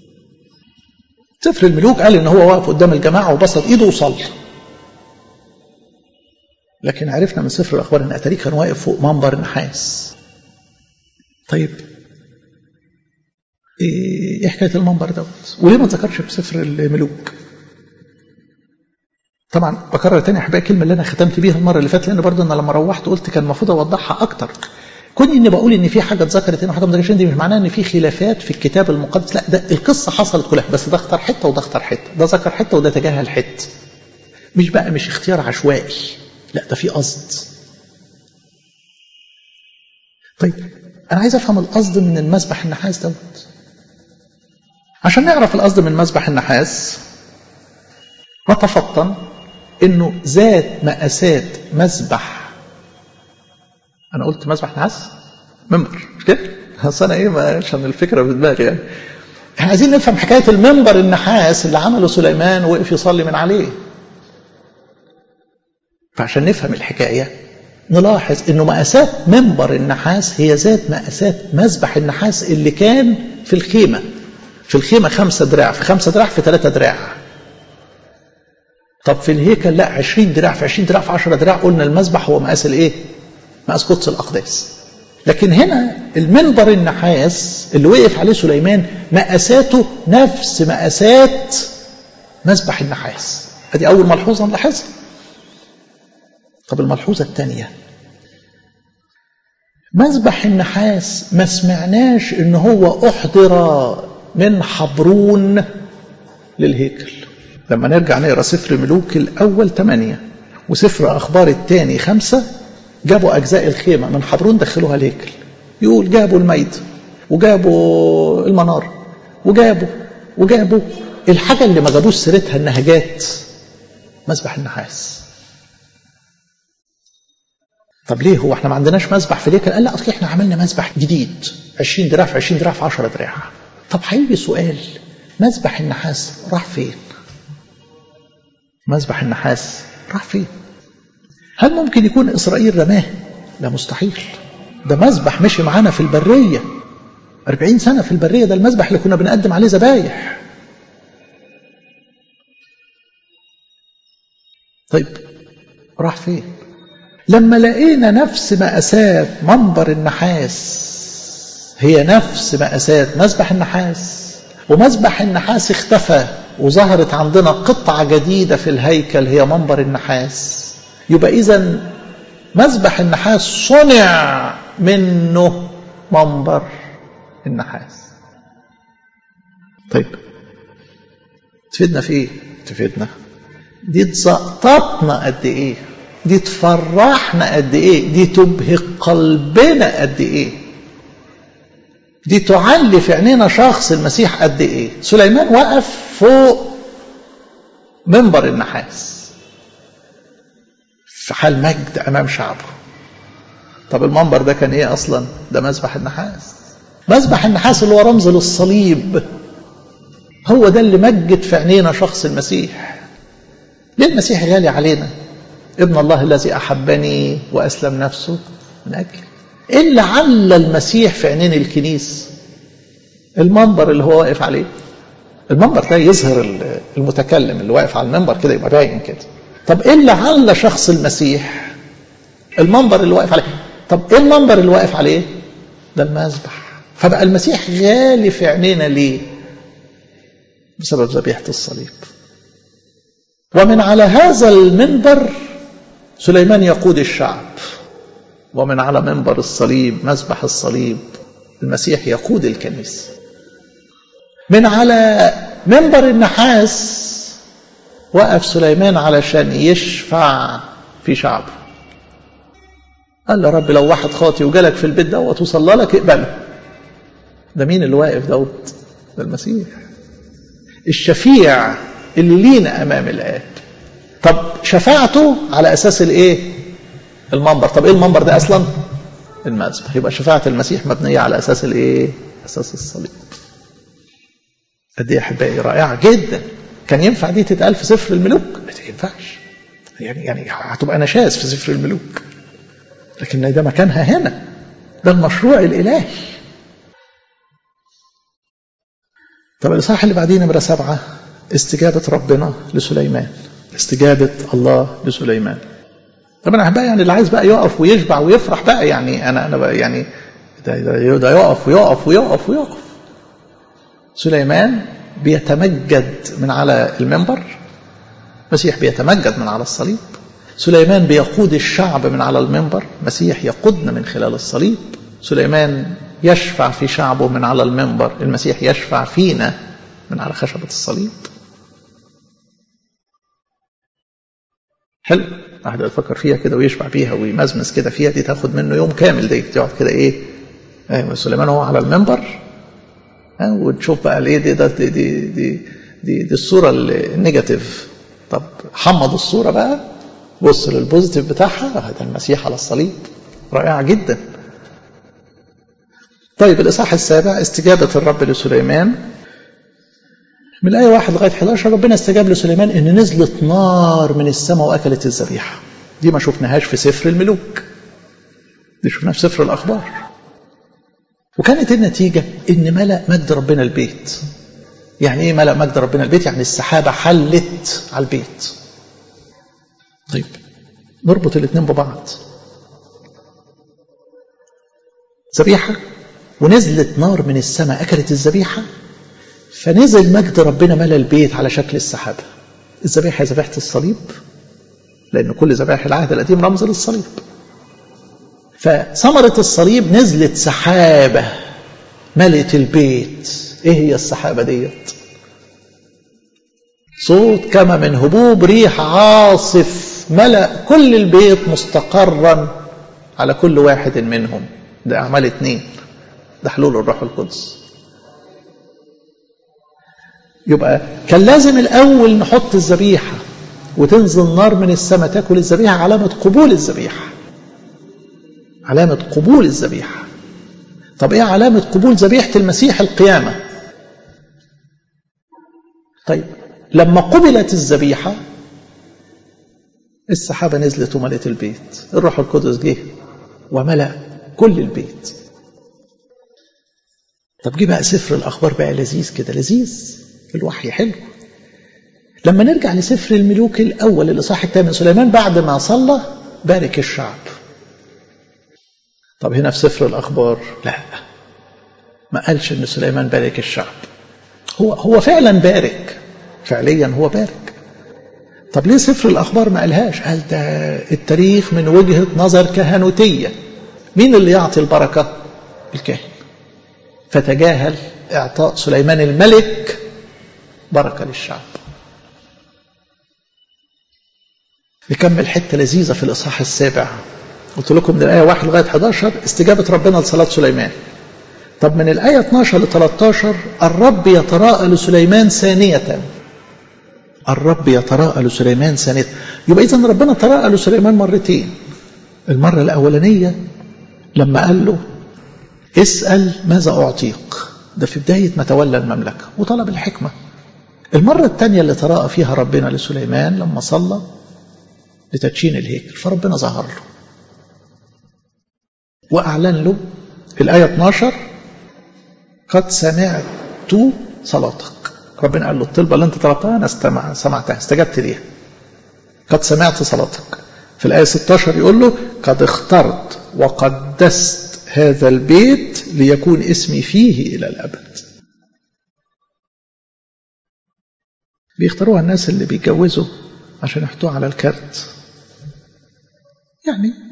[SPEAKER 2] سفر الملوك قال ان هو واقف قدام الجماعه وبسط ايده وصلى لكن عرفنا من سفر الاخبار ان اتاريك كان واقف فوق منبر نحاس طيب ايه حكايه المنبر دوت وليه ما ذكرش في سفر الملوك طبعا بكرر تاني يا احبائي الكلمه اللي انا ختمت بيها المره اللي فاتت لان برضه انا لما روحت قلت كان المفروض اوضحها اكتر كوني اني بقول ان في حاجه اتذكرت هنا وحاجه ما اتذكرتش دي مش معناها ان في خلافات في الكتاب المقدس لا ده القصه حصلت كلها بس ده اختار حته وده اختار حته ده ذكر حته وده تجاهل حته مش بقى مش اختيار عشوائي لا ده في قصد طيب انا عايز افهم القصد من المسبح النحاس دوت عشان نعرف القصد من مسبح النحاس نتفطن انه ذات مقاسات مسبح انا قلت مسبح نحاس منبر مش كده اصل انا ايه ما عشان الفكره في دماغي يعني احنا عايزين نفهم حكايه المنبر النحاس اللي عمله سليمان وقف يصلي من عليه فعشان نفهم الحكايه نلاحظ انه مقاسات منبر النحاس هي ذات مقاسات مسبح النحاس اللي كان في الخيمه في الخيمه خمسة دراع في خمسة دراع في ثلاثة دراع طب في الهيكل لا 20 دراع في 20 دراع في 10 دراع قلنا المسبح هو مقاس الايه؟ مقاس قدس الاقداس لكن هنا المنبر النحاس اللي وقف عليه سليمان مقاساته نفس مقاسات مسبح النحاس ادي اول ملحوظه نلاحظها طب الملحوظه الثانيه مسبح النحاس ما سمعناش ان هو احضر من حبرون للهيكل لما نرجع نقرا سفر ملوك الاول ثمانية وسفر اخبار الثاني خمسة جابوا اجزاء الخيمه من حبرون دخلوها الهيكل يقول جابوا الميت وجابوا المنار وجابوا وجابوا الحاجه اللي ما جابوش سيرتها انها جات مسبح النحاس طب ليه هو احنا ما عندناش مسبح في الهيكل قال لا اصل احنا عملنا مسبح جديد 20 دراع في 20 دراع في 10 دراع طب هيجي سؤال مسبح النحاس راح فين مسبح النحاس راح فين هل ممكن يكون إسرائيل رماه لا مستحيل ده مذبح مشي معانا في البرية أربعين سنة في البرية ده المذبح اللي كنا بنقدم عليه ذبايح طيب راح فين لما لقينا نفس مأساة منبر النحاس هي نفس مأساة مذبح النحاس ومذبح النحاس اختفى وظهرت عندنا قطعة جديدة في الهيكل هي منبر النحاس يبقى إذا مذبح النحاس صنع منه منبر النحاس طيب تفيدنا في ايه تفيدنا دي تزقططنا قد ايه دي تفرحنا قد ايه دي تبهق قلبنا قد ايه دي تعلي في عينينا شخص المسيح قد ايه سليمان وقف فوق منبر النحاس في حال مجد امام شعبه طب المنبر ده كان ايه اصلا ده مذبح النحاس مذبح النحاس اللي هو رمز للصليب هو ده اللي مجد في عينينا شخص المسيح ليه المسيح غالي علينا ابن الله الذي احبني واسلم نفسه من اجلي ايه اللي على المسيح في عينين الكنيس المنبر اللي هو واقف عليه المنبر ده يظهر المتكلم اللي واقف على المنبر كده يبقى باين كده طب ايه اللي على شخص المسيح المنبر اللي واقف عليه طب ايه المنبر اللي واقف عليه ده المذبح فبقى المسيح غالي في عينينا ليه بسبب ذبيحه الصليب ومن على هذا المنبر سليمان يقود الشعب ومن على منبر الصليب مذبح الصليب المسيح يقود الكنيسة من على منبر النحاس وقف سليمان علشان يشفع في شعبه قال له رب لو واحد خاطي وجالك في البيت دوت وصلى لك اقبله ده مين اللي واقف دوت ده المسيح الشفيع اللي لينا امام الاب طب شفاعته على اساس الايه المنبر طب ايه المنبر ده اصلا المذبح يبقى شفاعه المسيح مبنيه على اساس الايه اساس الصليب قد ايه احبائي رائعه جدا كان ينفع دي تتقال في سفر الملوك ما تنفعش يعني يعني هتبقى نشاز في سفر الملوك لكن ده مكانها هنا ده المشروع الالهي طب الاصحاح اللي بعديه نمره سبعه استجابه ربنا لسليمان استجابه الله لسليمان طب انا احبائي يعني اللي عايز بقى يقف ويشبع ويفرح بقى يعني انا انا بقى يعني ده, ده, ده يقف ويقف ويقف ويقف سليمان بيتمجد من على المنبر مسيح بيتمجد من على الصليب سليمان بيقود الشعب من على المنبر مسيح يقودنا من خلال الصليب سليمان يشفع في شعبه من على المنبر المسيح يشفع فينا من على خشبة الصليب حلو واحد يفكر فيها كده ويشبع فيها ويمزمز كده فيها دي تاخد منه يوم كامل دي تقعد كده ايه ايوه سليمان هو على المنبر وتشوف بقى الايه دي, دي, دي, دي, دي, دي الصوره النيجاتيف طب حمض الصوره بقى بص للبوزيتيف بتاعها ده المسيح على الصليب رائعه جدا طيب الاصحاح السابع استجابه الرب لسليمان من الآية 1 لغاية 11 ربنا استجاب لسليمان إن نزلت نار من السماء وأكلت الذبيحة دي ما شفناهاش في سفر الملوك دي شفناها في سفر الأخبار وكانت النتيجة إن ملأ مجد ربنا البيت يعني إيه ملأ مجد ربنا البيت يعني السحابة حلت على البيت طيب نربط الاثنين ببعض ذبيحة ونزلت نار من السماء أكلت الذبيحة فنزل مجد ربنا ملا البيت على شكل السحابة الذبيحة هي ذبيحة الصليب لأن كل ذبائح العهد القديم رمز للصليب فثمرة الصليب نزلت سحابة ملت البيت ايه هي السحابة ديت صوت كما من هبوب ريح عاصف ملأ كل البيت مستقرا على كل واحد منهم ده أعمال اتنين ده حلول الروح القدس يبقى كان لازم الأول نحط الذبيحة وتنزل نار من السماء تاكل الذبيحة علامة قبول الذبيحة علامة قبول الذبيحة طب ايه علامة قبول ذبيحة المسيح القيامة طيب لما قبلت الذبيحة السحابة نزلت وملت البيت الروح القدس جه وملأ كل البيت طب جه بقى سفر الأخبار بقى لذيذ كده لذيذ الوحي حلو لما نرجع لسفر الملوك الأول الإصحاح الثامن سليمان بعد ما صلى بارك الشعب طب هنا في سفر الأخبار لا ما قالش إن سليمان بارك الشعب هو هو فعلا بارك فعليا هو بارك طب ليه سفر الأخبار ما قالهاش قال ده التاريخ من وجهة نظر كهنوتية مين اللي يعطي البركة الكاهن فتجاهل إعطاء سليمان الملك بركة للشعب نكمل حتة لذيذة في الإصحاح السابع قلت لكم من الآية 1 لغاية 11 استجابة ربنا لصلاة سليمان طب من الآية 12 ل 13 الرب يتراءى لسليمان ثانية الرب يتراءى لسليمان ثانية يبقى إذا ربنا تراءى لسليمان مرتين المرة الأولانية لما قال له اسأل ماذا أعطيك ده في بداية ما تولى المملكة وطلب الحكمة المرة الثانية اللي تراءى فيها ربنا لسليمان لما صلى لتدشين الهيكل فربنا ظهر له وأعلن له في الآية 12 قد سمعت صلاتك ربنا قال له الطلبة اللي انت طلبتها أنا استمع سمعتها استجبت ليها قد سمعت صلاتك في الآية 16 يقول له قد اخترت وقدست هذا البيت ليكون اسمي فيه إلى الأبد بيختاروها الناس اللي بيتجوزوا عشان يحطوها على الكارت يعني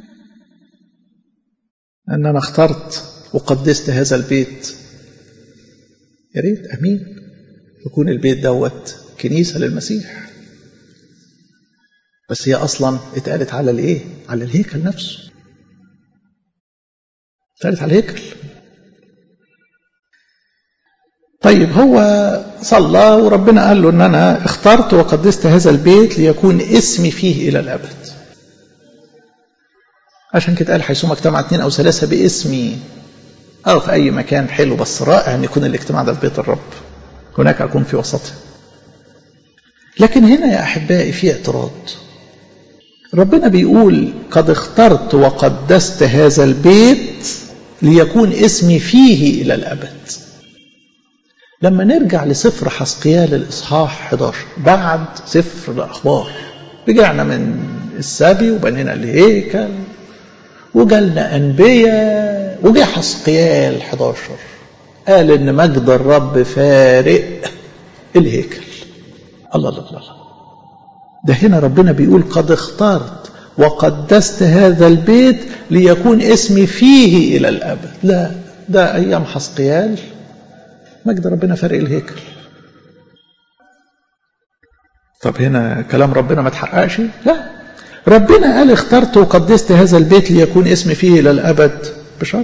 [SPEAKER 2] أن أنا اخترت وقدست هذا البيت يا ريت أمين يكون البيت دوت كنيسة للمسيح بس هي أصلا اتقالت على الإيه؟ على الهيكل نفسه اتقالت على الهيكل طيب هو صلى وربنا قال له ان انا اخترت وقدست هذا البيت ليكون اسمي فيه الى الابد عشان كده قال حيثما اجتمع اثنين او ثلاثه باسمي او في اي مكان حلو بس رائع ان يكون الاجتماع ده في بيت الرب هناك اكون في وسطه لكن هنا يا احبائي في اعتراض ربنا بيقول قد اخترت وقدست هذا البيت ليكون اسمي فيه الى الابد لما نرجع لسفر حسقيال الإصحاح 11 بعد سفر الأخبار رجعنا من السبي وبنينا الهيكل وجالنا أنبياء وجه حسقيال 11 قال إن مجد الرب فارق الهيكل الله الله الله ده هنا ربنا بيقول قد اخترت وقدست هذا البيت ليكون اسمي فيه إلى الأبد لا ده أيام حسقيال مجد ربنا فارق الهيكل طب هنا كلام ربنا ما تحققش لا ربنا قال اخترت وقدست هذا البيت ليكون اسمي فيه الى الابد بشرط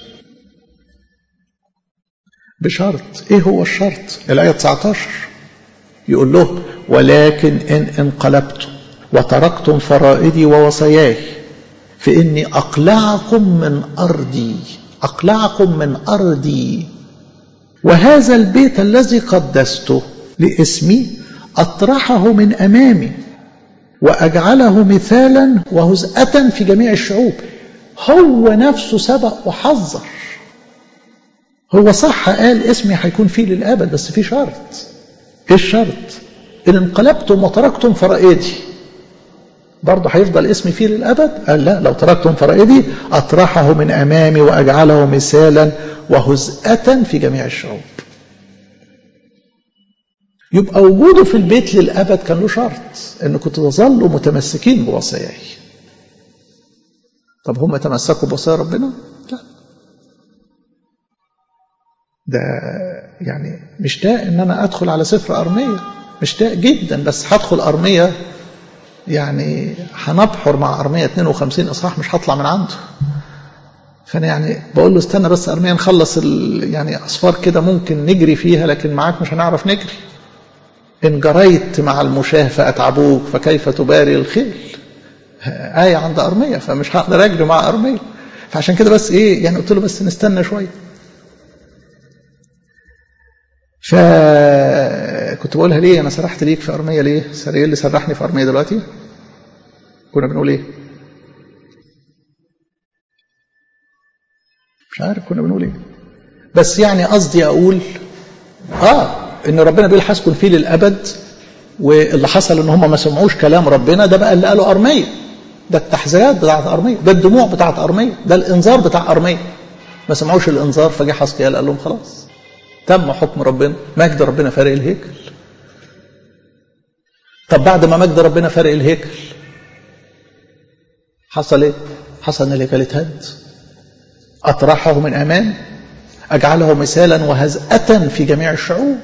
[SPEAKER 2] بشرط ايه هو الشرط الايه 19 يقول له ولكن ان انقلبتم وتركتم فرائدي ووصاياي فاني اقلعكم من ارضي اقلعكم من ارضي وهذا البيت الذي قدسته لاسمي أطرحه من أمامي وأجعله مثالا وهزءة في جميع الشعوب هو نفسه سبق وحذر هو صح قال اسمي هيكون فيه للأبد بس في شرط ايه الشرط إن انقلبتم وتركتم فرائدي برضه هيفضل اسمي فيه للأبد قال لا لو تركتم فرائدي أطرحه من أمامي وأجعله مثالا وهزءة في جميع الشعوب يبقى وجوده في البيت للأبد كان له شرط أنكم تظلوا متمسكين بوصاياي طب هم تمسكوا بوصايا ربنا؟ لا ده يعني مشتاق ان انا ادخل على سفر ارميه مشتاق جدا بس هدخل ارميه يعني هنبحر مع ارميه 52 اصحاح مش هطلع من عنده فانا يعني بقول له استنى بس ارميه نخلص يعني اصفار كده ممكن نجري فيها لكن معاك مش هنعرف نجري ان جريت مع المشاه فاتعبوك فكيف تباري الخيل آية عند أرمية فمش هقدر أجري مع أرمية فعشان كده بس إيه يعني قلت له بس نستنى شوية فكنت بقولها ليه أنا سرحت ليك في أرمية ليه؟ إيه اللي سرحني في أرمية دلوقتي؟ كنا بنقول ايه مش عارف كنا بنقول ايه بس يعني قصدي اقول اه ان ربنا بيقول هسكن فيه للابد واللي حصل ان هم ما سمعوش كلام ربنا ده بقى اللي قاله ارميه ده التحذيرات بتاعت ارميه ده الدموع بتاعت ارميه ده الانذار بتاع ارميه ما سمعوش الانذار فجه حسقيال قال لهم خلاص تم حكم ربنا مجد ربنا فارق الهيكل طب بعد ما مجد ربنا فارق الهيكل حصل ايه حصل ان الهيكل اتهد اطرحه من امان اجعله مثالا وهزأة في جميع الشعوب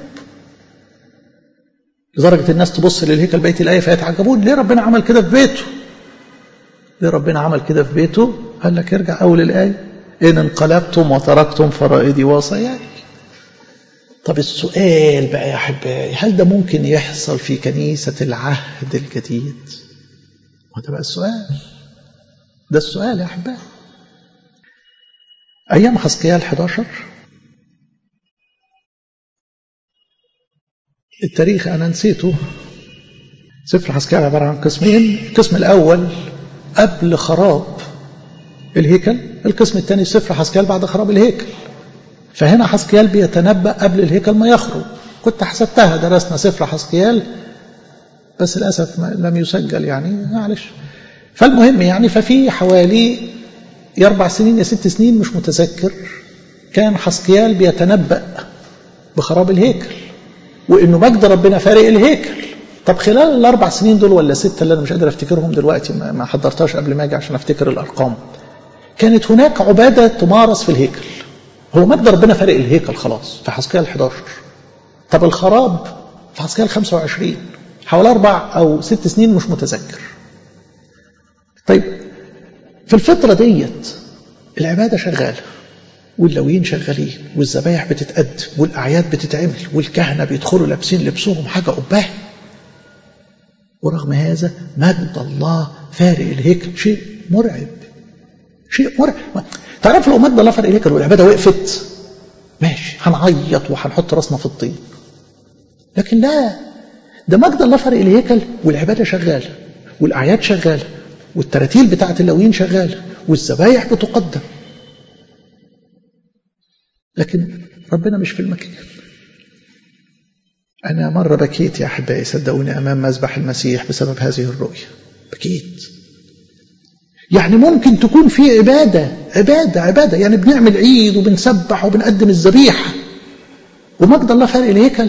[SPEAKER 2] لدرجة الناس تبص للهيكل بيت الآية فيتعجبون ليه ربنا عمل كده في بيته ليه ربنا عمل كده في بيته قال لك ارجع أول الآية إن انقلبتم وتركتم فرائدي وصاياي طب السؤال بقى يا أحبائي هل ده ممكن يحصل في كنيسة العهد الجديد وده بقى السؤال ده السؤال يا أحبائي أيام حسقيال 11 التاريخ أنا نسيته سفر حسقيال عبارة عن قسمين القسم الأول قبل خراب الهيكل القسم الثاني سفر حسقيال بعد خراب الهيكل فهنا حسقيال بيتنبأ قبل الهيكل ما يخرب كنت حسبتها درسنا سفر حسقيال بس للأسف لم يسجل يعني معلش فالمهم يعني ففي حوالي يا أربع سنين يا ست سنين مش متذكر كان حسقيال بيتنبأ بخراب الهيكل وإنه مجد ربنا فارق الهيكل طب خلال الأربع سنين دول ولا ستة اللي أنا مش قادر أفتكرهم دلوقتي ما حضرتهاش قبل ما أجي عشان أفتكر الأرقام كانت هناك عبادة تمارس في الهيكل هو مجد ربنا فارق الهيكل خلاص في حسقيال 11 طب الخراب في حسقيال 25 حوالي أربع أو ست سنين مش متذكر طيب في الفترة ديت العبادة شغالة واللويين شغالين والذبايح بتتقدم والأعياد بتتعمل والكهنة بيدخلوا لابسين لبسهم حاجة قباه ورغم هذا مجد الله فارق الهيكل شيء مرعب شيء مرعب تعرف لو مجد الله فارق الهيكل والعبادة وقفت ماشي هنعيط وهنحط راسنا في الطين لكن لا ده مجد الله فارق الهيكل والعبادة شغالة والأعياد شغالة والتراتيل بتاعت اللويين شغالة والذبايح بتقدم لكن ربنا مش في المكان أنا مرة بكيت يا أحبائي صدقوني أمام مذبح المسيح بسبب هذه الرؤية بكيت يعني ممكن تكون في عبادة عبادة عبادة يعني بنعمل عيد وبنسبح وبنقدم الذبيحة ومجد الله فارق الهيكل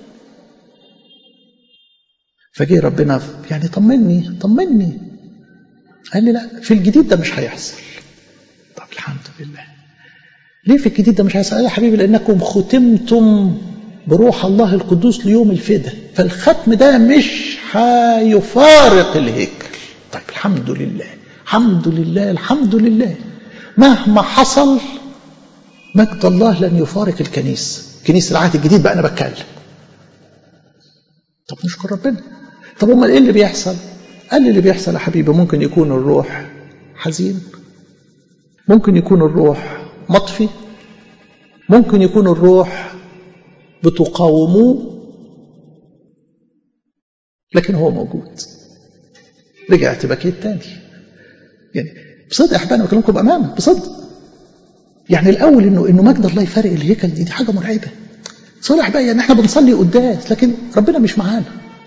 [SPEAKER 2] فجه ربنا يعني طمني طمني قال لي لا في الجديد ده مش هيحصل طب الحمد لله ليه في الجديد ده مش هيحصل يا حبيبي لانكم ختمتم بروح الله القدوس ليوم الفدا فالختم ده مش هيفارق الهيكل طيب الحمد لله الحمد لله الحمد لله مهما حصل مجد الله لن يفارق الكنيسة كنيسة العهد الجديد بقى أنا بتكلم طب نشكر ربنا طب امال ايه اللي بيحصل قال لي اللي بيحصل يا حبيبي ممكن يكون الروح حزين ممكن يكون الروح مطفي ممكن يكون الروح بتقاوموه لكن هو موجود رجعت بكيت تاني يعني بصدق يا احبابي بكلمكم بامانه بصدق يعني الاول انه انه مجد الله يفارق الهيكل دي دي حاجه مرعبه صالح بقى يعني احنا بنصلي قداس لكن ربنا مش معانا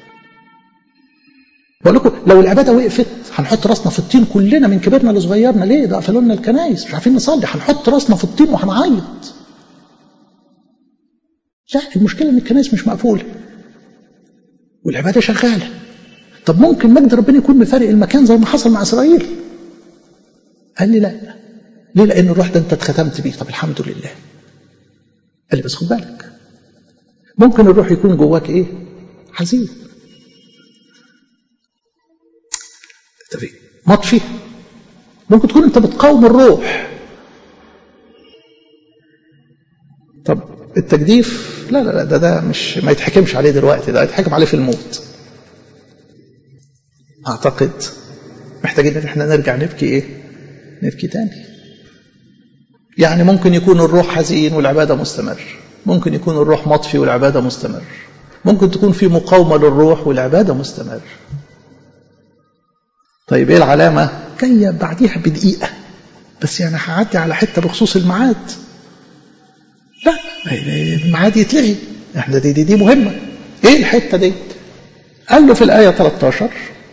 [SPEAKER 2] بقول لكم لو العباده وقفت هنحط راسنا في الطين كلنا من كبرنا لصغيرنا ليه ده قفلوا لنا الكنايس مش عارفين نصلي هنحط راسنا في الطين وهنعيط لا المشكله ان الكنايس مش مقفوله والعباده شغاله طب ممكن مجد ربنا يكون مفارق المكان زي ما حصل مع اسرائيل قال لي لا ليه لان الروح ده انت اتختمت بيه طب الحمد لله قال لي بس خد بالك ممكن الروح يكون جواك ايه حزين طب مطفي ممكن تكون انت بتقاوم الروح طب التجديف لا لا لا ده ده مش ما يتحكمش عليه دلوقتي ده يتحكم عليه في الموت اعتقد محتاجين ان احنا نرجع نبكي ايه نبكي تاني يعني ممكن يكون الروح حزين والعبادة مستمر ممكن يكون الروح مطفي والعبادة مستمر ممكن تكون في مقاومة للروح والعبادة مستمر طيب ايه العلامة جاية بعديها بدقيقة بس يعني هعدي على حتة بخصوص الميعاد لا الميعاد يتلغي احنا دي, دي دي مهمة ايه الحتة دي قال له في الآية 13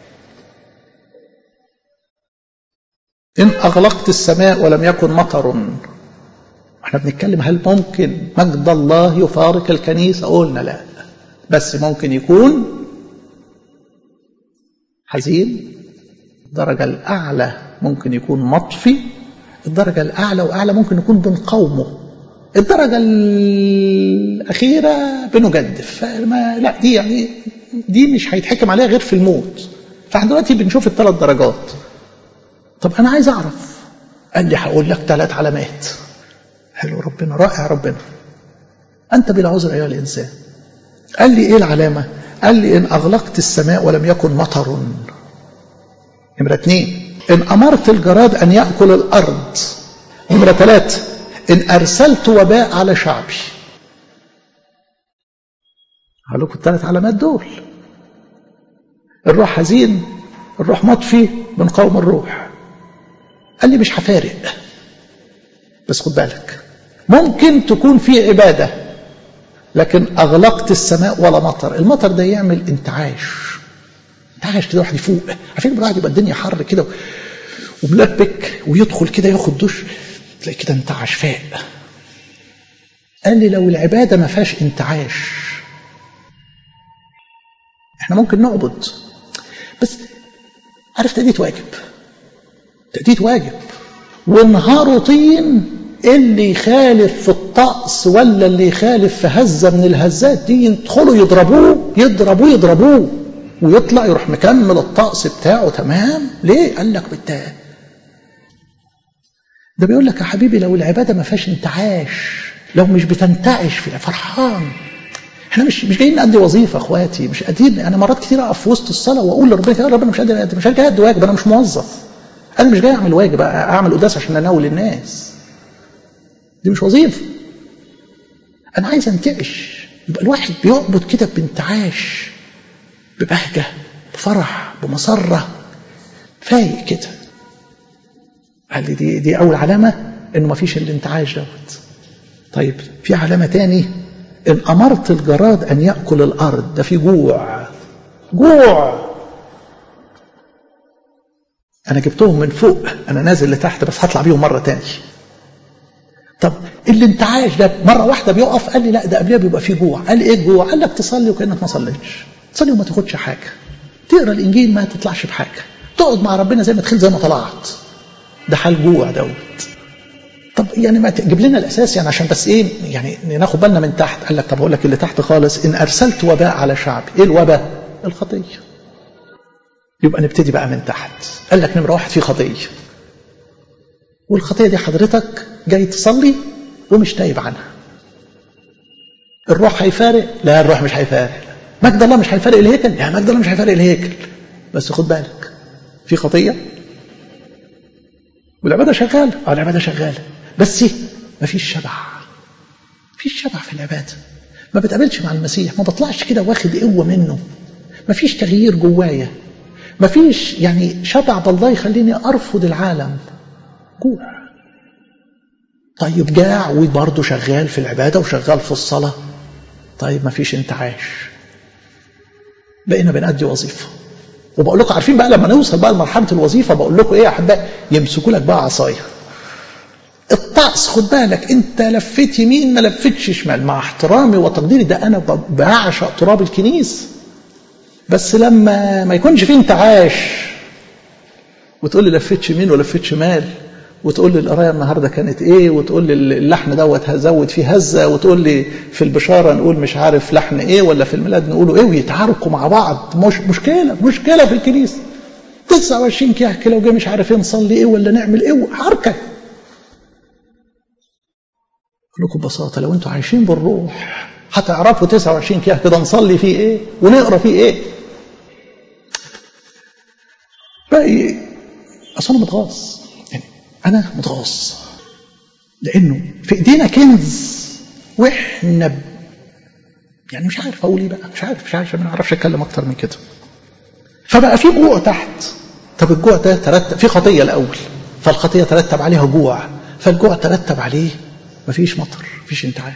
[SPEAKER 2] إن أغلقت السماء ولم يكن مطر احنا بنتكلم هل ممكن مجد الله يفارق الكنيسة قلنا لا بس ممكن يكون حزين الدرجة الأعلى ممكن يكون مطفي الدرجة الأعلى وأعلى ممكن يكون بنقاومه الدرجة الأخيرة بنجدف فما لا دي يعني دي مش هيتحكم عليها غير في الموت فاحنا دلوقتي بنشوف الثلاث درجات طب أنا عايز أعرف قال لي هقول لك ثلاث علامات حلو ربنا رائع ربنا أنت بلا عذر أيها الإنسان قال لي إيه العلامة قال لي إن أغلقت السماء ولم يكن مطر نمرة اثنين إن أمرت الجراد أن يأكل الأرض نمرة ثلاثة إن أرسلت وباء على شعبي هقول لكم الثلاث علامات دول الروح حزين الروح مطفي بنقاوم الروح قال لي مش هفارق بس خد بالك ممكن تكون في عبادة لكن أغلقت السماء ولا مطر المطر ده يعمل انتعاش انتعاش كده واحد يفوق عارفين الواحد يبقى الدنيا حر كده وملبك ويدخل كده ياخد دش تلاقي كده انتعاش فاق قال لي لو العبادة ما فيهاش انتعاش احنا ممكن نعبد بس عارف تأدية واجب تأدية واجب ونهاره طين اللي يخالف في الطقس ولا اللي يخالف في هزة من الهزات دي يدخلوا يضربوه يضربوه يضربوه ويطلع يروح مكمل الطقس بتاعه تمام ليه قال لك بالتالي ده بيقول لك يا حبيبي لو العبادة ما فيهاش انتعاش لو مش بتنتعش في فرحان احنا مش مش جايين نأدي وظيفة اخواتي مش قادرين انا مرات كتير اقف في وسط الصلاة واقول لربنا يا رب انا مش قادر مش قادر ادي واجب انا مش موظف انا مش جاي اعمل واجب اعمل قداس عشان اناول الناس دي مش وظيفة انا عايز انتعش يبقى الواحد بيعبد كده بانتعاش ببهجة بفرح بمسرة فايق كده قال لي دي دي اول علامة انه ما فيش الانتعاش دوت طيب في علامة تاني إن أمرت الجراد أن يأكل الأرض ده في جوع جوع أنا جبتهم من فوق أنا نازل لتحت بس هطلع بيهم مرة تاني طب الانتعاش ده مرة واحدة بيقف قال لي لا ده قبلها بيبقى في جوع قال لي إيه الجوع قال لك تصلي وكأنك ما صليتش تصلي وما تاخدش حاجة تقرا الإنجيل ما تطلعش بحاجة تقعد مع ربنا زي ما دخلت زي ما طلعت ده حال جوع دوت طب يعني ما تجيب لنا الاساس يعني عشان بس ايه يعني ناخد بالنا من تحت قال لك طب اقول لك اللي تحت خالص ان ارسلت وباء على شعبي ايه الوباء الخطيه يبقى نبتدي بقى من تحت قال لك نمره واحد في خطيه والخطيه دي حضرتك جاي تصلي ومش تايب عنها الروح هيفارق لا الروح مش هيفارق مجد الله مش هيفارق الهيكل لا مجد الله مش هيفارق الهيكل بس خد بالك في خطيه والعباده شغاله اه العباده شغاله بس ما فيش شبع فيش شبع في العبادة ما بتقابلش مع المسيح ما بطلعش كده واخد قوة منه ما فيش تغيير جوايا ما فيش يعني شبع بالله يخليني أرفض العالم جوع طيب جاع وبرضه شغال في العبادة وشغال في الصلاة طيب ما فيش انتعاش بقينا بنأدي وظيفة وبقول لكم عارفين بقى لما نوصل بقى لمرحلة الوظيفة بقول لكم ايه يا احبائي يمسكوا لك بقى عصايه الطقس خد بالك انت لفيت يمين ما لفتش شمال مع احترامي وتقديري ده انا بعشق تراب الكنيسه بس لما ما يكونش فيه انتعاش وتقول لي لفيت يمين ولفيت شمال وتقول لي القرايه النهارده كانت ايه وتقول لي اللحن دوت هزود فيه هزه وتقول لي في البشاره نقول مش عارف لحن ايه ولا في الميلاد نقوله ايه ويتعاركوا مع بعض مش مشكله مشكله في الكنيسه 29 كيحك لو جه مش عارف ايه نصلي ايه ولا نعمل ايه حركه لكم ببساطة لو انتوا عايشين بالروح هتعرفوا 29 كياه كده نصلي فيه ايه ونقرا فيه ايه باقي اصل انا متغاظ يعني انا متغاظ لانه في ايدينا كنز واحنا ب... يعني مش عارف اقول ايه بقى مش عارف مش عارف ما اعرفش اتكلم اكتر من كده فبقى في جوع تحت طب الجوع ده ترتب في خطية الأول فالخطية ترتب عليها جوع فالجوع ترتب عليه مفيش مطر مفيش انتعاش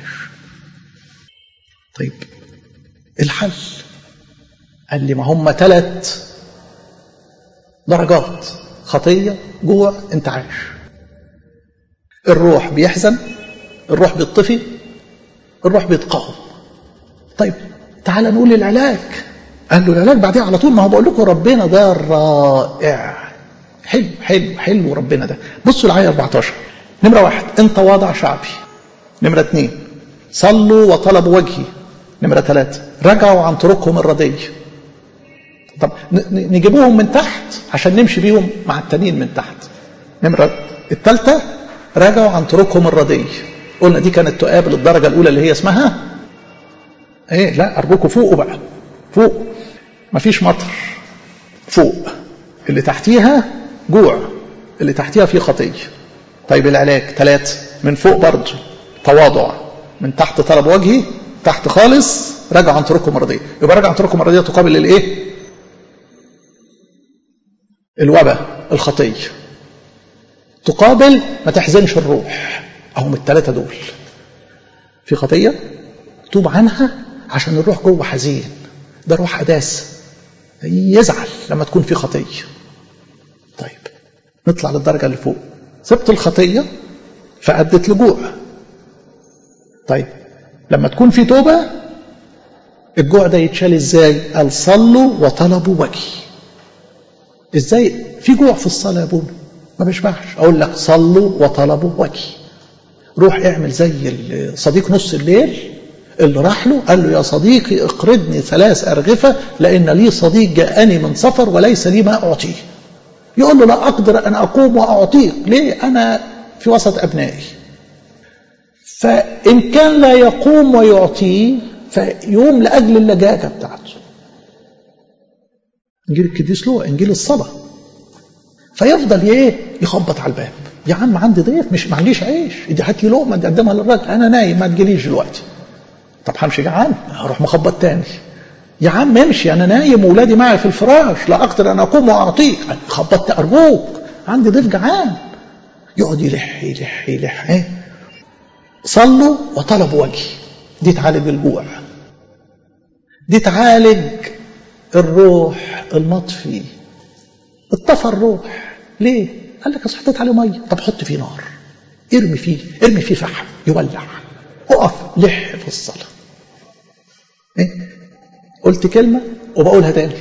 [SPEAKER 2] طيب الحل قال لي ما هم ثلاث درجات خطية جوع انتعاش الروح بيحزن الروح بيطفي الروح بيتقاوم طيب تعال نقول العلاج قال له العلاج بعدين على طول ما هو بقول لكم ربنا ده رائع حلو حلو حلو ربنا ده بصوا الآية 14 نمرة واحد انت واضع شعبي نمرة اثنين صلوا وطلبوا وجهي نمرة ثلاثة رجعوا عن طرقهم الردية طب نجيبوهم من تحت عشان نمشي بيهم مع التانيين من تحت نمرة الثالثة رجعوا عن طرقهم الردية قلنا دي كانت تقابل الدرجة الأولى اللي هي اسمها ايه لا أرجوكم فوقوا بقى فوق مفيش مطر فوق اللي تحتيها جوع اللي تحتيها فيه خطية طيب العلاج ثلاثة من فوق برضه تواضع من تحت طلب وجهي تحت خالص رجع عن طرقكم الرضية يبقى رجع عن طرقكم الرضية تقابل الايه الوباء الخطية تقابل ما تحزنش الروح اهم الثلاثة دول في خطية توب عنها عشان الروح جوه حزين ده روح قداسة يزعل لما تكون في خطية طيب نطلع للدرجة اللي فوق سبت الخطية فأدت لجوع طيب لما تكون في توبة الجوع ده يتشال ازاي قال صلوا وطلبوا وجهي ازاي في جوع في الصلاة يا ابونا ما بشبعش اقول لك صلوا وطلبوا وجهي روح اعمل زي صديق نص الليل اللي راح له قال له يا صديقي اقرضني ثلاث أرغفة لأن لي صديق جاءني من سفر وليس لي ما أعطيه يقول له لا أقدر أن أقوم وأعطيك ليه أنا في وسط أبنائي فإن كان لا يقوم ويعطيه فيقوم لأجل اللجاجة بتاعته إنجيل القديس له إنجيل الصلاة فيفضل ايه يخبط على الباب يا عم عندي ضيف مش معليش عيش دي هات لي لقمه تقدمها للراجل انا نايم ما تجيليش دلوقتي طب همشي جعان اروح مخبط تاني يا عم امشي انا نايم واولادي معي في الفراش لا اقدر ان اقوم واعطيك خبطت ارجوك عندي ضيف جعان يقعد يلح يلح يلح ايه صلوا وطلبوا وجهي دي تعالج الجوع دي تعالج الروح المطفي اطفى الروح ليه قال لك اصل حطيت عليه ميه طب حط فيه نار ارمي فيه ارمي فيه فحم يولع اقف لح في الصلاه إيه؟ قلت كلمه وبقولها تاني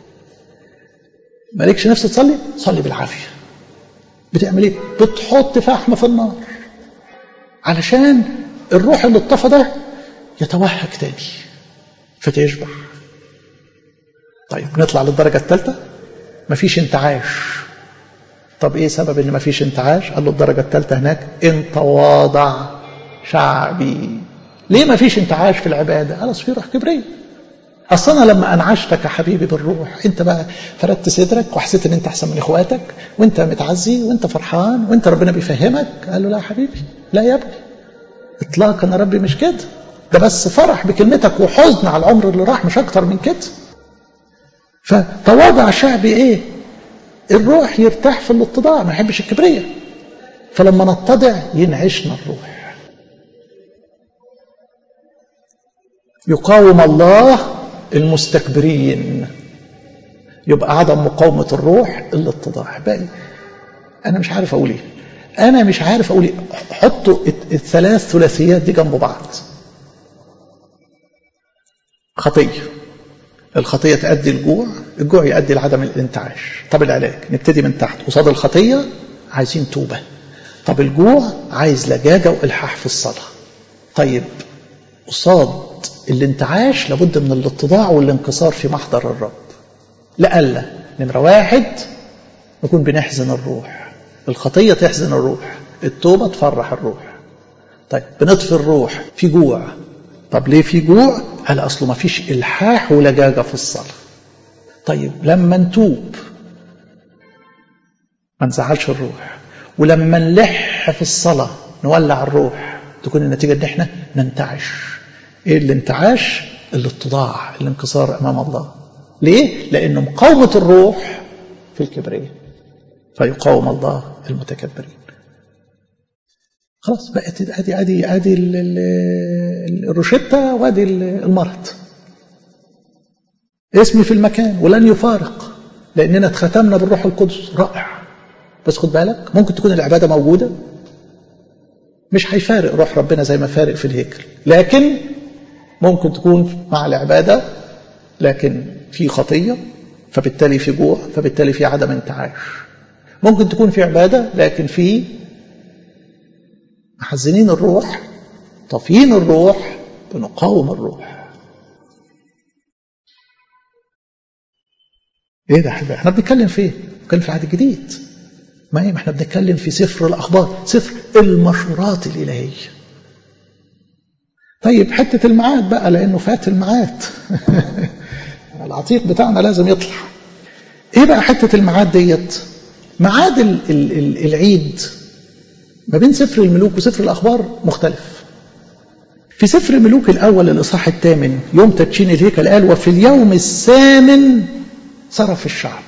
[SPEAKER 2] مالكش نفس تصلي صلي بالعافيه بتعمل ايه بتحط فحم في النار علشان الروح اللي اتطفى ده يتوهج تاني فتشبع طيب نطلع للدرجه الثالثه مفيش انتعاش طب ايه سبب ان مفيش انتعاش قال له الدرجه الثالثه هناك ان تواضع شعبي ليه مفيش انتعاش في العباده قال اصل في روح كبريه اصل انا لما انعشتك يا حبيبي بالروح انت بقى فردت صدرك وحسيت ان انت احسن من اخواتك وانت متعزي وانت فرحان وانت ربنا بيفهمك قال له لا يا حبيبي لا يا ابني اطلاقا يا ربي مش كده ده بس فرح بكلمتك وحزن على العمر اللي راح مش اكتر من كده فتواضع شعبي ايه الروح يرتاح في الاتضاع ما يحبش الكبرية فلما نتضع ينعشنا الروح يقاوم الله المستكبرين يبقى عدم مقاومة الروح الاتضاع باقي أنا مش عارف أقول إيه أنا مش عارف أقول إيه حطوا الثلاث ثلاثيات دي جنب بعض خطية الخطية تؤدي الجوع الجوع يؤدي لعدم الانتعاش طب العلاج نبتدي من تحت قصاد الخطية عايزين توبة طب الجوع عايز لجاجة وإلحاح في الصلاة طيب قصاد الانتعاش لابد من الاتضاع والانكسار في محضر الرب لألا نمرة واحد نكون بنحزن الروح الخطية تحزن الروح التوبة تفرح الروح طيب بنطفي الروح في جوع طب ليه في جوع قال أصله ما فيش إلحاح ولجاجة في الصلاة طيب لما نتوب ما نزعلش الروح ولما نلح في الصلاة نولع الروح تكون النتيجة ان احنا ننتعش ايه الانتعاش الاتضاع الانكسار امام الله ليه لان مقاومة الروح في في الكبرية فيقاوم الله المتكبرين خلاص بقت ادي ادي ادي الروشتة وادي المرض اسمي في المكان ولن يفارق لاننا اتختمنا بالروح القدس رائع بس خد بالك ممكن تكون العباده موجوده مش هيفارق روح ربنا زي ما فارق في الهيكل لكن ممكن تكون مع العباده لكن في خطيه فبالتالي في جوع فبالتالي في عدم انتعاش ممكن تكون في عباده لكن في محزنين الروح طافيين الروح بنقاوم الروح ايه ده حبيبي احنا بنتكلم في ايه بنتكلم في العهد الجديد ما ايه ما احنا بنتكلم في سفر الاخبار سفر المشورات الالهيه طيب حته الميعاد بقى لانه فات الميعاد العتيق بتاعنا لازم يطلع ايه بقى حته الميعاد ديت ميعاد العيد ما بين سفر الملوك وسفر الاخبار مختلف في سفر الملوك الاول الاصحاح الثامن يوم تدشين الهيكل قال وفي اليوم الثامن صرف الشعب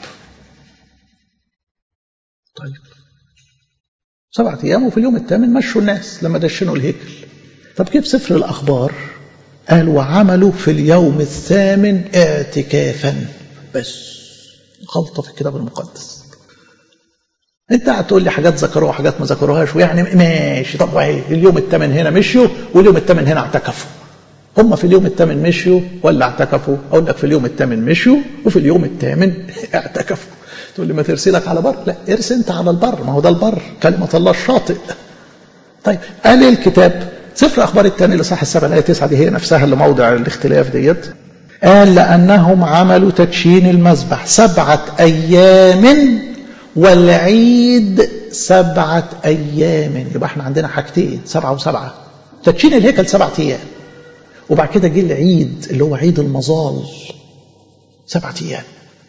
[SPEAKER 2] طيب سبعة أيام وفي اليوم الثامن مشوا الناس لما دشنوا الهيكل طب كيف سفر الأخبار قال وعملوا في اليوم الثامن اعتكافا بس غلطة في الكتاب المقدس انت هتقول لي حاجات ذكروها وحاجات ما ذكروهاش ويعني ماشي طب وهي اليوم الثامن هنا مشيوا واليوم الثامن هنا اعتكفوا هم في اليوم الثامن مشيوا ولا اعتكفوا اقول لك في اليوم الثامن مشيوا وفي اليوم الثامن اعتكفوا تقول لي ما ترسي لك على بر لا ارسي انت على البر ما هو ده البر كلمة الله الشاطئ طيب قال الكتاب سفر اخبار الثاني الاصحاح السابع الايه 9 دي هي نفسها اللي موضع الاختلاف ديت قال لانهم عملوا تدشين المذبح سبعه ايام والعيد سبعه ايام يبقى احنا عندنا حاجتين سبعه وسبعه تدشين الهيكل سبعه ايام وبعد كده جه العيد اللي هو عيد المظال سبعه ايام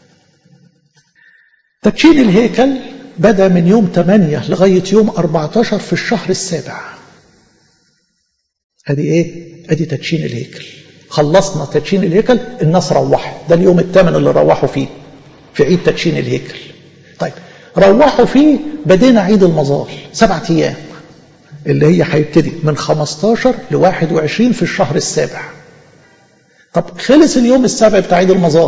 [SPEAKER 2] تدشين الهيكل بدا من يوم 8 لغايه يوم 14 في الشهر السابع ادي ايه ادي تدشين الهيكل خلصنا تدشين الهيكل الناس روحوا ده اليوم الثامن اللي روحوا فيه في عيد تدشين الهيكل طيب روحوا فيه بدينا عيد المظال سبعة ايام اللي هي هيبتدي من 15 ل 21 في الشهر السابع طب خلص اليوم السابع بتاع عيد المظال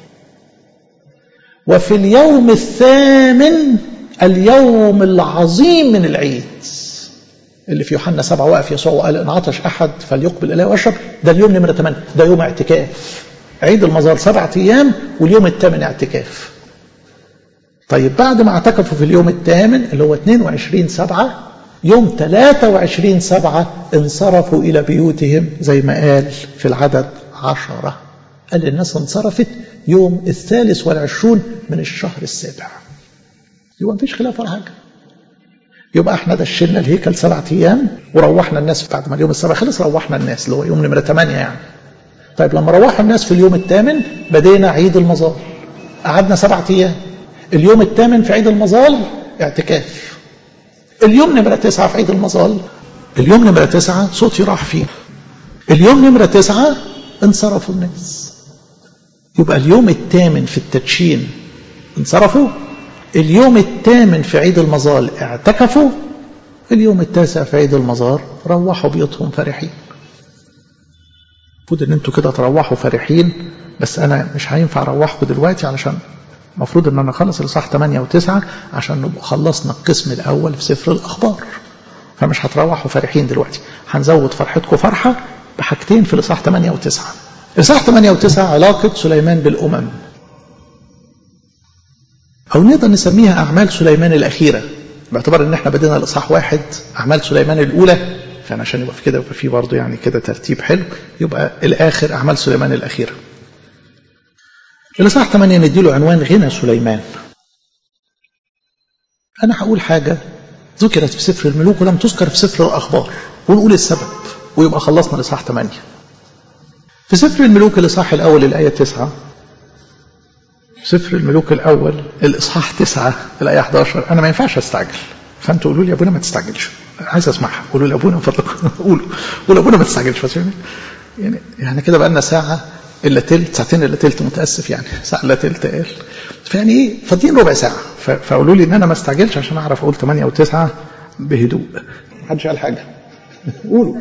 [SPEAKER 2] وفي اليوم الثامن اليوم العظيم من العيد اللي في يوحنا سبعة واقف يسوع وقال إن عطش أحد فليقبل إليه واشرب ده اليوم نمرة 8 ده يوم اعتكاف عيد المظال سبعة أيام واليوم الثامن اعتكاف طيب بعد ما اعتكفوا في اليوم الثامن اللي هو 22 سبعة يوم 23 سبعة انصرفوا إلى بيوتهم زي ما قال في العدد عشرة قال الناس انصرفت يوم الثالث والعشرون من الشهر السابع يبقى مفيش خلاف ولا حاجة يبقى احنا دشنا الهيكل سبعة ايام وروحنا الناس بعد ما اليوم السابع خلص روحنا الناس اللي هو يوم نمرة 8 يعني طيب لما روحوا الناس في اليوم الثامن بدينا عيد المظال قعدنا سبعة ايام اليوم الثامن في عيد المظال اعتكاف اليوم نمرة تسعة في عيد المظال اليوم نمرة تسعة صوتي راح فيه اليوم نمرة تسعة انصرفوا الناس يبقى اليوم الثامن في التدشين انصرفوا اليوم الثامن في عيد المظال اعتكفوا اليوم التاسع في عيد المظار روحوا بيوتهم فرحين المفروض ان انتوا كده تروحوا فرحين بس انا مش هينفع اروحكم دلوقتي علشان المفروض ان انا اخلص الاصحاح 8 و9 عشان نبقى خلصنا القسم الاول في سفر الاخبار فمش هتروحوا فرحين دلوقتي هنزود فرحتكم فرحه بحاجتين في الاصحاح 8 و9 الاصحاح 8 و9 علاقه سليمان بالامم او نقدر نسميها اعمال سليمان الاخيره باعتبار ان احنا بدينا الاصحاح واحد اعمال سليمان الاولى فانا عشان يبقى في كده يبقى في برضه يعني كده ترتيب حلو يبقى الاخر اعمال سليمان الاخيره الاصحاح 8 نديله عنوان غنى سليمان انا هقول حاجه ذكرت في سفر الملوك ولم تذكر في سفر الاخبار ونقول السبب ويبقى خلصنا الاصحاح 8 في سفر الملوك الاصحاح الاول الايه 9 سفر الملوك الاول الاصحاح 9 الايه 11 انا ما ينفعش استعجل فانتوا قولوا لي يا ابونا ما تستعجلش عايز اسمعها قولوا لي ابونا من فضلكم قولوا قولوا ابونا ما تستعجلش بس يعني يعني كده بقى لنا ساعه الا تلت ساعتين الا تلت متاسف يعني ساعه الا تلت قال فيعني ايه فاضيين ربع ساعه فقولوا لي ان انا ما استعجلش عشان اعرف اقول 8 او 9 بهدوء محدش قال حاجه قولوا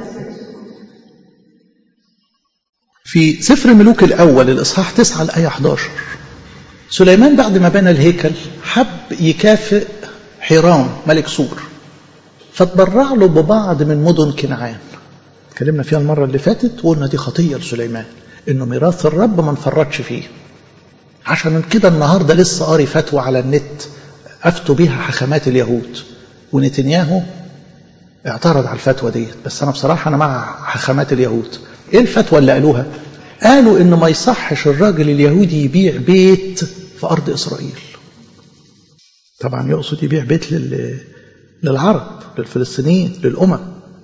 [SPEAKER 2] في سفر الملوك الاول الاصحاح 9 الايه 11 سليمان بعد ما بنى الهيكل حب يكافئ حرام ملك سور فتبرع له ببعض من مدن كنعان اتكلمنا فيها المره اللي فاتت وقلنا دي خطيه لسليمان انه ميراث الرب ما انفرطش فيه عشان كده النهارده لسه قاري فتوى على النت افتوا بيها حكمات اليهود ونتنياهو اعترض على الفتوى ديت بس انا بصراحه انا مع حكمات اليهود ايه الفتوى اللي قالوها قالوا ان ما يصحش الراجل اليهودي يبيع بيت في ارض اسرائيل طبعا يقصد يبيع بيت لل... للعرب للفلسطينيين للامم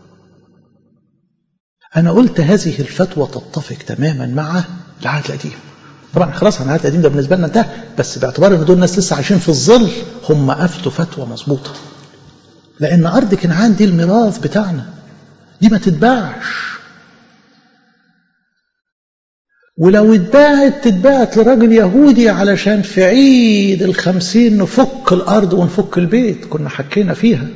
[SPEAKER 2] انا قلت هذه الفتوى تتفق تماما مع العهد القديم طبعا خلاص العهد القديم ده بالنسبه لنا انتهى بس باعتبار ان دول الناس لسه عايشين في الظل هم افتوا فتوى مظبوطه لان ارض كنعان دي الميراث بتاعنا دي ما تتباعش ولو اتباعت تتباعت لراجل يهودي علشان في عيد الخمسين نفك الأرض ونفك البيت كنا حكينا فيها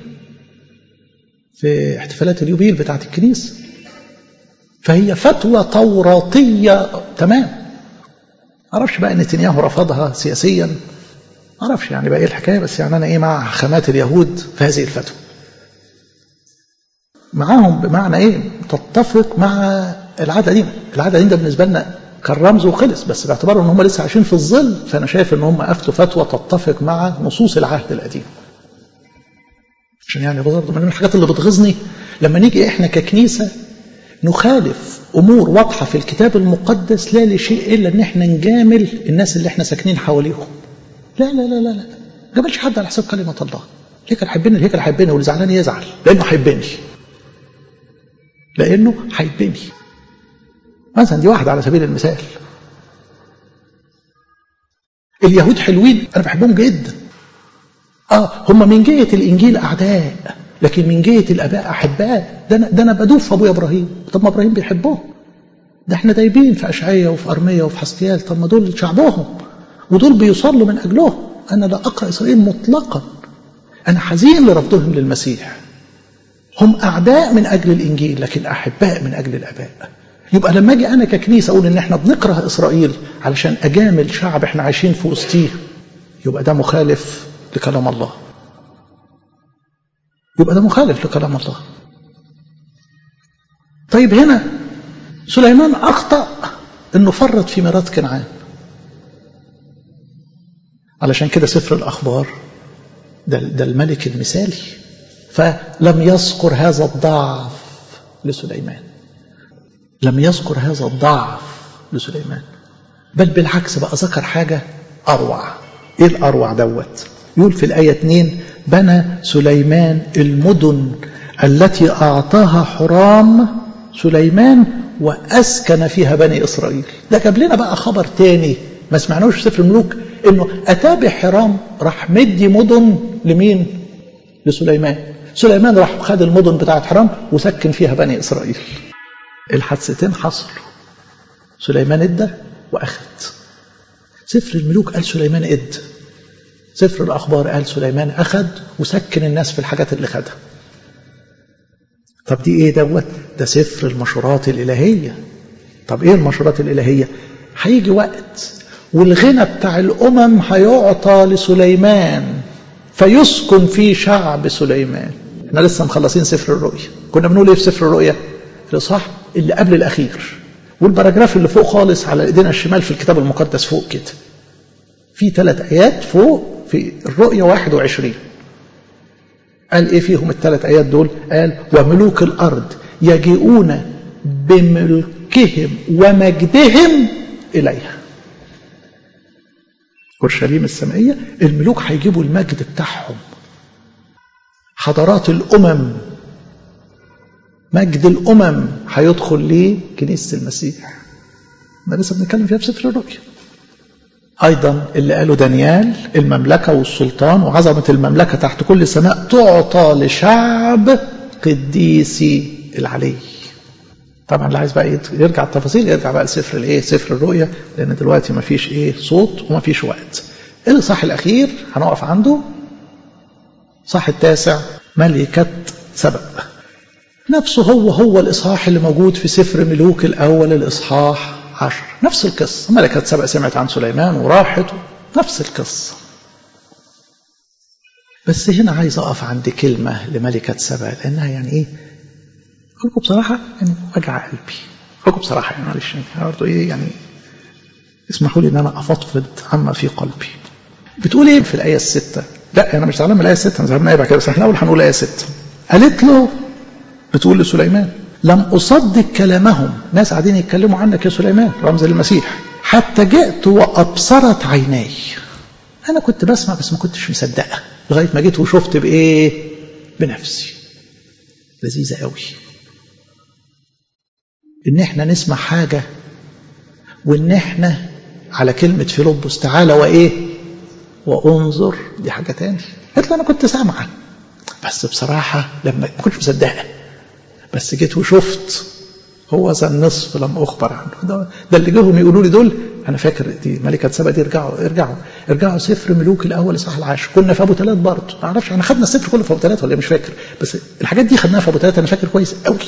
[SPEAKER 2] في احتفالات اليوبيل بتاعت الكنيسة فهي فتوى توراتية تمام معرفش بقى نتنياهو رفضها سياسيا معرفش يعني بقى ايه الحكاية بس يعني أنا ايه مع خامات اليهود في هذه الفتوى معاهم بمعنى ايه تتفق مع العهد القديم العهد القديم ده بالنسبة لنا كان رمز وخلص بس باعتبار ان هم لسه عايشين في الظل فانا شايف ان هم افتوا فتوى تتفق مع نصوص العهد القديم عشان يعني برضه من الحاجات اللي بتغيظني لما نيجي احنا ككنيسه نخالف امور واضحه في الكتاب المقدس لا لشيء الا ان احنا نجامل الناس اللي احنا ساكنين حواليهم لا لا لا لا لا ما جاملش حد على حساب كلمه الله الهيكل هيحبني الهيكل هيحبني واللي زعلان يزعل لانه هيحبني لانه هيحبني مثلا دي واحدة على سبيل المثال اليهود حلوين أنا بحبهم جدا آه هم من جهة الإنجيل أعداء لكن من جهة الآباء أحباء ده أنا, ده أنا بدوب في أبويا إبراهيم طب ما إبراهيم بيحبهم ده احنا دايبين في أشعية وفي أرمية وفي حسكيال طب ما دول شعبهم ودول بيصلوا من أجلهم أنا لا أقرأ إسرائيل مطلقا أنا حزين لرفضهم للمسيح هم أعداء من أجل الإنجيل لكن أحباء من أجل الآباء يبقى لما اجي انا ككنيسه اقول ان احنا بنكره اسرائيل علشان اجامل شعب احنا عايشين في وسطيه يبقى ده مخالف لكلام الله يبقى ده مخالف لكلام الله طيب هنا سليمان اخطا انه فرط في ميراث كنعان علشان كده سفر الاخبار ده, ده الملك المثالي فلم يذكر هذا الضعف لسليمان لم يذكر هذا الضعف لسليمان بل بالعكس بقى ذكر حاجة أروع إيه الأروع دوت يقول في الآية 2 بنى سليمان المدن التي أعطاها حرام سليمان وأسكن فيها بني إسرائيل ده جاب لنا بقى خبر تاني ما سمعناهوش في سفر الملوك انه اتى حرام راح مدي مدن لمين لسليمان سليمان راح خد المدن بتاعت حرام وسكن فيها بني اسرائيل الحادثتين حصلوا سليمان ادى واخد سفر الملوك قال سليمان ادى سفر الاخبار قال سليمان اخد وسكن الناس في الحاجات اللي خدها طب دي ايه دوت ده سفر المشورات الالهيه طب ايه المشورات الالهيه هيجي وقت والغنى بتاع الامم هيعطى لسليمان فيسكن في شعب سليمان احنا لسه مخلصين سفر الرؤيا كنا بنقول ايه في سفر الرؤيا الاصحاح اللي قبل الاخير والبراجراف اللي فوق خالص على ايدينا الشمال في الكتاب المقدس فوق كده في ثلاث ايات فوق في الرؤيا 21 قال ايه فيهم الثلاث ايات دول قال وملوك الارض يجيئون بملكهم ومجدهم اليها اورشليم السمائيه الملوك هيجيبوا المجد بتاعهم حضارات الامم مجد الامم هيدخل ليه كنيسه المسيح ما لسه بنتكلم فيها في سفر الرؤيا ايضا اللي قاله دانيال المملكه والسلطان وعظمه المملكه تحت كل سماء تعطى لشعب قديسي العلي طبعا اللي عايز بقى يرجع التفاصيل يرجع بقى لسفر الايه سفر الرؤيا لان دلوقتي ما فيش ايه صوت وما فيش وقت الإصحاح الأخير هنقف عنده صح التاسع ملكة سبأ نفسه هو هو الإصحاح اللي موجود في سفر ملوك الأول الإصحاح عشر نفس القصة ملكة سبأ سمعت عن سليمان وراحت نفس القصة بس هنا عايز أقف عند كلمة لملكة سبأ لأنها يعني إيه أقول لكم بصراحة يعني وجع قلبي أقول لكم بصراحة يعني معلش برضه إيه يعني اسمحوا لي إن أنا أفضفض عما في قلبي بتقول إيه في الآية الستة لا أنا مش زعلان من الآية الستة أنا زعلان من الآية بعد كده بس إحنا الأول هنقول الآية ستة قالت له بتقول لسليمان لم أصدق كلامهم ناس قاعدين يتكلموا عنك يا سليمان رمز المسيح حتى جئت وأبصرت عيناي أنا كنت بسمع بس ما كنتش مصدقة لغاية ما جيت وشفت بإيه بنفسي لذيذة قوي إن إحنا نسمع حاجة وإن إحنا على كلمة فيلبس تعالى وإيه وانظر دي حاجة تاني قالت له أنا كنت سامعة بس بصراحة لما ما كنتش مصدقة بس جيت وشفت هو ذا النصف لم أخبر عنه ده, ده اللي جيهم يقولوا لي دول أنا فاكر دي ملكة سبا دي ارجعوا ارجعوا ارجعوا سفر ملوك الأول صح العاشر كنا في أبو ثلاث برضه ما أعرفش أنا خدنا السفر كله في أبو ثلاث ولا مش فاكر بس الحاجات دي خدناها في أبو ثلاث أنا فاكر كويس قوي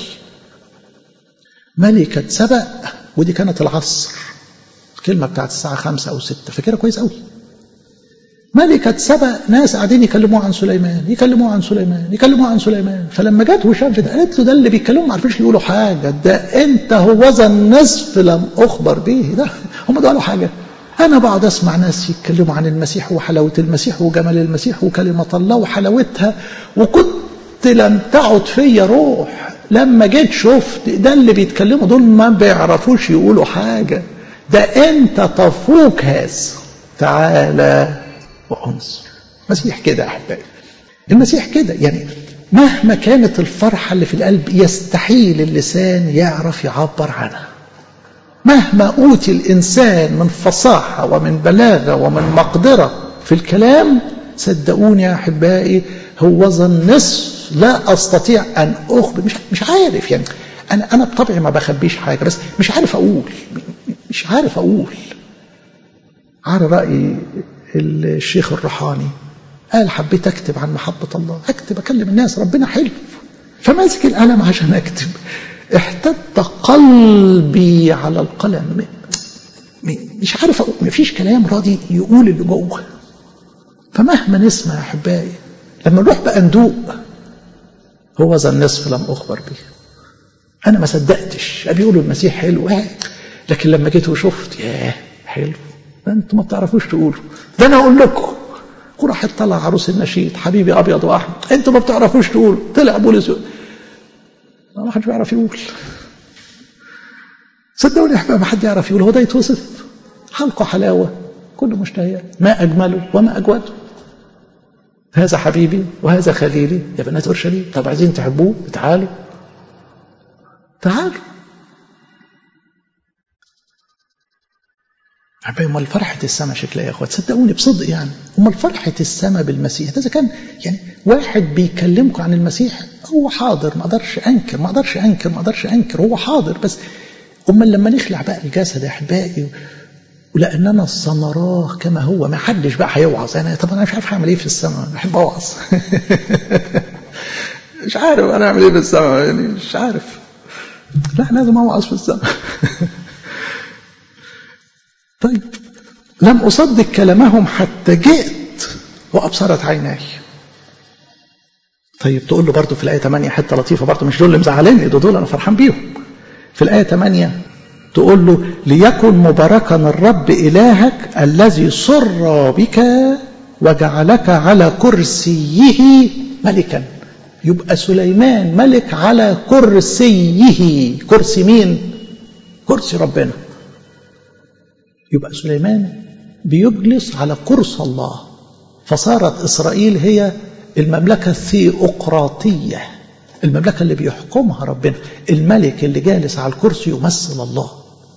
[SPEAKER 2] ملكة سبأ ودي كانت العصر الكلمة بتاعت الساعة خمسة أو ستة فاكرها كويس قوي ملكة سبأ ناس قاعدين يكلموه عن سليمان يكلموه عن سليمان يكلموه عن سليمان فلما جت وشافت قالت له ده اللي بيتكلموا ما عرفوش يقولوا حاجة ده أنت هوذا النصف لم أخبر به ده هم ده قالوا حاجة أنا بقعد أسمع ناس يتكلموا عن المسيح وحلاوة المسيح وجمال المسيح وكلمة الله وحلاوتها وكنت لم تعد فيا روح لما جيت شفت ده اللي بيتكلموا دول ما بيعرفوش يقولوا حاجة ده أنت تفوق هذا تعالى وأنس المسيح كده يا أحبائي المسيح كده يعني مهما كانت الفرحة اللي في القلب يستحيل اللسان يعرف يعبر عنها مهما أوتي الإنسان من فصاحة ومن بلاغة ومن مقدرة في الكلام صدقوني يا أحبائي هو ذا النصف لا أستطيع أن أخبر مش, مش عارف يعني أنا أنا بطبعي ما بخبيش حاجة بس مش عارف أقول مش عارف أقول على رأي الشيخ الروحاني قال حبيت أكتب عن محبة الله أكتب أكلم الناس ربنا حلو فماسك القلم عشان أكتب احتد قلبي على القلم مش عارف أقول مفيش كلام راضي يقول اللي جوه فمهما نسمع يا أحبائي لما نروح بقى ندوق هو ذا النصف لم أخبر به أنا ما صدقتش بيقولوا المسيح حلو لكن لما جيت وشفت ياه حلو ده انتوا ما بتعرفوش تقولوا ده انا اقول لكم وراحت طلع عروس النشيد حبيبي ابيض واحمر انتوا ما بتعرفوش تقولوا طلع بولس ما حدش بيعرف يقول صدقوني يا ما حد يعرف يقول هو ده يتوصف حلقه حلاوه كل مشتهيات ما اجمله وما اجوده هذا حبيبي وهذا خليلي يا بنات اورشليم طب عايزين تحبوه تعالوا تعالوا حبايبي امال فرحه السماء شكلها يا اخوات صدقوني بصدق يعني امال فرحه السماء بالمسيح ده اذا كان يعني واحد بيكلمكم عن المسيح هو حاضر ما اقدرش انكر ما اقدرش انكر ما اقدرش انكر هو حاضر بس امال لما نخلع بقى الجسد يا احبائي ولاننا سنراه كما هو ما حدش بقى هيوعظ انا طب انا مش عارف هعمل ايه في السماء بحب اوعظ مش عارف انا اعمل ايه في السماء يعني مش عارف لا لازم اوعظ في السماء طيب لم أصدق كلامهم حتى جئت وأبصرت عيناي طيب تقول له برضه في الآية 8 حتة لطيفة برضه مش دول اللي مزعليني دول, دول أنا فرحان بيهم في الآية 8 تقول له ليكن مباركا الرب إلهك الذي سر بك وجعلك على كرسيه ملكا يبقى سليمان ملك على كرسيه كرسي مين كرسي ربنا يبقى سليمان بيجلس على كرسي الله فصارت إسرائيل هي المملكة الثيوقراطية المملكة اللي بيحكمها ربنا الملك اللي جالس على الكرسي يمثل الله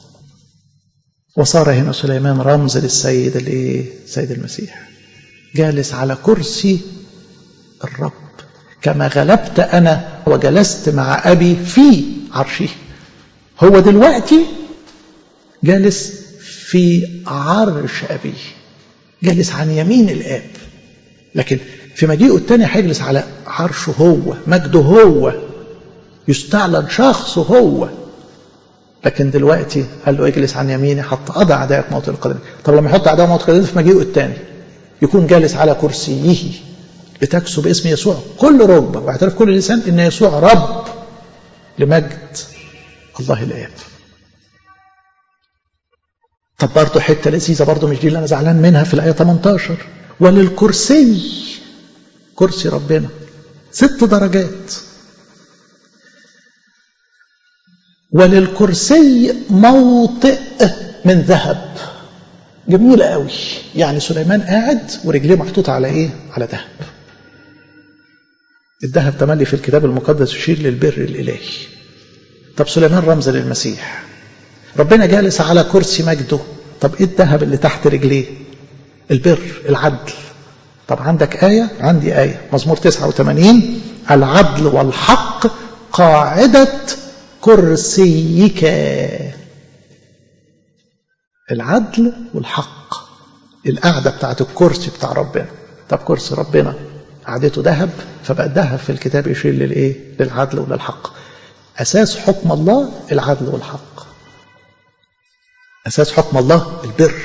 [SPEAKER 2] وصار هنا سليمان رمز للسيد الايه سيد المسيح جالس على كرسي الرب كما غلبت انا وجلست مع ابي في عرشه هو دلوقتي جالس في عرش أبيه جالس عن يمين الآب لكن في مجيئه الثاني هيجلس على عرشه هو مجده هو يستعلن شخصه هو لكن دلوقتي قال له اجلس عن يميني حتى اضع اعدائك موت القدم طب لما يحط اعداء موت القدم في مجيئه الثاني يكون جالس على كرسيه لتكسو باسم يسوع كل ركبه واعترف كل لسان ان يسوع رب لمجد الله الاب طب برضه حته لذيذه برضه مش دي اللي انا زعلان منها في الايه 18 وللكرسي كرسي ربنا ست درجات وللكرسي موطئ من ذهب جميلة قوي يعني سليمان قاعد ورجليه محطوطة على ايه على ذهب الذهب تملي في الكتاب المقدس يشير للبر الإلهي طب سليمان رمز للمسيح ربنا جالس على كرسي مجده طب ايه الذهب اللي تحت رجليه البر العدل طب عندك آية عندي آية مزمور 89 العدل والحق قاعدة كرسيك العدل والحق القعدة بتاعت الكرسي بتاع ربنا طب كرسي ربنا قعدته ذهب فبقى الذهب في الكتاب يشير للايه للعدل وللحق اساس حكم الله العدل والحق اساس حكم الله البر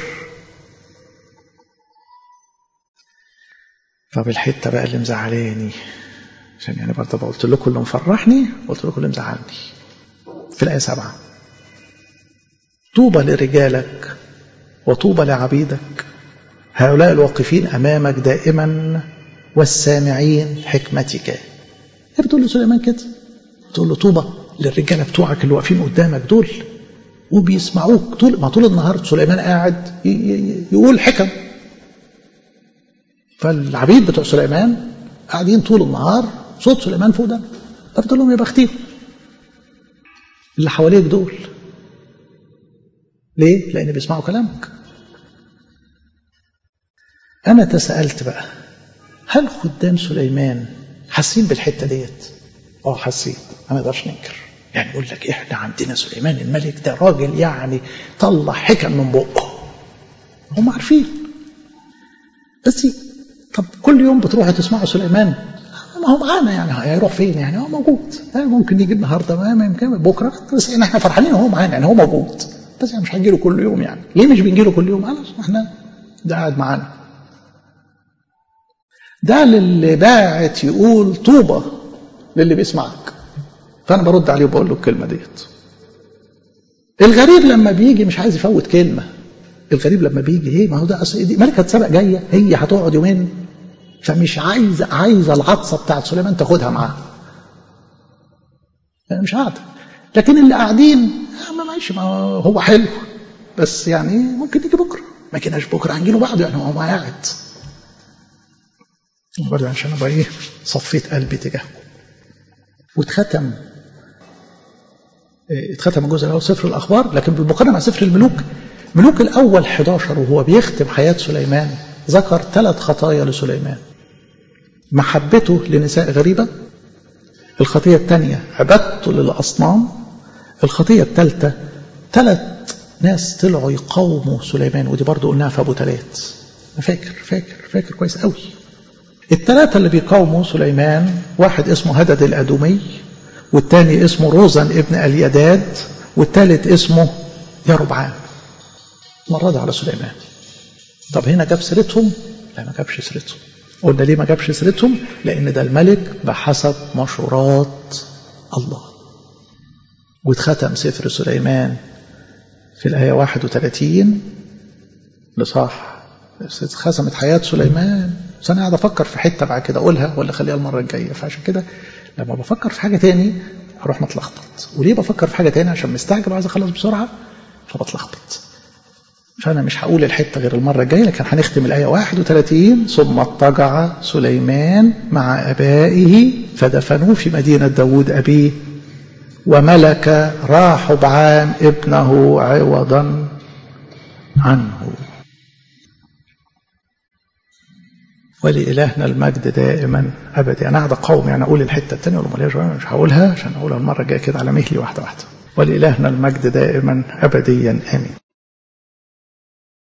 [SPEAKER 2] طب الحته بقى اللي مزعلاني عشان يعني برضه قلت لكم اللي مفرحني قلت لكم اللي مزعلني في الآية سبعة طوبى لرجالك وطوبى لعبيدك هؤلاء الواقفين أمامك دائما والسامعين حكمتك هي بتقول لسليمان كده تقول له طوبى للرجاله بتوعك اللي واقفين قدامك دول وبيسمعوك طول ما طول النهار سليمان قاعد يقول حكم فالعبيد بتوع سليمان قاعدين طول النهار صوت سليمان فوق ده فبتقول لهم يا بختيهم اللي حواليك دول ليه؟ لأن بيسمعوا كلامك أنا تسألت بقى هل خدام سليمان حاسين بالحتة ديت؟ اه حاسين ما نقدرش ننكر يعني يقول لك احنا عندنا سليمان الملك ده راجل يعني طلع حكم من بقه هم عارفين بس طب كل يوم بتروحوا تسمعوا سليمان ما هو معانا يعني هيروح فين يعني هو موجود ممكن يجي النهارده ما يمكن بكره بس يعني احنا فرحانين هو معانا يعني هو موجود بس يعني مش هنجي له كل يوم يعني ليه مش بنجي له كل يوم خلاص احنا ده قاعد معانا ده للي باعت يقول طوبى للي بيسمعك فانا برد عليه وبقول له الكلمه ديت الغريب لما بيجي مش عايز يفوت كلمه الغريب لما بيجي ايه ما هو ده اصل دي ملكه سبق جايه هي هتقعد يومين فمش عايز عايزه العطسه بتاعت سليمان تاخدها معاه يعني مش قاعده لكن اللي قاعدين ما معيش ما هو حلو بس يعني ممكن يجي بكره ما كناش بكره هنجي له بعده يعني هو قاعد برضه عشان ابقى ايه صفيت قلبي تجاهه واتختم اتختم الجزء الاول سفر الاخبار لكن بالمقارنه مع سفر الملوك ملوك الاول 11 وهو بيختم حياه سليمان ذكر ثلاث خطايا لسليمان محبته لنساء غريبه الخطيه الثانيه عبادته للاصنام الخطيه الثالثه ثلاث ناس طلعوا يقاوموا سليمان ودي برضه قلناها في ابو تلات فاكر فاكر فاكر كويس قوي الثلاثة اللي بيقاوموا سليمان واحد اسمه هدد الأدومي والتاني اسمه روزن ابن اليداد والثالث اسمه يربعام مرد على سليمان طب هنا جاب سيرتهم لا ما جابش سيرتهم قلنا ليه ما جابش سيرتهم لأن ده الملك بحسب مشورات الله واتختم سفر سليمان في الآية 31 لصح ختمت حياة سليمان بس أنا قاعد أفكر في حتة بعد كده أقولها ولا أخليها المرة الجاية فعشان كده لما بفكر في حاجة تاني أروح متلخبط وليه بفكر في حاجة تاني عشان مستعجل وعايز أخلص بسرعة فبتلخبط فأنا مش هقول الحتة غير المرة الجاية لكن هنختم الآية 31 ثم اضطجع سليمان مع أبائه فدفنوه في مدينة داود أبيه وملك راحب عام ابنه عوضا عنه ولإلهنا المجد دائما أبدا أنا قاعد أقاوم يعني أقول الحتة الثانية ولا ماليش مش هقولها عشان أقولها المرة الجاية كده على مهلي واحدة واحدة ولإلهنا المجد دائما أبديا آمين